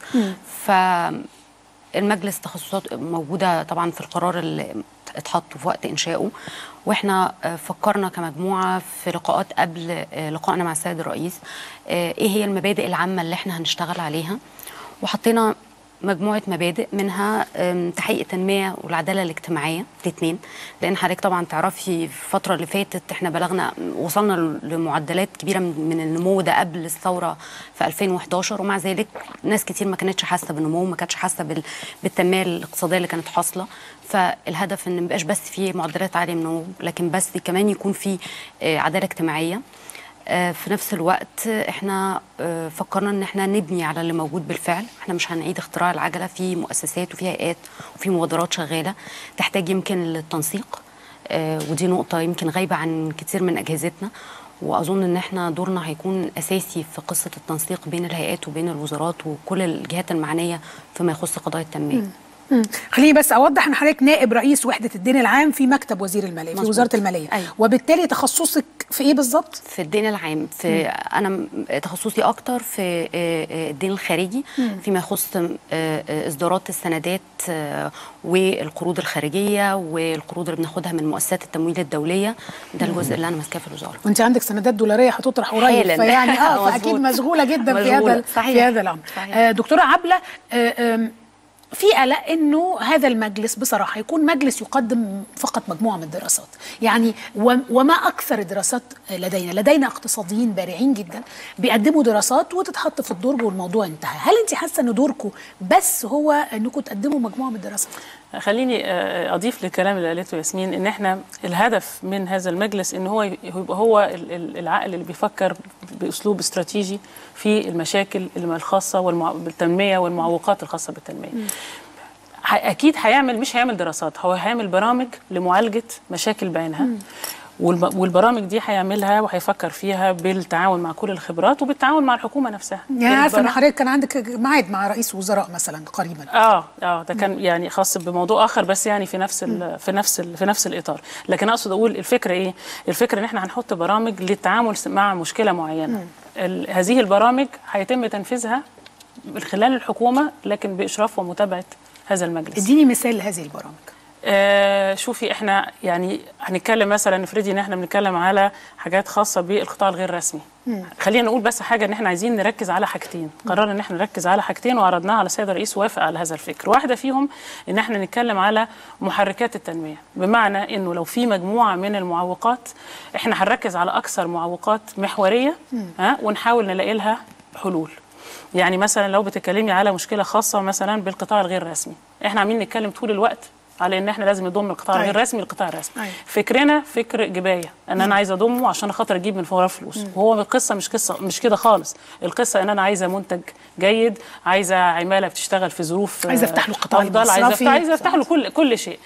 فالمجلس تخصصات موجوده طبعا في القرار اللي اتحط في وقت انشائه واحنا آه، فكرنا كمجموعه في لقاءات قبل آه، لقائنا مع السيد الرئيس آه، ايه هي المبادئ العامه اللي احنا هنشتغل عليها وحطينا مجموعة مبادئ منها آم، تحقيق التنمية والعدالة الاجتماعية الاثنين لأن حضرتك طبعا تعرفي في الفترة اللي فاتت احنا بلغنا وصلنا لمعدلات كبيرة من من النمو ده قبل الثورة في 2011 ومع ذلك ناس كتير ما كانتش حاسة بالنمو ما كانتش حاسة بال- بالتنمية الاقتصادية اللي كانت حاصلة فالهدف ان ما يبقاش بس في معدلات عالية من النمو لكن بس كمان يكون في آه، عدالة اجتماعية آه، في نفس الوقت آه، احنا آه، فكرنا ان احنا نبني على اللي موجود بالفعل احنا مش هنعيد اختراع العجله في مؤسسات وفي هيئات وفي مبادرات شغاله تحتاج يمكن للتنسيق آه، ودي نقطه يمكن غايبه عن كتير من اجهزتنا واظن ان احنا دورنا هيكون اساسي في قصه التنسيق بين الهيئات وبين الوزارات وكل الجهات المعنيه فيما يخص قضايا التنميه مم. مم. خليني بس اوضح ان حضرتك نائب رئيس وحده الدين العام في مكتب وزير الماليه في مظبوط. وزاره الماليه أيوة. وبالتالي تخصصك في ايه بالظبط في الدين العام في مم. انا م- تخصصي اكتر في آه، آه، الدين الخارجي مم. فيما يخص آه، آه، اصدارات السندات آه، والقروض الخارجيه والقروض اللي بناخدها من مؤسسات التمويل الدوليه ده مم. الجزء اللي انا ماسكاه في الوزاره وانت عندك سندات دولاريه هتطرح قريب حالاً. فيعني اه مظبوط. فاكيد مشغوله جدا في مشغولة. هذا صحيح. في هذا الامر صحيح. آه دكتوره عبله آه آم، في قلق انه هذا المجلس بصراحه يكون مجلس يقدم فقط مجموعه من الدراسات يعني و- وما اكثر الدراسات لدينا لدينا اقتصاديين بارعين جدا بيقدموا دراسات وتتحط في الدرج والموضوع انتهى هل انت حاسه ان دوركم بس هو انكم تقدموا مجموعه من الدراسات خليني آه، اضيف للكلام اللي قالته ياسمين ان احنا الهدف من هذا المجلس ان هو يبقى هو ال- ال- العقل اللي بيفكر باسلوب استراتيجي في المشاكل الم- الخاصه والمع- بالتنميه والمعوقات الخاصه بالتنميه. ح- اكيد هيعمل مش هيعمل دراسات هو هيعمل برامج لمعالجه مشاكل بعينها والب- والبرامج دي هيعملها وهيفكر فيها بالتعاون مع كل الخبرات وبالتعاون مع الحكومه نفسها يعني عارفه ان البرا- حضرتك كان عندك ميعاد مع رئيس وزراء مثلا قريبا اه اه ده كان يعني خاص بموضوع اخر بس يعني في نفس ال في نفس ال في نفس الاطار لكن اقصد اقول الفكره ايه الفكره ان احنا هنحط برامج للتعامل س- مع مشكله معينه ال- هذه البرامج هيتم تنفيذها من خلال الحكومه لكن باشراف ومتابعه هذا المجلس اديني مثال لهذه البرامج آه شوفي احنا يعني هنتكلم مثلا افرضي ان احنا بنتكلم على حاجات خاصه بالقطاع الغير رسمي خلينا نقول بس حاجه ان احنا عايزين نركز على حاجتين قررنا ان احنا نركز على حاجتين وعرضناها على السيد الرئيس وافق على هذا الفكر واحده فيهم ان احنا نتكلم على محركات التنميه بمعنى انه لو في مجموعه من المعوقات احنا هنركز على اكثر معوقات محوريه ها ونحاول نلاقي لها حلول يعني مثلا لو بتتكلمي على مشكله خاصه مثلا بالقطاع الغير رسمي احنا عاملين نتكلم طول الوقت على ان احنا لازم نضم القطاع أيوة. الغير رسمي للقطاع الرسمي أيوة. فكرنا فكر جبايه ان انا عايزه اضمه عشان خاطر اجيب من وراه فلوس وهو القصه مش قصه مش كده خالص القصه ان انا عايزه منتج جيد عايزه عماله بتشتغل في ظروف عايزة آه، أفتح له قطاع أفضل، عايزه مصرفي. أفتح- عايزه افتح له كل كل شيء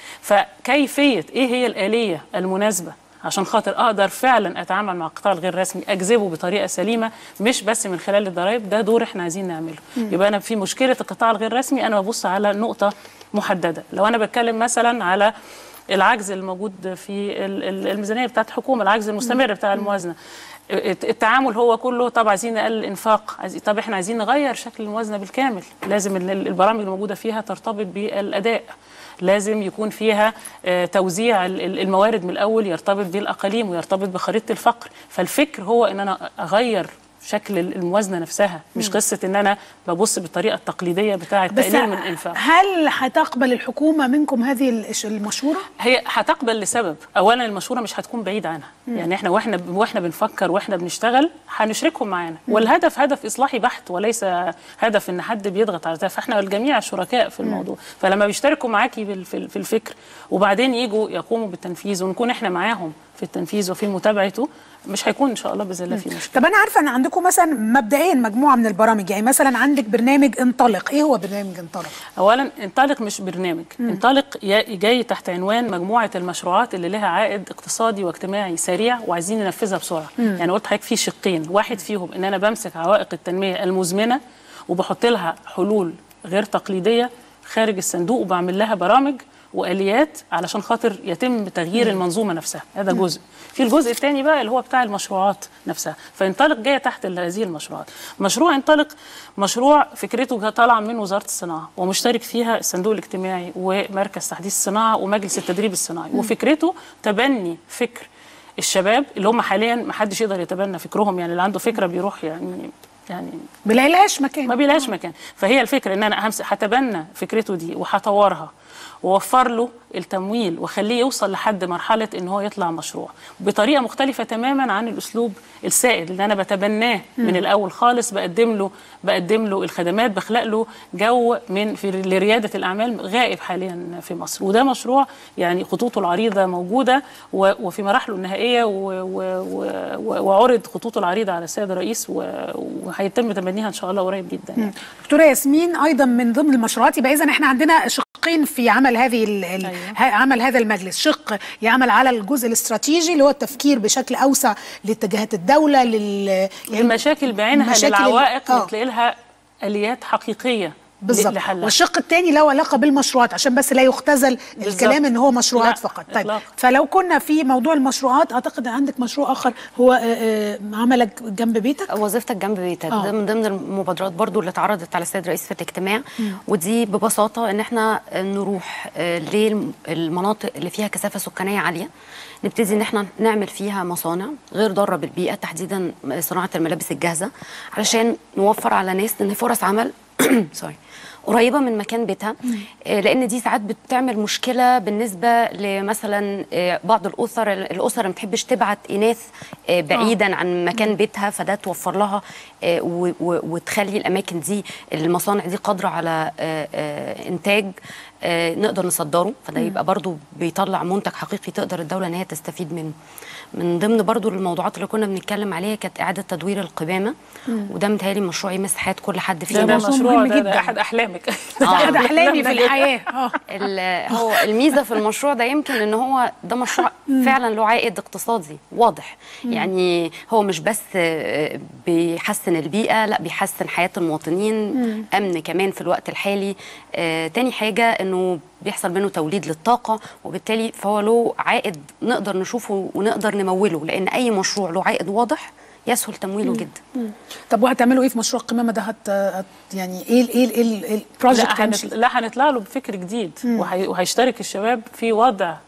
فكيفيه ايه هي الاليه المناسبه عشان خاطر اقدر فعلا اتعامل مع القطاع الغير رسمي اجذبه بطريقه سليمه مش بس من خلال الضرائب ده دور احنا عايزين نعمله مم. يبقى انا في مشكله القطاع الغير رسمي انا ببص على نقطه محدده لو انا بتكلم مثلا على العجز الموجود في ال- ال- الميزانيه بتاعت الحكومه العجز المستمر بتاع الموازنه الت- التعامل هو كله طب عايزين نقلل الانفاق عايز- طب احنا عايزين نغير شكل الموازنه بالكامل لازم ال- ال- البرامج الموجوده فيها ترتبط بالاداء لازم يكون فيها آه، توزيع ال- ال- الموارد من الاول يرتبط بالاقاليم ويرتبط بخريطه الفقر فالفكر هو ان انا اغير شكل الموازنه نفسها مش مم. قصه ان انا ببص بالطريقه التقليديه بتاعه بس تقليل من الانفاق هل هتقبل الحكومه منكم هذه الش- المشوره؟ هي هتقبل لسبب اولا المشوره مش هتكون بعيد عنها مم. يعني احنا واحنا واحنا بنفكر واحنا بنشتغل هنشركهم معانا مم. والهدف هدف اصلاحي بحت وليس هدف ان حد بيضغط على ده فاحنا الجميع شركاء في الموضوع فلما بيشتركوا معاكي بال- في في الفكر وبعدين يجوا يقوموا بالتنفيذ ونكون احنا معاهم في التنفيذ وفي متابعته مش هيكون ان شاء الله باذن الله في مشكله طب انا عارفه ان عندكم مثلا مبدئيا مجموعه من البرامج يعني مثلا عندك برنامج انطلق ايه هو برنامج انطلق اولا انطلق مش برنامج مم. انطلق يا- جاي تحت عنوان مجموعه المشروعات اللي لها عائد اقتصادي واجتماعي سريع وعايزين ننفذها بسرعه مم. يعني قلت حضرتك في شقين واحد فيهم ان انا بمسك عوائق التنميه المزمنه وبحط لها حلول غير تقليديه خارج الصندوق وبعمل لها برامج واليات علشان خاطر يتم تغيير مم. المنظومه نفسها هذا مم. جزء في الجزء الثاني بقى اللي هو بتاع المشروعات نفسها فانطلق جايه تحت ال- هذه المشروعات مشروع انطلق مشروع فكرته طالعه من وزاره الصناعه ومشترك فيها الصندوق الاجتماعي ومركز تحديث الصناعه ومجلس التدريب الصناعي مم. وفكرته تبني فكر الشباب اللي هم حاليا ما حدش يقدر يتبنى فكرهم يعني اللي عنده فكره بيروح يعني يعني بيلاقيلهاش مكان ما بيلاقيش مكان فهي الفكره ان انا همسك هتبنى فكرته دي وهطورها ووفر له التمويل واخليه يوصل لحد مرحله ان هو يطلع مشروع بطريقه مختلفه تماما عن الاسلوب السائد اللي انا بتبناه مم. من الاول خالص بقدم له بقدم له الخدمات بخلق له جو من في لرياده الاعمال غائب حاليا في مصر وده مشروع يعني خطوطه العريضه موجوده و- وفي مراحله النهائيه و- و- و- وعرض خطوطه العريضه على السيد الرئيس و- وهيتم تبنيها ان شاء الله قريب جدا يعني. دكتوره ياسمين ايضا من ضمن المشروعات يبقى اذا احنا عندنا شقين في عمل هذه ال ال أيوة. عمل هذا المجلس شق يعمل على الجزء الاستراتيجي اللي هو التفكير بشكل اوسع لاتجاهات الدوله لل المشاكل بعينها المشاكل ال- للعوائق آه. بتلاقي لها اليات حقيقيه بالظبط لحلها والشق الثاني له علاقه بالمشروعات عشان بس لا يختزل بالظبط. الكلام ان هو مشروعات لا، فقط طيب إطلاقاً. فلو كنا في موضوع المشروعات اعتقد عندك مشروع اخر هو آه، آه، عملك جنب بيتك وظيفتك جنب بيتك آه. ده من ضمن المبادرات برضو اللي اتعرضت على السيد رئيس في الاجتماع مم. ودي ببساطه ان احنا نروح آه، للمناطق اللي فيها كثافه سكانيه عاليه نبتدي ان احنا نعمل فيها مصانع غير ضاره بالبيئه تحديدا صناعه الملابس الجاهزه علشان نوفر على ناس ان فرص عمل سوري قريبه من مكان بيتها آه، لان دي ساعات بتعمل مشكله بالنسبه لمثلا آه، بعض الاسر الاسر اللي ما بتحبش تبعت اناث آه، بعيدا عن مكان بيتها فده توفر لها آه، و- و- وتخلي الاماكن دي المصانع دي قادره على آه، آه، انتاج آه، نقدر نصدره فده مم. يبقى برضو بيطلع منتج حقيقي تقدر الدوله ان هي تستفيد منه من ضمن برضو الموضوعات اللي كنا بنتكلم عليها كانت اعاده تدوير القمامه مم. وده متهيألي مشروع يمس حياه كل حد ده, فينا ده مشروع ده, ده احد احلامك أحد أحلامي في الحياة. ال- هو الميزه في المشروع ده يمكن ان هو ده مشروع فعلا له عائد اقتصادي واضح مم. يعني هو مش بس آه، بيحسن البيئه لا بيحسن حياه المواطنين مم. امن كمان في الوقت الحالي آه، تاني حاجه انه بيحصل منه توليد للطاقه وبالتالي فهو له عائد نقدر نشوفه ونقدر نموله لان اي مشروع له عائد واضح يسهل تمويله مم. جدا مم. طب وهتعملوا ايه في مشروع القمامه ده هت... هت... يعني ايه ال- ايه ال- ايه ال- البروجكت لا, هنت... لا هنطلع له بفكر جديد مم. وهي... وهيشترك الشباب في وضع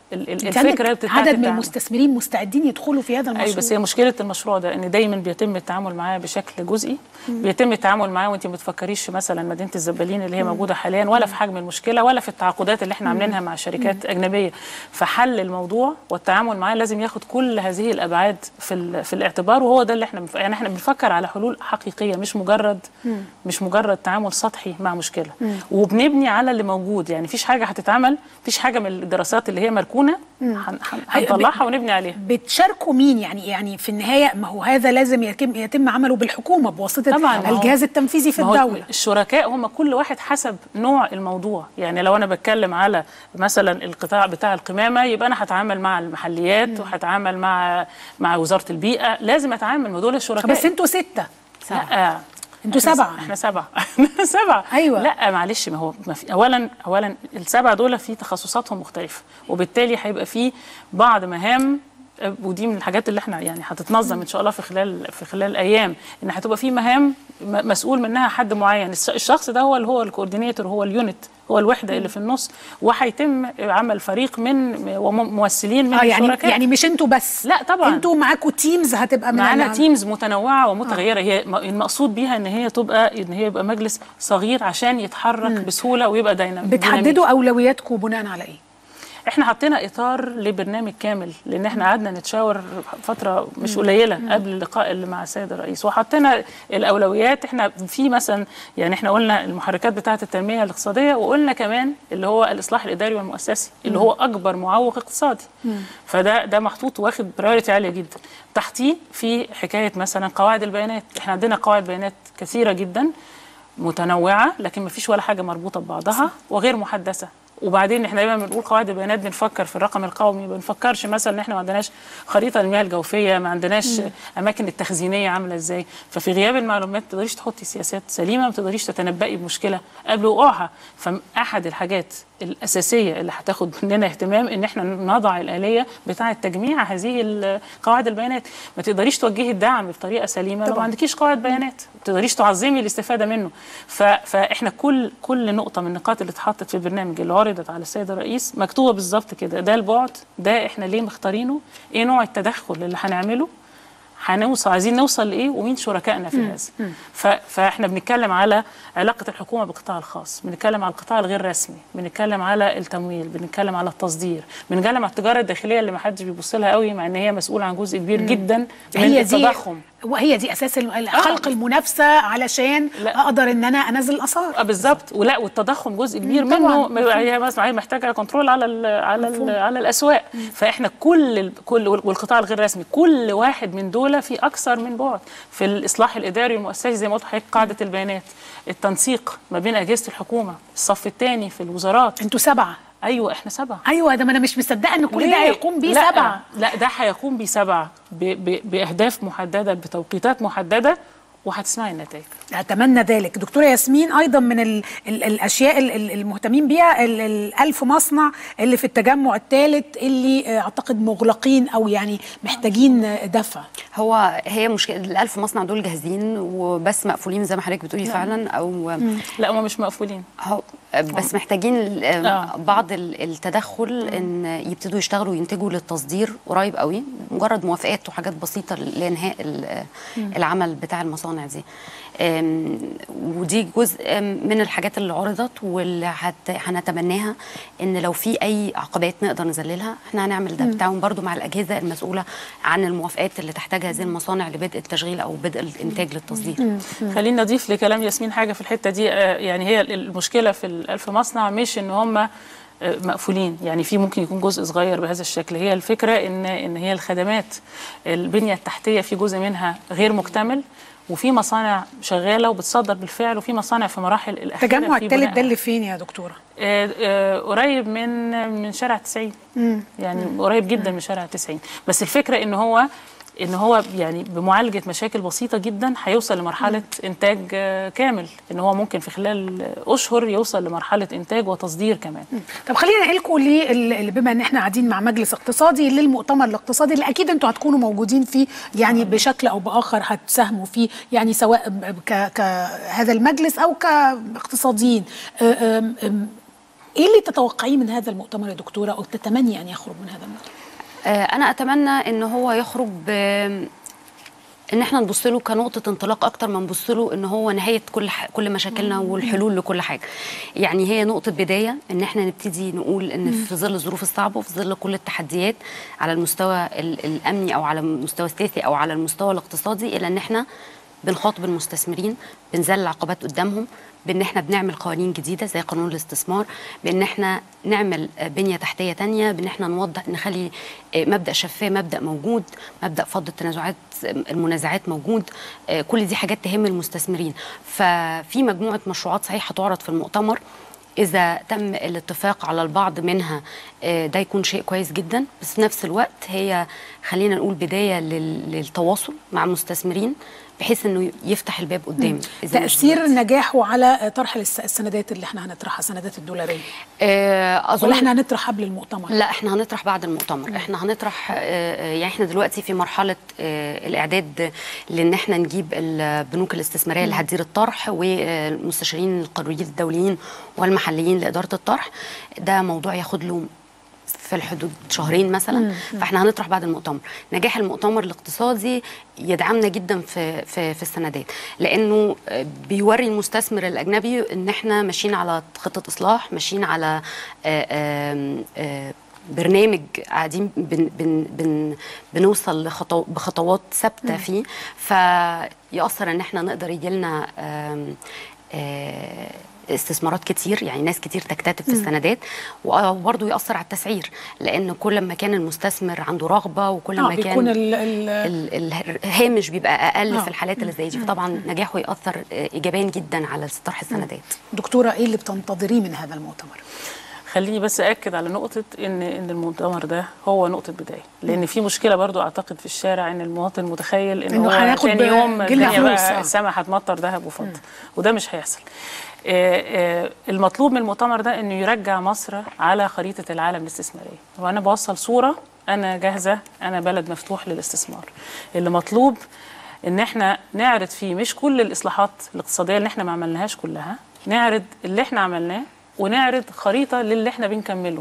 ال- ال- أنت عندك الفكره بتاعت عدد من التعامل. المستثمرين مستعدين يدخلوا في هذا المشروع ايوه بس هي مشكله المشروع ده ان دايما بيتم التعامل معاه بشكل جزئي مم. بيتم التعامل معاه وانت ما بتفكريش في مثلا مدينه الزبالين اللي هي مم. موجوده حاليا ولا في حجم المشكله ولا في التعاقدات اللي احنا مم. عاملينها مع شركات مم. اجنبيه فحل الموضوع والتعامل معاه لازم ياخد كل هذه الابعاد في ال- في الاعتبار وهو ده اللي احنا بنف... يعني احنا بنفكر على حلول حقيقيه مش مجرد مم. مش مجرد تعامل سطحي مع مشكله مم. وبنبني على اللي موجود يعني مفيش حاجه هتتعمل مفيش حاجه من الدراسات اللي هي مركونه مم. هن- هن- هي- هنطلعها ونبني عليها بتشاركوا مين يعني يعني في النهايه ما هو هذا لازم يتم يتم عمله بالحكومه بواسطه طبعا ما هو- الجهاز التنفيذي في ما هو الدوله الشركاء هم كل واحد حسب نوع الموضوع يعني لو انا بتكلم على مثلا القطاع بتاع القمامه يبقى انا هتعامل مع المحليات وهتعامل مع مع وزاره البيئه لازم اتعامل ما دول الشركاء بس انتوا سته لا انتوا إحنا سبعة. احنا سبعه سبعه ايوه لا معلش ما هو ما في اولا اولا السبعه دول في تخصصاتهم مختلفه وبالتالي هيبقى في بعض مهام آه، ودي من الحاجات اللي احنا يعني هتتنظم ان شاء الله في خلال في خلال ايام ان هتبقى في مهام م- مسؤول منها حد معين الس- الشخص ده هو اللي هو الكوردينيتور هو اليونت هو الوحده اللي في النص وهيتم عمل فريق من وممثلين من اه يعني الشركاء يعني مش انتوا بس لا طبعا انتوا معاكوا تيمز هتبقى من معانا العام. تيمز متنوعه ومتغيره هي م- المقصود بيها ان هي تبقى ان هي يبقى مجلس صغير عشان يتحرك مم. بسهوله ويبقى داينامي بتحددوا اولوياتكم بناء على ايه احنا حطينا اطار لبرنامج كامل لان احنا قعدنا نتشاور فتره مش قليله قبل اللقاء اللي مع السيد الرئيس وحطينا الاولويات احنا في مثلا يعني احنا قلنا المحركات بتاعه التنميه الاقتصاديه وقلنا كمان اللي هو الاصلاح الاداري والمؤسسي اللي هو اكبر معوق اقتصادي فده ده محطوط واخد برايورتي عاليه جدا تحتيه في حكايه مثلا قواعد البيانات احنا عندنا قواعد بيانات كثيره جدا متنوعه لكن ما فيش ولا حاجه مربوطه ببعضها وغير محدثه وبعدين احنا دايما بنقول قواعد البيانات بنفكر في الرقم القومي ما بنفكرش مثلا ان احنا ما عندناش خريطه للمياه الجوفيه ما عندناش مم. اماكن التخزينيه عامله ازاي ففي غياب المعلومات ما تقدريش تحطي سياسات سليمه ما تقدريش تتنبئي بمشكله قبل وقوعها فاحد الحاجات الاساسيه اللي هتاخد مننا اهتمام ان احنا نضع الاليه بتاعه تجميع هذه ال- قواعد البيانات ما تقدريش توجهي الدعم بطريقه سليمه لو طبعاً. ما عندكيش قواعد بيانات ما تقدريش تعظمي الاستفاده منه ف... فاحنا كل كل نقطه من النقاط اللي اتحطت في البرنامج اللي عرضت على السيد الرئيس مكتوبه بالظبط كده ده البعد ده احنا ليه مختارينه ايه نوع التدخل اللي هنعمله هنوصل عايزين نوصل لايه ومين شركائنا في مم. هذا مم. ف... فاحنا بنتكلم على علاقه الحكومه بالقطاع الخاص بنتكلم على القطاع الغير رسمي بنتكلم على التمويل بنتكلم على التصدير بنتكلم على التجاره الداخليه اللي ما حدش بيبص لها قوي مع ان هي مسؤوله عن جزء كبير مم. جدا من هي دي التضخم وهي دي اساس الم- خلق المنافسه علشان اقدر ان انا انزل الاسعار اه بالظبط ولا والتضخم جزء كبير مم، منه طبعاً، م- هي مثلا هي محتاجه كنترول على ال على ال على الاسواق فاحنا كل ال كل والقطاع الغير رسمي كل واحد من دول في اكثر من بعد في الاصلاح الاداري والمؤسسي زي ما قلت لحضرتك قاعده البيانات التنسيق ما بين اجهزه الحكومه الصف الثاني في الوزارات انتوا سبعه ايوه احنا سبعه ايوه ده ما انا مش مصدقه ان كل ده ليه؟ هيقوم بيه لا سبعه لا ده هيقوم بيه سبعه ب- ب- باهداف محدده بتوقيتات محدده وهتسمعي النتائج اتمنى ذلك دكتوره ياسمين ايضا من ال ال الاشياء ال ال المهتمين بيها ال الالف مصنع اللي في التجمع الثالث اللي آه، اعتقد مغلقين او يعني محتاجين آه، دفع هو هي مشكله الألف مصنع دول جاهزين وبس مقفولين زي ما حضرتك بتقولي لا. فعلا او لا هم مش مقفولين هو بس محتاجين ال- آه. بعض ال- التدخل ان يبتدوا يشتغلوا وينتجوا للتصدير قريب قوي مجرد موافقات وحاجات بسيطه لانهاء ال- مم. العمل بتاع المصانع دي أم، ودي جزء من الحاجات اللي عرضت واللي هت- هنتمناها ان لو في اي عقبات نقدر نذللها احنا هنعمل ده مم. بالتعاون برضو مع الاجهزه المسؤوله عن الموافقات اللي تحتاجها هذه المصانع لبدء التشغيل او بدء الانتاج للتصدير خلينا نضيف لكلام ياسمين حاجه في الحته دي آه، يعني هي المشكله في الألف مصنع مش ان هم آه، مقفولين يعني في ممكن يكون جزء صغير بهذا الشكل هي الفكره ان ان هي الخدمات البنيه التحتيه في جزء منها غير مكتمل وفي مصانع شغاله وبتصدر بالفعل وفي مصانع في مراحل الاخيره التجمع في الثالث بنائها. ده اللي فين يا دكتوره آه، آه، قريب من من شارع 90 مم. يعني قريب جدا من شارع 90 بس الفكره ان هو ان هو يعني بمعالجه مشاكل بسيطه جدا هيوصل لمرحله انتاج آه، كامل ان هو ممكن في خلال اشهر يوصل لمرحله انتاج وتصدير كمان طب خلينا نقلكم لل- بما ان احنا قاعدين مع مجلس اقتصادي للمؤتمر الاقتصادي اللي اكيد انتوا هتكونوا موجودين فيه يعني بشكل او باخر هتساهموا فيه يعني سواء ب- ك كهذا المجلس او كاقتصاديين أ- أم- أم، ايه اللي تتوقعيه من هذا المؤتمر يا دكتوره او تتمني ان يخرج من هذا المؤتمر آه، انا اتمنى ان هو يخرج ب ان احنا نبص له كنقطه انطلاق اكتر ما نبص له ان هو نهايه كل ح... كل مشاكلنا والحلول لكل حاجه يعني هي نقطه بدايه ان احنا نبتدي نقول ان مم. في ظل الظروف الصعبه وفي ظل كل التحديات على المستوى ال- الامني او على المستوى السياسي او على المستوى الاقتصادي الا ان احنا بنخاطب المستثمرين بنزل العقبات قدامهم بان احنا بنعمل قوانين جديده زي قانون الاستثمار بان احنا نعمل آه، بنيه تحتيه تانية بان احنا نوضح نخلي آه، مبدا شفاف مبدا موجود مبدا فض التنازعات آه، المنازعات موجود آه، كل دي حاجات تهم المستثمرين ففي مجموعه مشروعات صحيح هتعرض في المؤتمر إذا تم الاتفاق على البعض منها آه، ده يكون شيء كويس جدا بس في نفس الوقت هي خلينا نقول بداية لل- للتواصل مع المستثمرين بحيث انه يفتح الباب قدام إذا مش تاثير نجاحه على طرح الس- السندات اللي احنا هنطرحها السندات الدولاريه آه، ولا احنا هنطرح قبل المؤتمر لا احنا هنطرح بعد المؤتمر احنا هنطرح آه، آه، يعني احنا دلوقتي في مرحله آه، الاعداد لان احنا نجيب البنوك الاستثماريه اللي مم. هتدير الطرح والمستشارين القانونيين الدوليين والمحليين لاداره الطرح ده موضوع ياخد له في الحدود شهرين مثلا مم. فاحنا هنطرح بعد المؤتمر نجاح المؤتمر الاقتصادي يدعمنا جدا في في في السندات لانه آه، بيوري المستثمر الاجنبي ان احنا ماشيين على خطه اصلاح ماشيين على آه، آم، آه، برنامج قاعدين بن بن بن بنوصل لخطو بخطوات ثابته مم. فيه فيأثر ان احنا نقدر يجي لنا استثمارات كتير يعني ناس كتير تكتتب في مم. السندات وبرضه يأثر على التسعير لأن كل ما كان المستثمر عنده رغبة وكل آه، ما كان بيكون ال- ال- ال- الهامش بيبقى أقل آه. في الحالات اللي زي دي مم. فطبعا نجاحه يأثر آه، إيجابيا جدا على طرح السندات دكتوره ايه اللي بتنتظريه من هذا المؤتمر خليني بس اكد على نقطه ان ان المؤتمر ده هو نقطه بدايه لان في مشكله برضو اعتقد في الشارع ان المواطن متخيل ان إنه هو هناخد تاني يوم جيلنا الدنيا فلوس، بقى آه. السما هتمطر ذهب وفضه وده مش هيحصل آه، آه، المطلوب من المؤتمر ده انه يرجع مصر على خريطه العالم الاستثماريه وانا بوصل صوره انا جاهزه انا بلد مفتوح للاستثمار اللي مطلوب ان احنا نعرض فيه مش كل الاصلاحات الاقتصاديه اللي احنا ما عملناهاش كلها نعرض اللي احنا عملناه ونعرض خريطه للي احنا بنكمله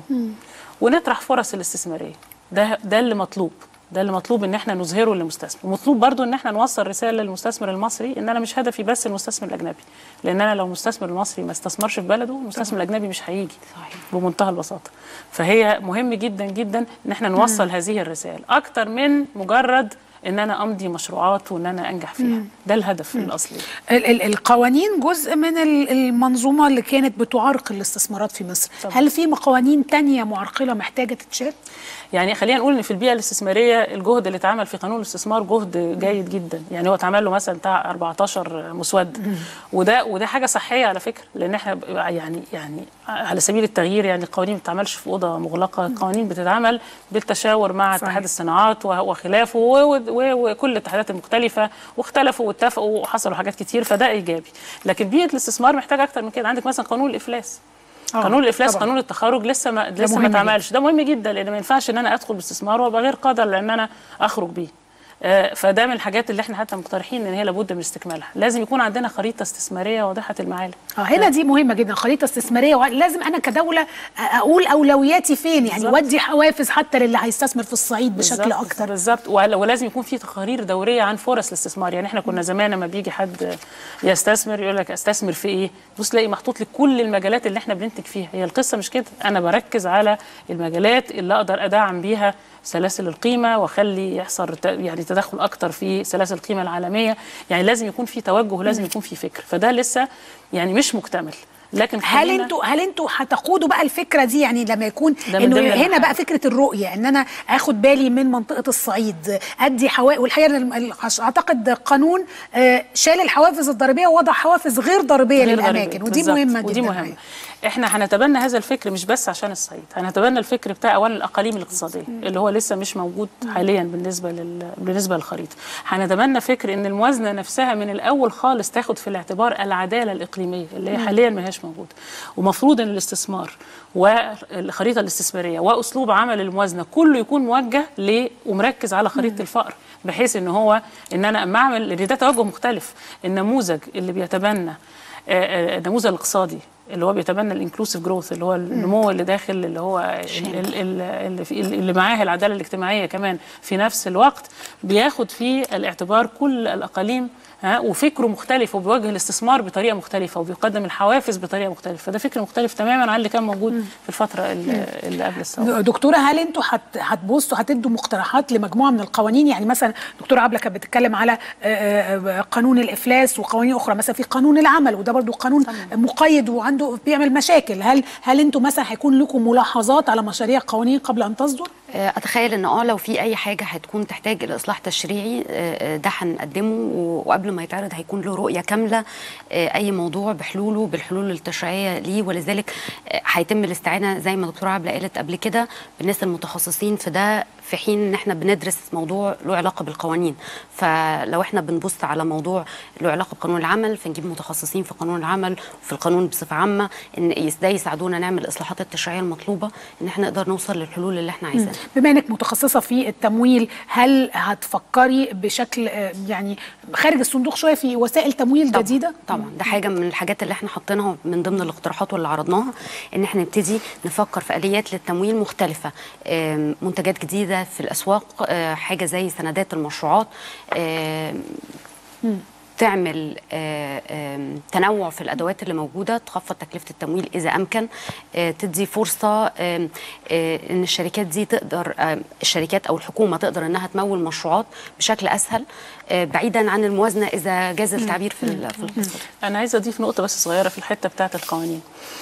ونطرح فرص الاستثماريه ده ده اللي مطلوب ده اللي مطلوب ان احنا نظهره للمستثمر ومطلوب برضو ان احنا نوصل رساله للمستثمر المصري ان انا مش هدفي بس المستثمر الاجنبي لان انا لو المستثمر المصري ما استثمرش في بلده المستثمر الاجنبي مش هيجي صحيح. بمنتهى البساطه فهي مهم جدا جدا ان احنا نوصل هذه الرسائل اكتر من مجرد ان انا امضي مشروعات وان انا انجح فيها مم. ده الهدف الاصلي ال- ال- القوانين جزء من ال- المنظومه اللي كانت بتعرقل الاستثمارات في مصر طبعا. هل في قوانين تانية معرقله محتاجه تتشال يعني خلينا نقول ان في البيئه الاستثماريه الجهد اللي اتعمل في قانون الاستثمار جهد جيد جدا يعني هو اتعمل له مثلا بتاع 14 مسوده وده وده حاجه صحيه على فكره لان احنا ب- يعني يعني على سبيل التغيير يعني القوانين ما بتتعملش في اوضه مغلقه القوانين بتتعمل بالتشاور مع صحيح. اتحاد الصناعات و- وخلافه و- و- وكل الاتحادات المختلفه واختلفوا واتفقوا وحصلوا حاجات كتير فده ايجابي لكن بيئه الاستثمار محتاجه اكتر من كده عندك مثلا قانون الافلاس آه، قانون الافلاس طبعاً. قانون التخرج لسه ما لسه مهم ما جداً. اتعملش ده مهم جدا لان ما ينفعش ان انا ادخل باستثمار وابقى غير قادر لان انا اخرج بيه آه، فده من الحاجات اللي احنا حتى مقترحين ان هي لابد من استكمالها لازم يكون عندنا خريطه استثماريه واضحه المعالم اه هنا دي مهمه جدا خريطه استثماريه ولازم انا كدوله اقول اولوياتي فين يعني بالظبط. ودي حوافز حتى للي هيستثمر في الصعيد بشكل بالظبط- اكتر بالظبط ول- ولازم يكون في تقارير دوريه عن فرص الاستثمار يعني احنا كنا زمان لما بيجي حد يستثمر يقول لك استثمر في ايه بص تلاقي محطوط لك كل المجالات اللي احنا بننتج فيها هي القصه مش كده انا بركز على المجالات اللي اقدر ادعم بيها سلاسل القيمه واخلي يحصل ت- يعني تدخل اكتر في سلاسل القيمه العالميه يعني لازم يكون في توجه ولازم يكون في فكر فده لسه يعني مش مكتمل لكن هل خلينا- انتوا هل انتوا هتقودوا بقى الفكره دي يعني لما يكون ده من انه ضمن هنا الحاجات. بقى فكره الرؤيه ان انا اخد بالي من منطقه الصعيد ادي حوافز والحقيقه إن الم- اعتقد قانون آه، شال الحوافز الضريبيه ووضع حوافز غير ضريبيه غير للاماكن ضريبية. ودي بالظبط. مهمه جدا ودي مهمه احنا هنتبنى هذا الفكر مش بس عشان الصعيد هنتبنى الفكر بتاع اولا الاقاليم الاقتصاديه اللي هو لسه مش موجود حاليا بالنسبه لل... بالنسبه للخريطه هنتبنى فكر ان الموازنه نفسها من الاول خالص تاخد في الاعتبار العداله الاقليميه اللي هي مم. حاليا ما هياش موجوده ومفروض ان الاستثمار والخريطه الاستثماريه واسلوب عمل الموازنه كله يكون موجه ل ومركز على خريطه الفقر بحيث ان هو ان انا اما اعمل لان ده توجه مختلف النموذج اللي بيتبنى آه، آه، النموذج الاقتصادي اللي هو بيتبنى الانكلوسيف جروث اللي هو النمو اللي داخل اللي هو ال- ال- ال- اللي, في اللي معاه العداله الاجتماعيه كمان في نفس الوقت بياخد في الاعتبار كل الاقاليم ها وفكره مختلف وبيوجه الاستثمار بطريقه مختلفه وبيقدم الحوافز بطريقه مختلفه فده فكر مختلف تماما عن اللي كان موجود في الفتره اللي, اللي قبل الثوره دكتوره هل انتوا هت- هتبصوا هتدوا مقترحات لمجموعه من القوانين يعني مثلا دكتوره عبله كانت بتتكلم على آه، آه، قانون الافلاس وقوانين اخرى مثلا في قانون العمل وده برضو قانون مقيد وعنده بيعمل مشاكل هل هل انتوا مثلا هيكون لكم ملاحظات على مشاريع قوانين قبل ان تصدر؟ آه، اتخيل ان اه لو في اي حاجه هتكون تحتاج الى اصلاح تشريعي آه، آه، ده هنقدمه و- وقبل ما يتعرض هيكون له رؤيه كامله آه، اي موضوع بحلوله بالحلول التشريعيه ليه ولذلك آه، هيتم الاستعانه زي ما دكتوره عبله قالت قبل كده بالناس المتخصصين في ده في حين ان احنا بندرس موضوع له علاقه بالقوانين فلو احنا بنبص على موضوع له علاقه بقانون العمل فنجيب متخصصين في قانون العمل وفي القانون بصفه عامه ان يس- ده يساعدونا نعمل الاصلاحات التشريعيه المطلوبه ان احنا نقدر نوصل للحلول اللي احنا عايزينها بما انك متخصصه في التمويل هل هتفكري بشكل آه، يعني خارج الصندوق شويه في وسائل تمويل طبعاً جديده؟ طبعا ده حاجه من الحاجات اللي احنا حاطينها من ضمن الاقتراحات واللي عرضناها ان احنا نبتدي نفكر في اليات للتمويل مختلفه آم، منتجات جديده في الاسواق آه، حاجه زي سندات المشروعات آم، تعمل آه، آم، تنوع في الادوات اللي موجوده تخفض تكلفه التمويل اذا امكن آه، تدي فرصه آم، آه، ان الشركات دي تقدر آم، الشركات او الحكومه تقدر انها تمول مشروعات بشكل اسهل آه، بعيدا عن الموازنه اذا جاز التعبير في ال- في القصه انا عايزه اضيف نقطه بس صغيره في الحته بتاعه القوانين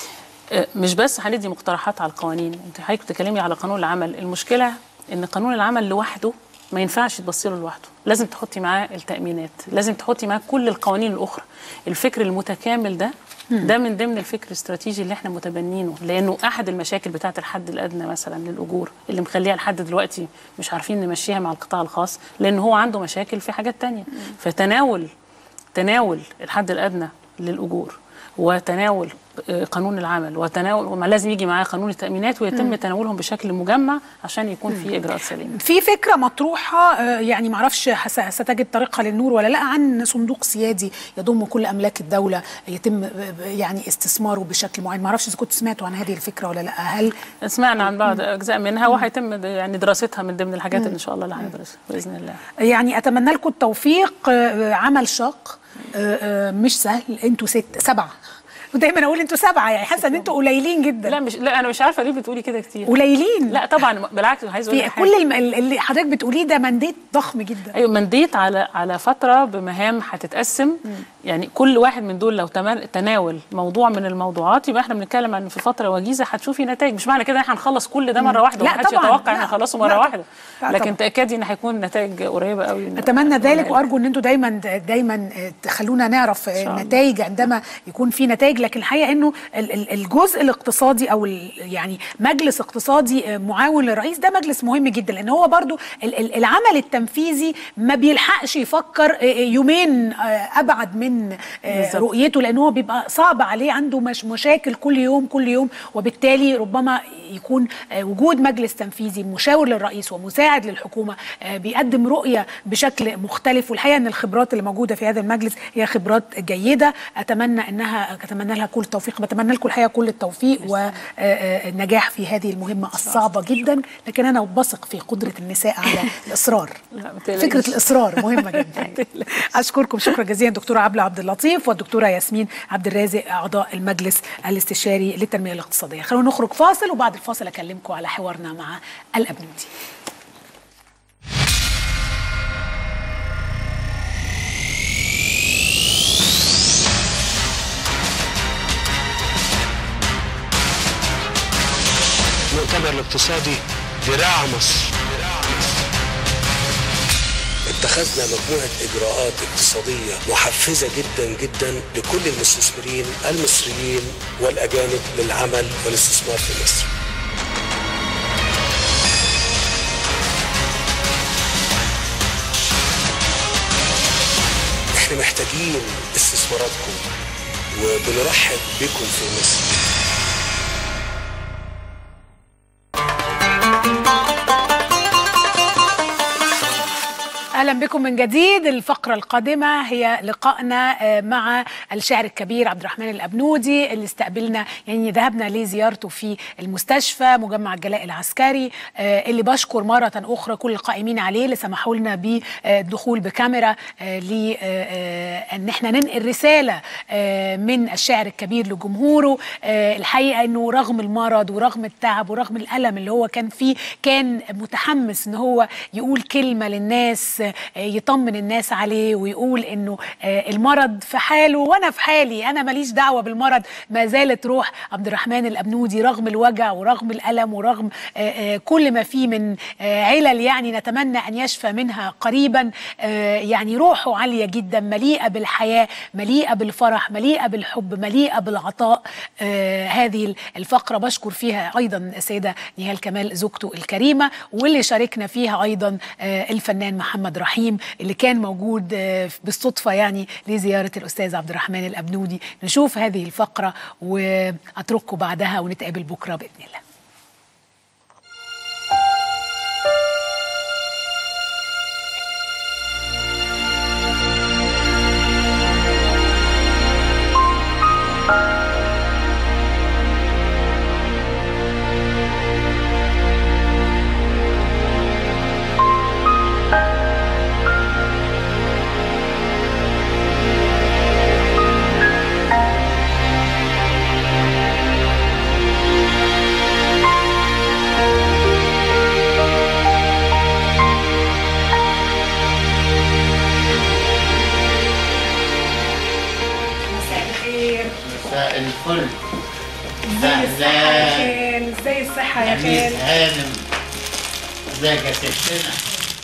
آه، مش بس هندي مقترحات على القوانين انت حضرتك بتتكلمي على قانون العمل المشكله ان قانون العمل لوحده ما ينفعش تبصي له لوحده لازم تحطي معاه التامينات لازم تحطي معاه كل القوانين الاخرى الفكر المتكامل ده ده من ضمن الفكر الاستراتيجي اللي احنا متبنينه لانه احد المشاكل بتاعه الحد الادنى مثلا للاجور اللي مخليها لحد دلوقتي مش عارفين نمشيها مع القطاع الخاص لان هو عنده مشاكل في حاجات تانية فتناول تناول الحد الادنى للاجور وتناول آه، قانون العمل وتناول وما لازم يجي معاه قانون التامينات ويتم مم. تناولهم بشكل مجمع عشان يكون في اجراءات سليمه في فكره مطروحه آه، يعني معرفش هس- ستجد طريقها للنور ولا لا عن صندوق سيادي يضم كل املاك الدوله يتم ب- ب- يعني استثماره بشكل معين معرفش اذا كنت سمعتوا عن هذه الفكره ولا لا هل سمعنا عن بعض مم. اجزاء منها مم. وهيتم د- يعني دراستها من ضمن الحاجات مم. اللي ان شاء الله اللي هندرسها باذن الله يعني اتمنى لكم التوفيق آه، عمل شاق آه، آه، مش سهل انتوا ست سبعه ودايما اقول انتوا سبعه يعني حاسه ان انتوا قليلين جدا لا مش لا انا مش عارفه ليه بتقولي كده كتير قليلين لا طبعا بالعكس عايزه اقول في لك حاجة. كل الم... اللي حضرتك بتقوليه ده منديت ضخم جدا ايوه منديت على على فتره بمهام هتتقسم يعني كل واحد من دول لو تمال- تناول موضوع من الموضوعات يبقى احنا بنتكلم عن في فتره وجيزه هتشوفي نتائج مش معنى كده احنا هنخلص كل ده مم. مره واحده لا ومحدش طبعاً، يتوقع ان لا. نخلصه لا مره طبعاً. واحده لا لكن طبعاً. تاكدي ان هيكون نتائج قريبه قوي اتمنى ذلك وارجو ان انتوا دايما دايما تخلونا نعرف النتائج عندما يكون في نتائج لكن الحقيقه انه ال- ال- الجزء الاقتصادي او ال- يعني مجلس اقتصادي معاون للرئيس ده مجلس مهم جدا لان هو برضو ال- ال- العمل التنفيذي ما بيلحقش يفكر يومين ابعد من بالظبط. رؤيته لان هو بيبقى صعب عليه عنده مش مشاكل كل يوم كل يوم وبالتالي ربما يكون آه، وجود مجلس تنفيذي مشاور للرئيس ومساعد للحكومه آه، بيقدم رؤيه بشكل مختلف والحقيقه ان الخبرات اللي موجوده في هذا المجلس هي خبرات جيده اتمنى انها اتمنى لها كل التوفيق بتمنى لكم الحقيقه كل التوفيق والنجاح في هذه المهمه الصعبه جدا لكن انا بثق في قدره النساء على الاصرار لا، ما تقلقيش. فكره الاصرار مهمه جدا اشكركم شكرا جزيلا دكتوره عبله عبد اللطيف والدكتوره ياسمين عبد الرازق اعضاء المجلس الاستشاري للتنميه الاقتصاديه خلونا نخرج فاصل وبعد الفاصل اكلمكم على حوارنا مع الابنودي المؤتمر الاقتصادي ذراع مصر اتخذنا مجموعة إجراءات اقتصادية محفزة جدا جدا لكل المستثمرين المصريين والأجانب للعمل والاستثمار في مصر احنا محتاجين استثماراتكم وبنرحب بكم في مصر اهلا اهلا بكم من جديد الفقره القادمه هي لقائنا آه، مع الشاعر الكبير عبد الرحمن الابنودي اللي استقبلنا يعني ذهبنا لزيارته في المستشفى مجمع الجلاء العسكري آه، اللي بشكر مره اخرى كل القائمين عليه اللي سمحوا لنا بالدخول بكاميرا لان احنا ننقل رساله آه، من الشاعر الكبير لجمهوره آه، الحقيقه انه رغم المرض ورغم التعب ورغم الالم اللي هو كان فيه كان متحمس ان هو يقول كلمه للناس آه، يطمن الناس عليه ويقول انه آه، المرض في حاله وانا في حالي انا ماليش دعوه بالمرض ما زالت روح عبد الرحمن الابنودي رغم الوجع ورغم الالم ورغم آه، آه، كل ما فيه من آه، علل يعني نتمنى ان يشفى منها قريبا آه، يعني روحه عاليه جدا مليئه بالحياه مليئه بالفرح مليئه بالحب مليئه بالعطاء آه، هذه الفقره بشكر فيها ايضا السيده نهال كمال زوجته الكريمه واللي شاركنا فيها ايضا آه، الفنان محمد رحيم اللي كان موجود آه، بالصدفه يعني لزياره الاستاذ عبد الرحمن الابنودي نشوف هذه الفقره واترككم بعدها ونتقابل بكره باذن الله مساء الخير مساء الفل ازاي الصحه يا خال ازاي الصحه يا خميس خال هانم ازيك يا ستنا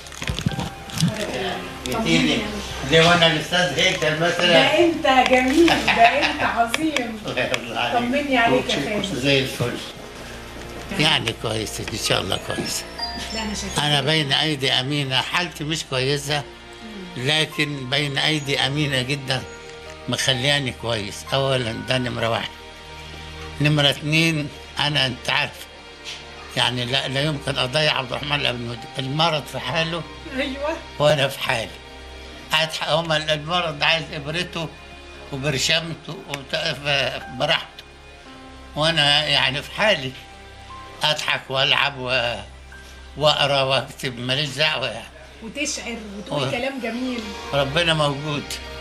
جيتيلي ليه وانا الاستاذ هيكل ده مثلا انت جميل ده انت عظيم الله يرضى عليك. طمني عليك يا خالد زي الفل يعني كويس ان شاء الله كويس لا انا شايفه انا بين ايدي امينه حالتي مش كويسه لكن بين ايدي امينه جدا مخلياني كويس اولا ده نمره واحد نمره اتنين انا انت عارف يعني لا, لا يمكن اضيع عبد الرحمن الابنودي المرض في حاله ايوه وانا في حالي قاعد ح- هما المرض عايز ابرته وبرشمته وبت- ف- براحته وانا يعني في حالي اضحك والعب و... واقرا واكتب ماليش دعوه يعني وتشعر وتقول و- كلام جميل ربنا موجود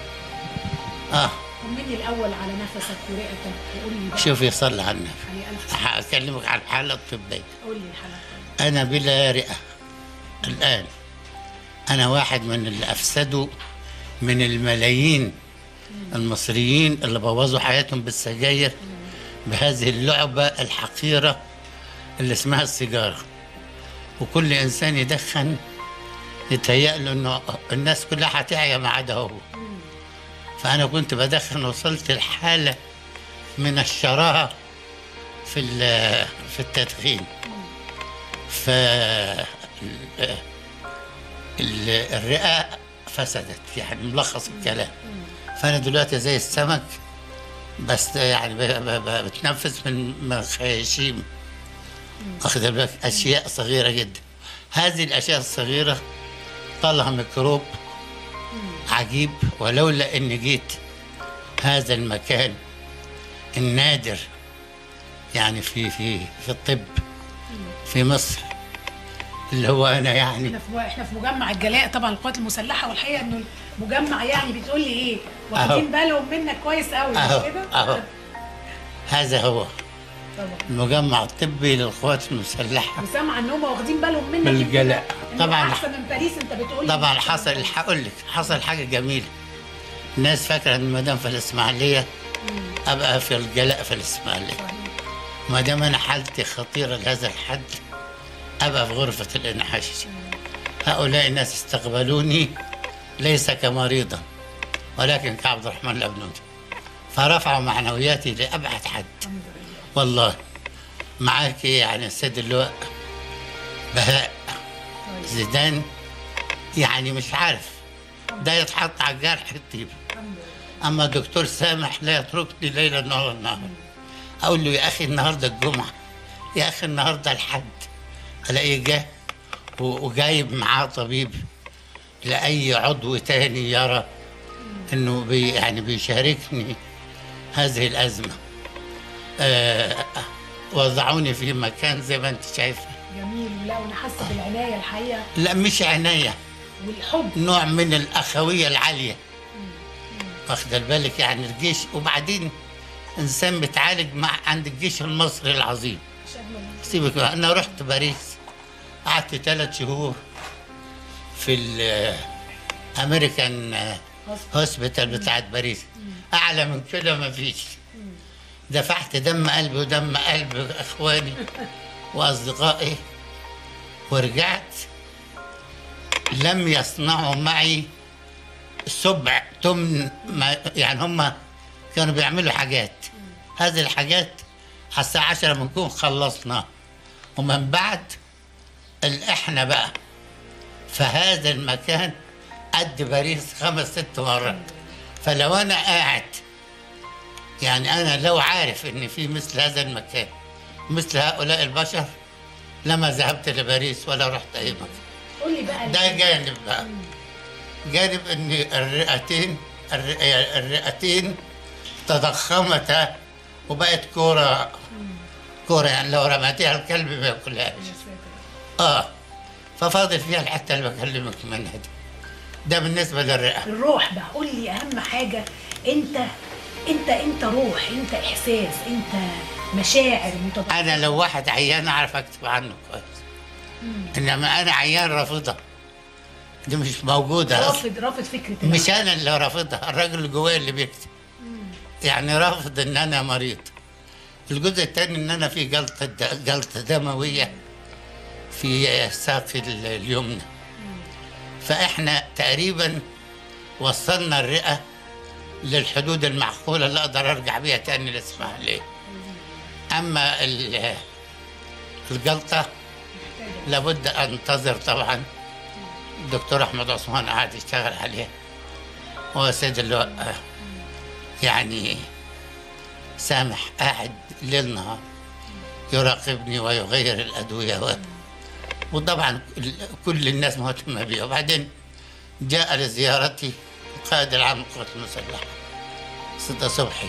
اه طمني الاول على نفسك ورئتك وقول لي بقى شوفي صلي على النبي عليه ألف هكلمك على الحاله الطبيه قول لي الحلقه أنا بلا رئة الآن أنا واحد من اللي أفسدوا من الملايين المصريين اللي بوظوا حياتهم بالسجاير بهذه اللعبة الحقيرة اللي اسمها السيجارة وكل إنسان يدخن يتهيأ له إنه الناس كلها هتعيا ما عدا هو فأنا كنت بدخن وصلت لحالة من الشراهة في ال- في التدخين ف ال- ال- الرئة فسدت يعني ملخص الكلام فأنا دلوقتي زي السمك بس يعني ب- ب- ب- بتنفس من من خياشيم واخد بالك أشياء صغيرة جدا هذه الأشياء الصغيرة طلع ميكروب عجيب ولولا إني جيت هذا المكان النادر يعني في في في الطب في مصر اللي هو انا يعني احنا في احنا في مجمع الجلاء طبعا القوات المسلحه والحقيقه انه المجمع يعني بتقول لي ايه واخدين بالهم منك كويس قوي مش اهو كده؟ اهو هذا هو طبعا المجمع الطبي للقوات المسلحه وسامعه ان هم واخدين بالهم منك بالجلاء طبعا طبعا احسن من باريس انت بتقول لي طبعا مش حصل أحسن من هقول لك حصل حاجه جميله الناس فاكره ان ما دام في الاسماعيليه ابقى في الجلاء في الاسماعيليه ما دام انا حالتي خطيره لهذا الحد ابقى في غرفه الانعاش هؤلاء الناس استقبلوني ليس كمريضا ولكن كعبد الرحمن الابنودي فرفعوا معنوياتي لابعد حد والله معاك يعني السيد اللواء بهاء زيدان يعني مش عارف ده يتحط على الجرح الطيب اما الدكتور سامح لا يتركني ليلا نهار النهار اقول له يا اخي النهارده الجمعه يا اخي النهارده الحد الاقيه جه و- وجايب معاه طبيب لاي عضو تاني يرى انه بي يعني بيشاركني هذه الازمه آه وضعوني في مكان زي ما انت شايفه جميل لا وانا حاسه بالعنايه الحقيقه لا مش عناية والحب نوع من الأخوية العالية واخد بالك يعني الجيش وبعدين إنسان بيتعالج مع عند الجيش المصري العظيم سيبك بقى، أنا رحت باريس قعدت ثلاث شهور في الأمريكان هوسبيتال بتاعت باريس أعلى من كده مفيش دفعت دم قلبي ودم قلب إخواني وأصدقائي ورجعت لم يصنعوا معي سبع تمن ما يعني هم كانوا بيعملوا حاجات هذه الحاجات على الساعة 10 بنكون خلصنا ومن بعد ال- احنا بقى في هذا المكان قد باريس خمس ست مرات فلو انا قاعد يعني انا لو عارف ان في مثل هذا المكان مثل هؤلاء البشر لما ذهبت لباريس ولا رحت اي مكان قول لي بقى ده جانب بقى جانب ان الرئتين الرئ- الرئتين تضخمتا وبقت كوره كوره يعني لو رميتيها الكلب ما ياكلهاش اه ففاضل فيها الحته اللي بكلمك منها دي ده بالنسبه للرئه الروح بقى قول لي اهم حاجه انت انت انت روح انت احساس انت مشاعر متضخمه انا لو واحد عيان اعرف اكتب عنه كويس انما انا عيان رافضها دي مش موجوده اصلا رافض رافض فكره مش انا اللي رافضها الراجل اللي جوايا اللي بيكتب يعني رافض ان انا مريض الجزء الثاني ان انا في جلطه د- جلطه دمويه في ساقي ال- اليمنى فاحنا تقريبا وصلنا الرئه للحدود المعقوله اللي اقدر ارجع بيها تاني لاسماعيليه اما ال- الجلطه لابد ان انتظر طبعا الدكتور احمد عثمان قاعد يشتغل عليها هو سيد اللواء يعني سامح قاعد ليل نهار يراقبني ويغير الادويه و... وطبعا ال- كل الناس مهتمه بيها وبعدين جاء لزيارتي القائد العام للقوات المسلحه ستة صبحي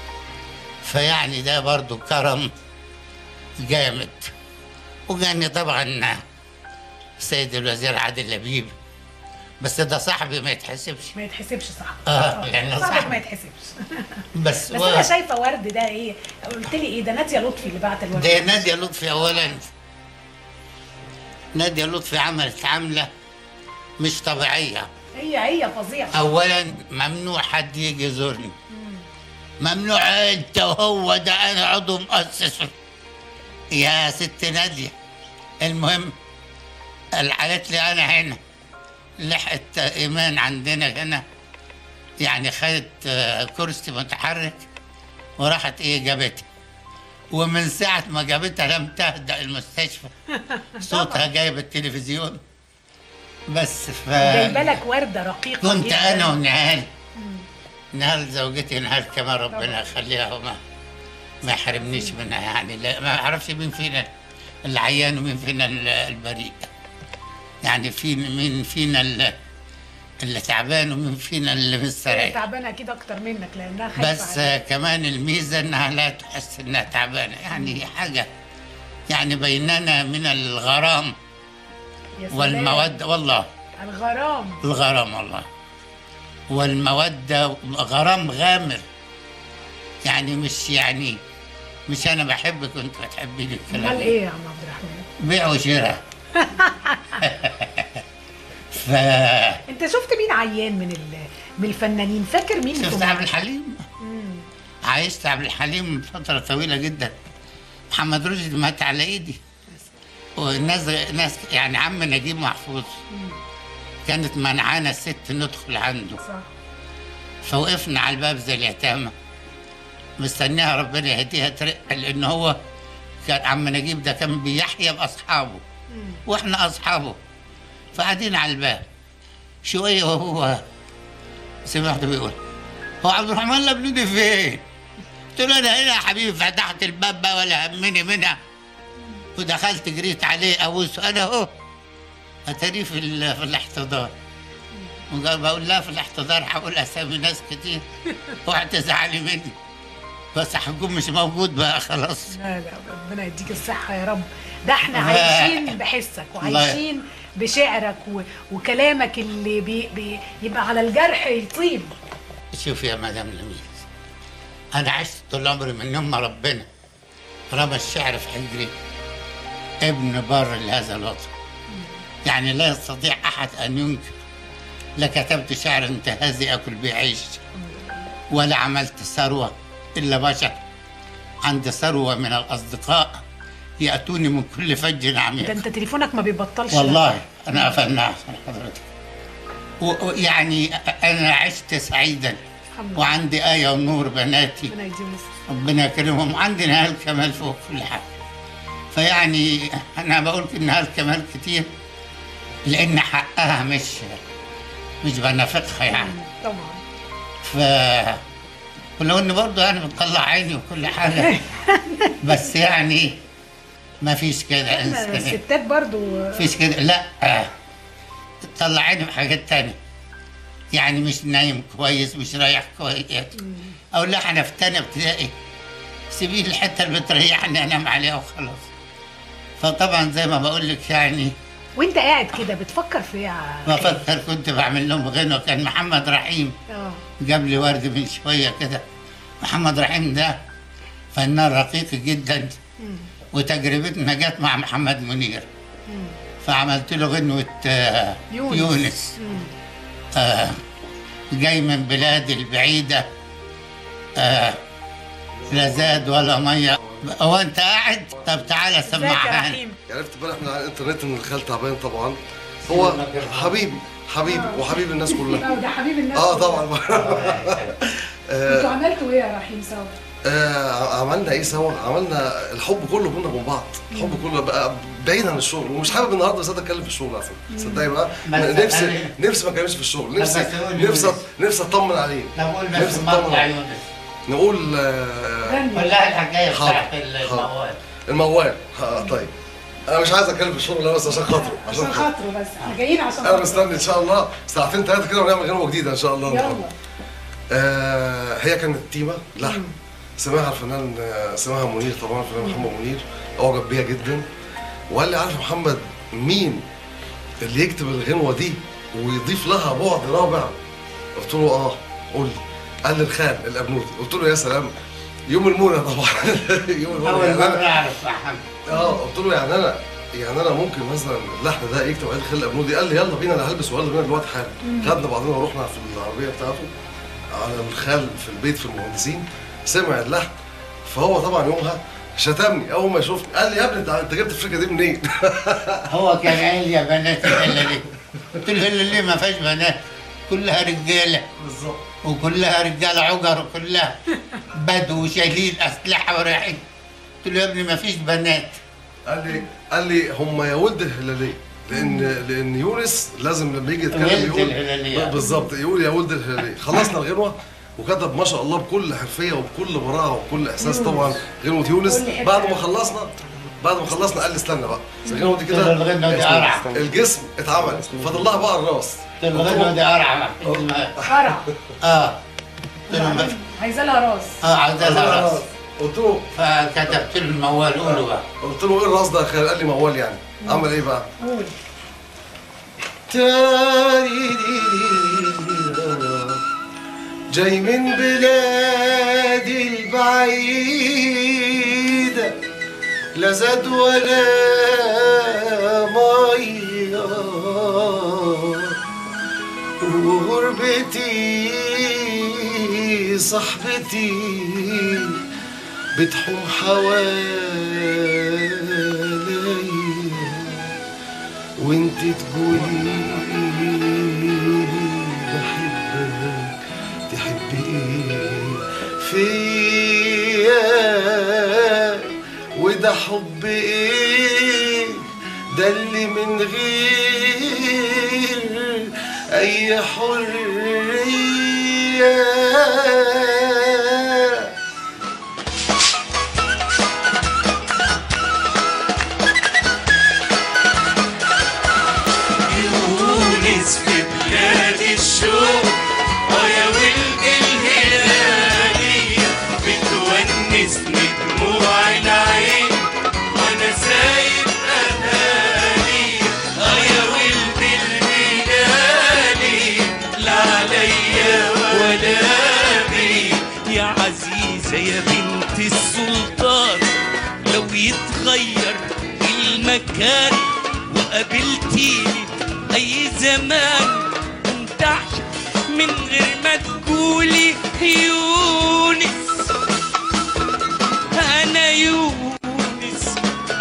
فيعني ده برضو كرم جامد وجاني طبعا السيد الوزير عادل لبيب بس ده صاحبي ما يتحسبش ما يتحسبش صح اه يعني صاحبك صاحبي ما يتحسبش بس بس هو- انا شايفه ورد ده ايه قلت لي ايه ده ناديه لطفي اللي بعت الورد ده نادية لطفي أولا نادية لطفي عملت عملة مش طبيعية هي هي فظيعه أولا ممنوع حد يجي يزورني ممنوع أنت وهو ده أنا عضو مؤسس يا ست نادية المهم قالت لي أنا هنا لحقت إيمان عندنا هنا يعني خدت آه، كرسي متحرك وراحت إيه جابتها ومن ساعة ما جابتها لم تهدأ المستشفى صوتها جايب التلفزيون بس ف جايبه لك ورده رقيقه كنت جداً. انا ونهال نهال زوجتي نهال كمان ربنا يخليها وما ما يحرمنيش منها يعني لا ما اعرفش مين فينا العيان ومين فينا ال- البريء يعني في مين فينا ال- اللي تعبان ومين فينا اللي هي مستريح تعبانه اكيد اكتر منك لانها خايفه بس عليك. آه، كمان الميزه انها لا تحس انها تعبانه يعني حاجه يعني بيننا من الغرام يا سلام. والموده والله الغرام الغرام والله والمودة غرام غامر يعني مش يعني مش أنا بحبك وأنت بتحبيني الكلام امال ده. ايه يا عم عبد الرحمن بيع وشراء ف انت شفت مين عيان من ال... من الفنانين فاكر مين شفت في- عبد الحليم مم. عايشت عبد الحليم فترة طويلة جدا محمد رشدي مات على إيدي والناس ناس يعني عم نجيب محفوظ كانت منعانا الست ندخل عنده صح فوقفنا على الباب زي اليتامى مستنيها ربنا يهديها ترقى لان هو كان عم نجيب ده كان بيحيى باصحابه واحنا اصحابه فقاعدين على الباب شويه وهو سمعت بيقول هو عبد الرحمن لبنودي فين؟ قلت له انا هنا يا حبيبي فتحت الباب بقى ولا همني منها ودخلت جريت عليه ابوسه انا اهو اتاريه في, ال- في الاحتضان بقول لها في الاحتضار هقول اسامي ناس كتير اوعي تزعلي مني بس هكون مش موجود بقى خلاص لا لا ربنا يديك الصحة يا رب ده احنا الله- عايشين بحسك الله- وعايشين بشعرك و... وكلامك اللي بي... بي... يبقى على الجرح يطيب شوف يا مدام لميس انا عشت طول عمري من يوم ما ربنا رمى الشعر في حجري ابن بر لهذا الوطن يعني لا يستطيع احد ان ينكر لا كتبت شعر انتهازي اكل بيه عيش ولا عملت ثروه الا بشر عندي ثروه من الاصدقاء ياتوني من كل فج ده عميق انت تليفونك ما بيبطلش والله انا قفلناها عشان حضرتك و- ويعني انا عشت سعيدا الحمد لله. وعندي آية ونور بناتي ربنا يديهم ربنا يكرمهم عندي نهال كمال فوق كل حاجة فيعني أنا بقول في نهال كمال كتير لأن حقها مش مش بنافقها يعني طبعا ف ولو إن برضه أنا بتطلع عيني وكل حاجة بس يعني ما فيش كده احنا إنسان الستات برضو فيش كده لا آه. تطلع عيني بحاجات تانية يعني مش نايم كويس مش رايح كويس اقول لها انا في تانية ابتدائي سيبي لي الحته اللي بتريحني انام عليها وخلاص فطبعا زي ما بقول لك يعني وانت قاعد كده بتفكر في ايه يا بفكر كنت بعمل لهم غنوه كان محمد رحيم اه جاب لي ورد من شويه كده محمد رحيم ده فنان رقيق جدا مم. وتجربتنا جت مع محمد منير مم. فعملت له غنوه آه، يونس, يونس. مم. آه جاي من بلاد البعيدة آه لا زاد ولا مية هو أنت قاعد طب تعالى سمعها لي. عرفت امبارح من على الانترنت ان الخال تعبان طبعا هو حبيبي حبيبي وحبيب الناس كلها اه ده حبيب الناس اه كلها. طبعا انتوا آه عملتوا ايه يا رحيم سوا؟ آه عملنا ايه سوا؟ عملنا الحب كله بينا وبين بعض، الحب كله بقى بعيد عن الشغل ومش حابب النهارده بالذات اتكلم في الشغل على فكره، صدقني بقى بس نفسي أنا- نفسي ما اتكلمش في الشغل، طب نفسي بس قول نفسي يونس. نفسي اطمن عليه طب قول بس نفسي مطلع اطمن عليه يونس نقول آه قول لها الحكاية حاضر، بتاعت حاضر. الموال الموال ها، طيب انا مش عايز اتكلم في الشغل لا بس عشان خاطره عشان خاطره بس احنا جايين عشان انا خاطره مستني ان شاء الله ساعتين ثلاثه كده ونعمل غنوه جديده ان شاء الله يلا آه هي كانت تيمه لحن سمعها الفنان آه، سمعها منير طبعا الفنان محمد منير اعجب بيها جدا وقال لي عارف يا محمد مين اللي يكتب الغنوه دي ويضيف لها بعد رابع قلت له اه قول لي قال لي الخال الابنودي قلت له يا سلام يوم المنى طبعا يوم المنى أول يعني مرة أنا- أعرف محمد اه قلت له يعني انا يعني انا ممكن مثلا اللحن ده يكتب عليه الخل الابنودي قال لي يلا بينا انا هلبس ويلا بينا دلوقتي حالا مم. خدنا بعضنا ورحنا في العربيه بتاعته على الخال في البيت في المهندسين سمع اللحن فهو طبعا يومها شتمني اول ما يشوفني قال لي يا ابني انت انت جبت الفكره دي منين؟ هو كان قايل يا بنات الهلة ليه قلت له الهلة ليه ما فيهاش بنات كلها رجالة بالظبط وكلها رجالة عجر وكلها بدو وشايلين أسلحة ورايحين قلت له يا ابني ما فيش بنات قال لي قال لي هم يا ولد الهلاليه لان لان يونس لازم لما يجي يتكلم ولد يقول الهلالية. بالظبط يقول يا ولد الهلاليه خلصنا الغنوه وكتب ما شاء الله بكل حرفيه وبكل براعه وبكل احساس يونس. طبعا غنوه يونس كل حتة. بعد ما خلصنا بعد ما خلصنا قال لي استنى بقى الغنوه دي كده الغنوة دي قرع. الجسم اتعمل فاضل لها بقى الراس الغنوة دي قرع قرع اه قلت له ما- عايزه لها راس اه عايزة لها راس قلت له فكتبت له الموال قوله بقى قلت له ايه الراس ده يا خال قال لي موال يعني عمل ايه بقى؟ قول جاي من بلادي البعيدة لا زاد ولا مية وغربتي صاحبتي بتحوم حواليا وانت تقولي بحبك تحبي ايه فيا وده حب ايه ده اللي من غير اي حريه يونس في بلاد الشام محتار لو يتغير المكان وقابلتيني اي زمان كنت اعشق من غير ما تقولي يونس انا يونس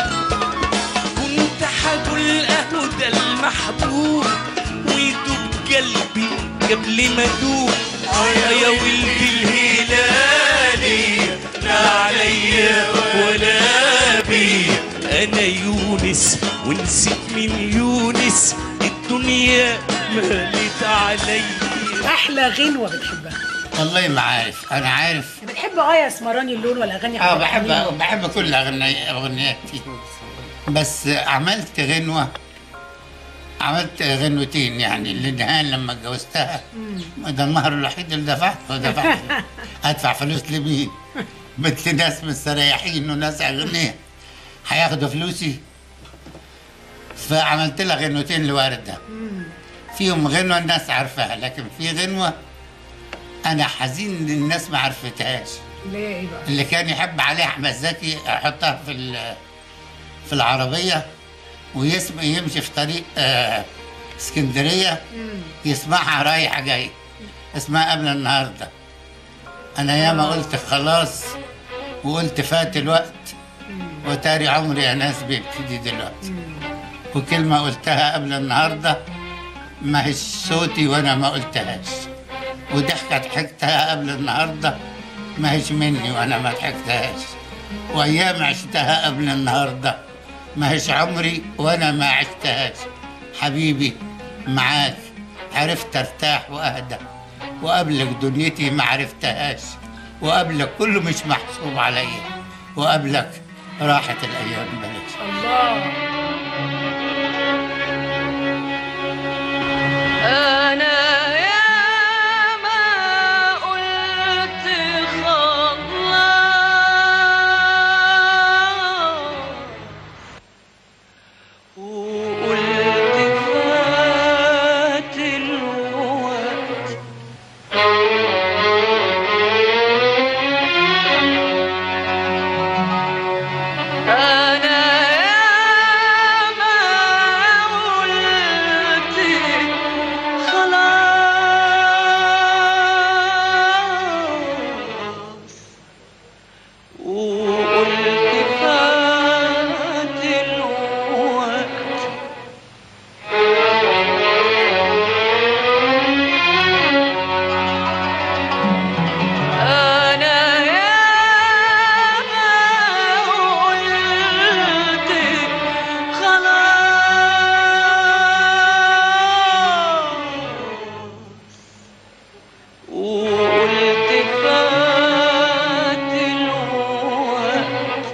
كنت حقول اهو ده المحبوب ويدوب قلبي قبل ما ادوب يا ولدي الهلالي لا عليا ولا بي انا يونس ونسيت من يونس الدنيا مالت عليا احلى غنوه بتحبها والله ما عارف انا عارف بتحب اه يا اسمراني اللون ولا اغاني اه عبد الحليم؟ بحب بحب كل اغني اغنياتي بس عملت غنوه عملت غنوتين يعني لنهان لما اتجوزتها ده المهر الوحيد اللي دفعته دفعت ادفع فلوس لمين؟ بنت ناس مستريحين وناس اغنياء هياخدوا فلوسي فعملت لها غنوتين لوردة فيهم غنوة الناس عارفاها لكن في غنوة أنا حزين إن الناس ما عرفتهاش ليه ايه بقى؟ اللي كان يحب عليه أحمد زكي أحطها في ال- في العربية ويسمع يمشي في طريق آه، اسكندرية يسمعها رايحة جاي اسمها قبل النهاردة أنا ياما قلت خلاص وقلت فات الوقت وتاري عمري يا ناس بيبتدي دلوقتي وكلمة قلتها قبل النهاردة ما هيش صوتي وأنا ما قلتهاش وضحكة ضحكتها قبل النهاردة ما هيش مني وأنا ما ضحكتهاش وأيام عشتها قبل النهاردة ما هيش عمري وأنا ما عشتهاش حبيبي معاك عرفت ارتاح واهدى وقبلك دنيتي ما عرفتهاش وقبلك كله مش محسوب عليا وقبلك راحت الايام بلاش الله أنا يا ما قلت خلاص وقلت فات الوقت أنا يا ما قلت خلاص وقلت فات الوقت أنا يا ما قلت خلاص وقلت فات الوقت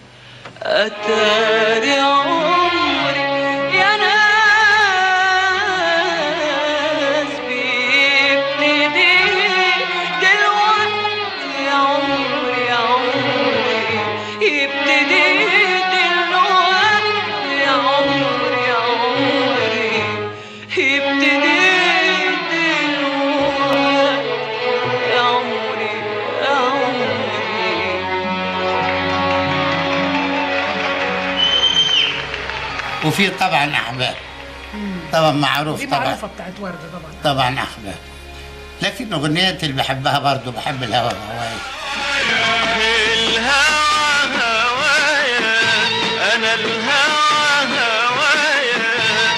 أتاري عمري يا ناس بيبتدي دلوقتي يا عمري يا عمري يبتدي دلوقتي يا عمري يا عمري يبتدي دلوقتي يا عمري يا عمري وفي طبعا احباب طبعا معروف دي طبعا معروفه بتاعت ورده طبعا طبعا احباب لكن اغنيات اللي بحبها برضو بحب الهوى هواي الهوى هوايا انا الهوى هوايا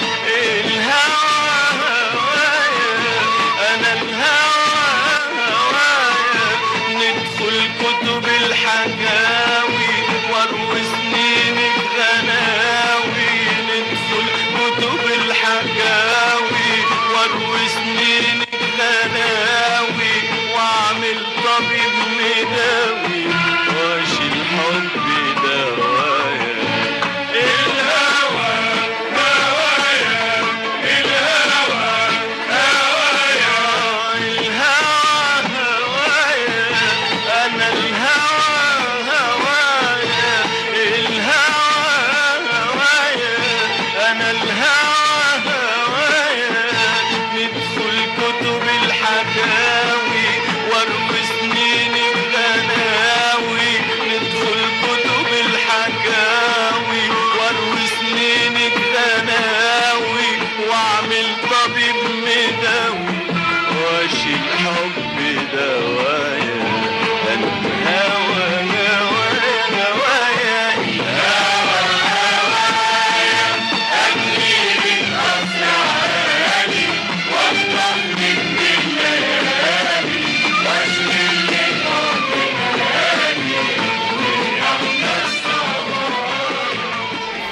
الهوى هوايا انا الهوى هوايا ندخل كتب الحكاوي واروي سنينك غناوي ندخل كتب الحكاوي واروي سنينك غناوي واعمل طبيب من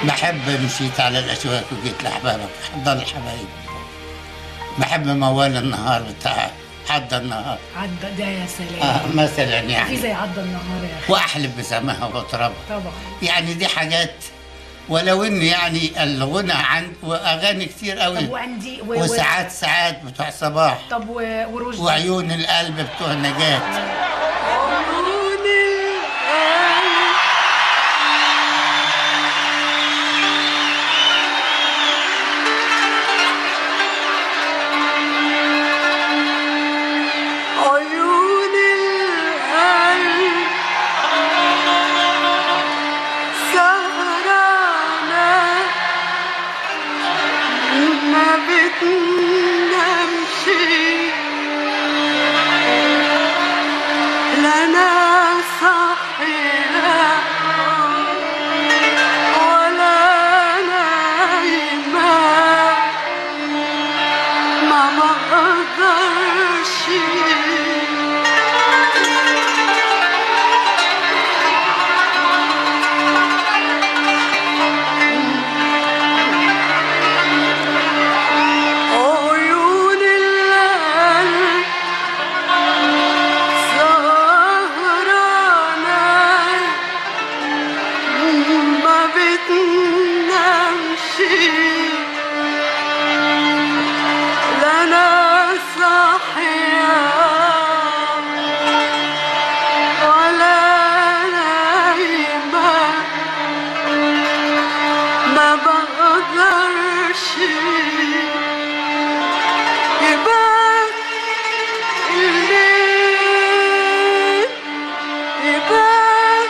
بحب مشيت على الاشواك وجيت لاحبابك حضر الحبايب بحب موال النهار بتاع عدى النهار عدى ده يا سلام آه مثلا في يعني زي عدى النهار يا اخي واحلف بسماها وتربها طبعا يعني دي حاجات ولو ان يعني الغنى عن واغاني كتير قوي طب وعندي و- و- وساعات ساعات بتوع صباح طب و- ورشدي وعيون القلب بتوع نجاة عيون القلب سهرانة ما بتنامش لا أنا صاحية ولا نايمة ما بقدرش عيون القلب سهرانة ما بتنامش لا أنا صاحية ولا نايمة ما بقدرش يبات الليل يبات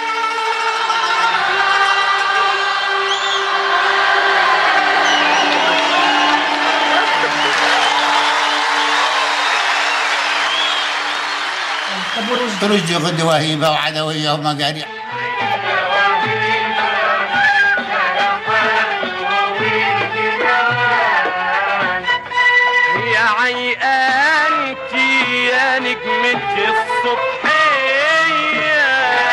طب ورشدي رشدي غدي وهيبة وعدوية ومجاري يا عيقانتي يا نجمة الصبحية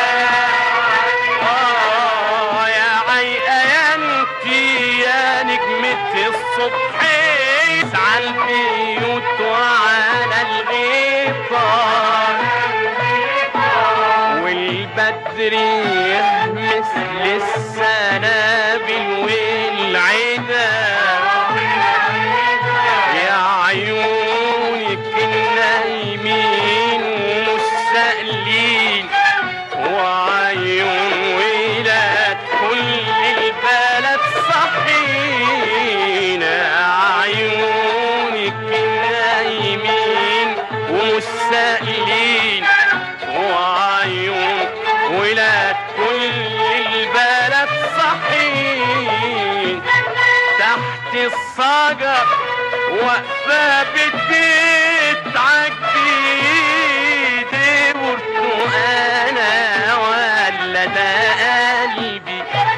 آه يا عيقانتي يا نجمة الصبحية على البيوت وعلى الغيطان والبدر مثل السنابل والعدا يا عيونك النايمين مستقلين وعيون ولاد كل البلد صحينا عيونك النايمين ومستقلين وعيون ولاد كل البلد صحيين تحت الصجر واقفة بتبيت عجبي دي برتقانة ولا ده قلبي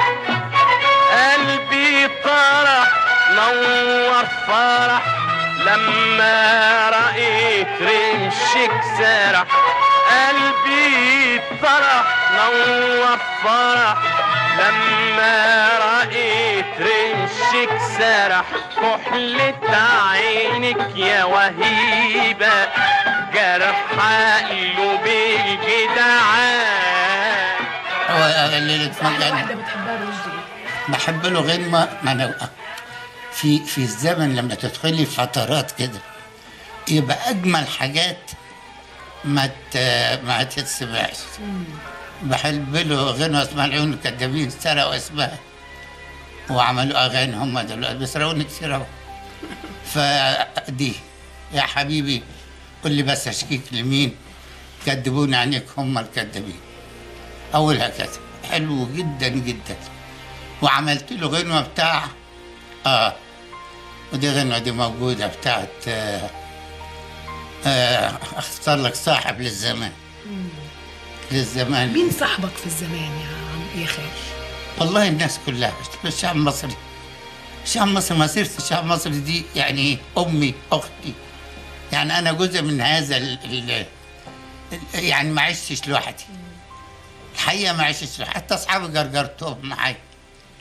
قلبي طرح نور فرح لما رأيت رمشك سرح قلبي طرح نور فرح لما رأيت رمشك سرح كحلة عينك يا وهيبة جرح قلب الجدعان هو ليلة واحدة مجد بتحبها رشدي بحب له غنوة ما أنا في في الزمن لما تدخلي في فترات كده يبقى أجمل حاجات ما ت... ما تتسمعش بحب له غنوة اسمها العيون الكدابين سرقوا اسمها وعملوا أغاني هم دلوقتي بيسرقوني كتير أوي فدي يا حبيبي قول لي بس أشكيك لمين كدبوني عنيك هم الكدابين أولها كده حلو جدا جدا وعملت له غنوة بتاع آه ودي غنوة دي موجودة بتاعت آه آه اختار لك صاحب للزمان للزمان مين صاحبك في الزمان يا عم يا خال والله الناس كلها الشعب المصري الشعب المصري مسيرة الشعب المصري دي يعني أمي أختي يعني أنا جزء من هذا ال ال يعني ما عشتش لوحدي الحقيقة ما عشتش لوحدي حتى أصحابي جرجرتهم معايا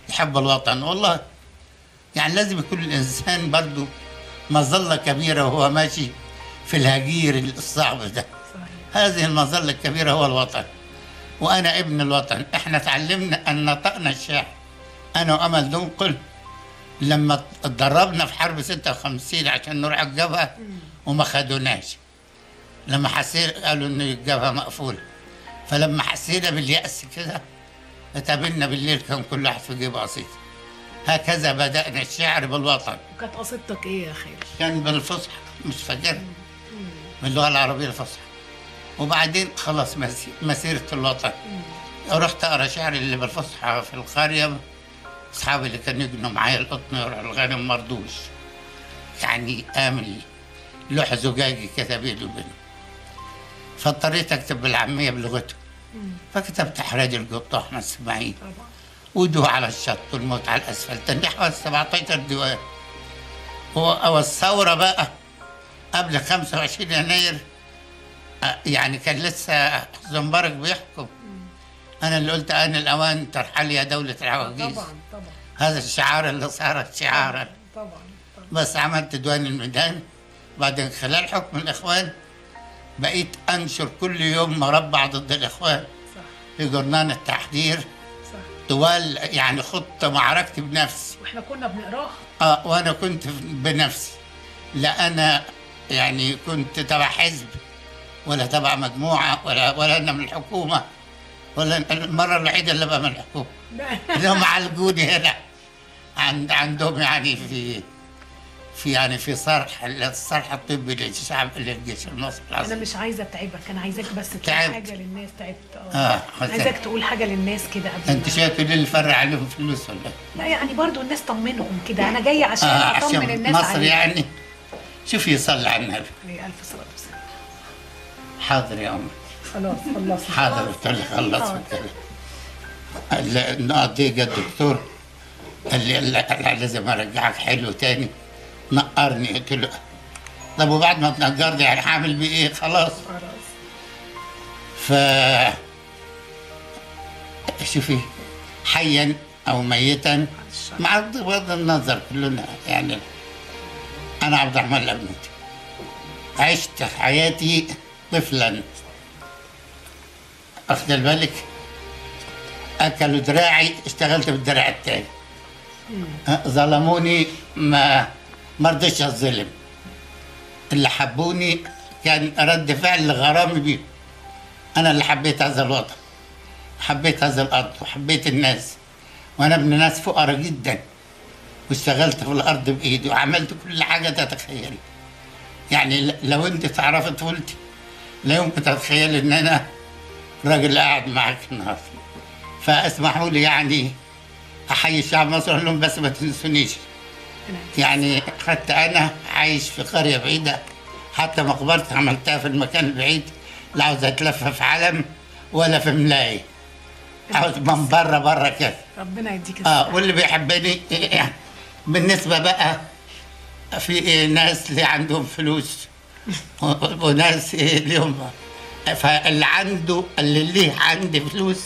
يحب الوطن والله يعني لازم يكون الإنسان برضو مظلة كبيرة وهو ماشي في الهجير الصعب ده هذه المظلة الكبيرة هو الوطن وأنا ابن الوطن احنا تعلمنا أن نطقنا الشعر أنا وأمل دنقل لما اتدربنا في حرب 56 عشان نروح الجبهة وما خدوناش لما حسينا قالوا ان الجبهة مقفولة فلما حسينا باليأس كده اتقابلنا بالليل كان كل واحد في جيبه قصيدة هكذا بدأنا الشعر بالوطن وكانت قصيدتك ايه يا خالد؟ كان بالفصحى مش فاكرها باللغة العربية الفصحى وبعدين خلاص مسي- مسيرة الوطن رحت أقرأ شعر اللي بالفصحى في القرية أصحابي اللي كانوا يجنوا معايا القطن يروحوا الغنم مرضوش يعني آمل لوح زجاجي كده بيني وبينه فاضطريت أكتب بالعامية بلغته فكتبت حراج القبط أحمد إسماعيل ودوا على الشط والموت على الأسفلت دي حوالي 17 ديوان هو والثورة بقى قبل 25 يناير آه، يعني كان لسه زنبرك بيحكم أنا اللي قلت آن الأوان ترحل يا دولة العواجيز طبعا طبعا هذا الشعار اللي صارت شعارا طبعا بس عملت ديوان الميدان بعدين خلال حكم الإخوان بقيت أنشر كل يوم مربع ضد الإخوان في جرنان التحرير طوال يعني خط معركتي بنفسي واحنا كنا بنقراها اه وانا كنت بنفسي لا انا يعني كنت تبع حزب ولا تبع مجموعه ولا ولا انا من الحكومه ولا المره الوحيده اللي بقى من الحكومه اللي هم عالجوني هنا عند عندهم يعني في في يعني في صرح الصرح الطبي للشعب للجيش المصري انا العظيم مش عايزه اتعبك انا عايزاك بس تقول تعبت. حاجه للناس تعبت اه عايزاك تقول حاجه للناس كده قبل انت شايف اللي فرق عليهم فلوس ولا إيه؟ لا يعني برضو الناس طمنهم كده انا جايه عشان آه اطمن عشان الناس مصر عليك. يعني شوف يصلي على النبي عليه الف صلاه والسلام حاضر يا عمر خلاص خلصنا حاضر قلت له خلص حاضر. ال- النقط دي جا الدكتور قال لي لا لا، لازم ارجعك حلو تاني نقرني قلت له طب وبعد ما تنقرني يعني هعمل بيه ايه خلاص ف شوفي حيا او ميتا مع بغض النظر كلنا يعني انا عبد الرحمن الابنودي عشت حياتي طفلا واخد بالك اكلوا دراعي اشتغلت بالدراع التاني ظلموني ما ما رضيتش اتظلم اللي حبوني كان رد فعل غرامي بيهم انا اللي حبيت هذا الوطن حبيت هذا الارض وحبيت الناس وانا ابن ناس فقراء جدا واشتغلت في الارض بايدي وعملت كل حاجه تتخيلي يعني ل- لو انت تعرفي طفولتي لا يمكن تتخيل ان انا راجل قاعد معاك النهارده فاسمحوا لي يعني احيي الشعب المصري اقول لهم بس ما تنسونيش يعني حتى انا عايش في قريه بعيده حتى مقبرتي عملتها في المكان البعيد لا عاوز اتلفف علم ولا في ملاي عاوز من بره بره كده ربنا يديك اه واللي بيحبني يعني بالنسبه بقى في ناس اللي عندهم فلوس و- وناس ليهم فاللي عنده اللي ليه عندي فلوس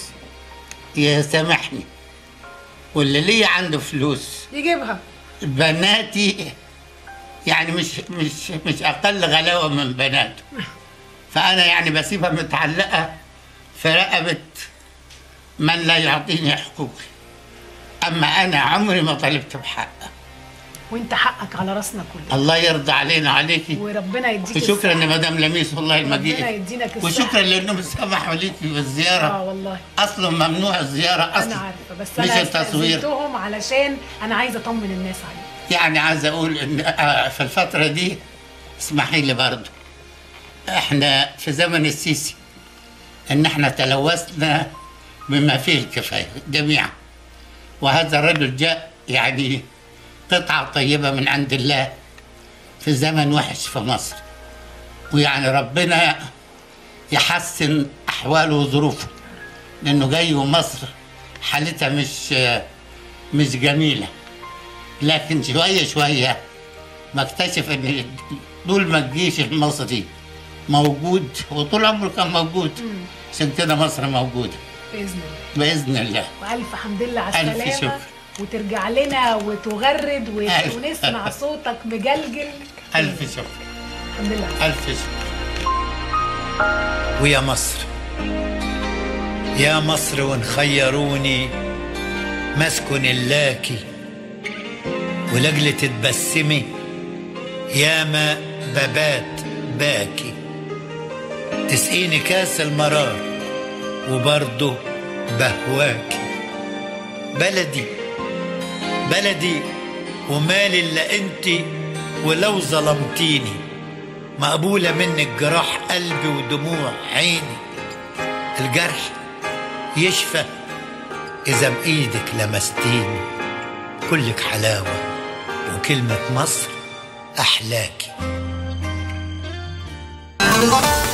يسامحني واللي ليه عنده فلوس يجيبها بناتي يعني مش مش مش اقل غلاوه من بناته فانا يعني بسيبها متعلقه في رقبه من لا يعطيني حقوقي اما انا عمري ما طلبت بحق وانت حقك على راسنا كلنا الله يرضى علينا وعليكي وربنا يديك وشكرا الصحة. لمدام لميس والله ربنا المجيء يدينك الصحة وشكرا لانهم سمحوا ليكي بالزياره اه والله اصلا ممنوع الزياره انا اصلا عارفه بس مش انا التصوير استأذنتهم علشان انا عايزه اطمن الناس عليك يعني عايز اقول ان آه، في الفتره دي اسمحي لي برضه احنا في زمن السيسي ان احنا تلوثنا بما فيه الكفايه جميعا وهذا الرجل جاء يعني قطعه طيبه من عند الله في زمن وحش في مصر ويعني ربنا يحسن احواله وظروفه لانه جاي ومصر حالتها مش مش جميله لكن شويه شويه بكتشف ان طول ما الجيش المصري موجود وطول عمره كان موجود عشان كده مصر موجوده باذن الله باذن الله والف حمد لله على ألف السلامه شكر. وترجع لنا وتغرد و- ألف. ونسمع صوتك مجلجل ألف شكر الحمد لله ألف شكر ويا مصر يا مصر وان خيروني مسكن اللاكي ولجل تتبسمي ياما ببات باكي تسقيني كاس المرار وبرضه بهواكي بلدي بلدي ومالي الا انتي ولو ظلمتيني مقبولة منك جراح قلبي ودموع عيني الجرح يشفى إذا بإيدك لمستيني كلك حلاوة وكلمة مصر أحلاكي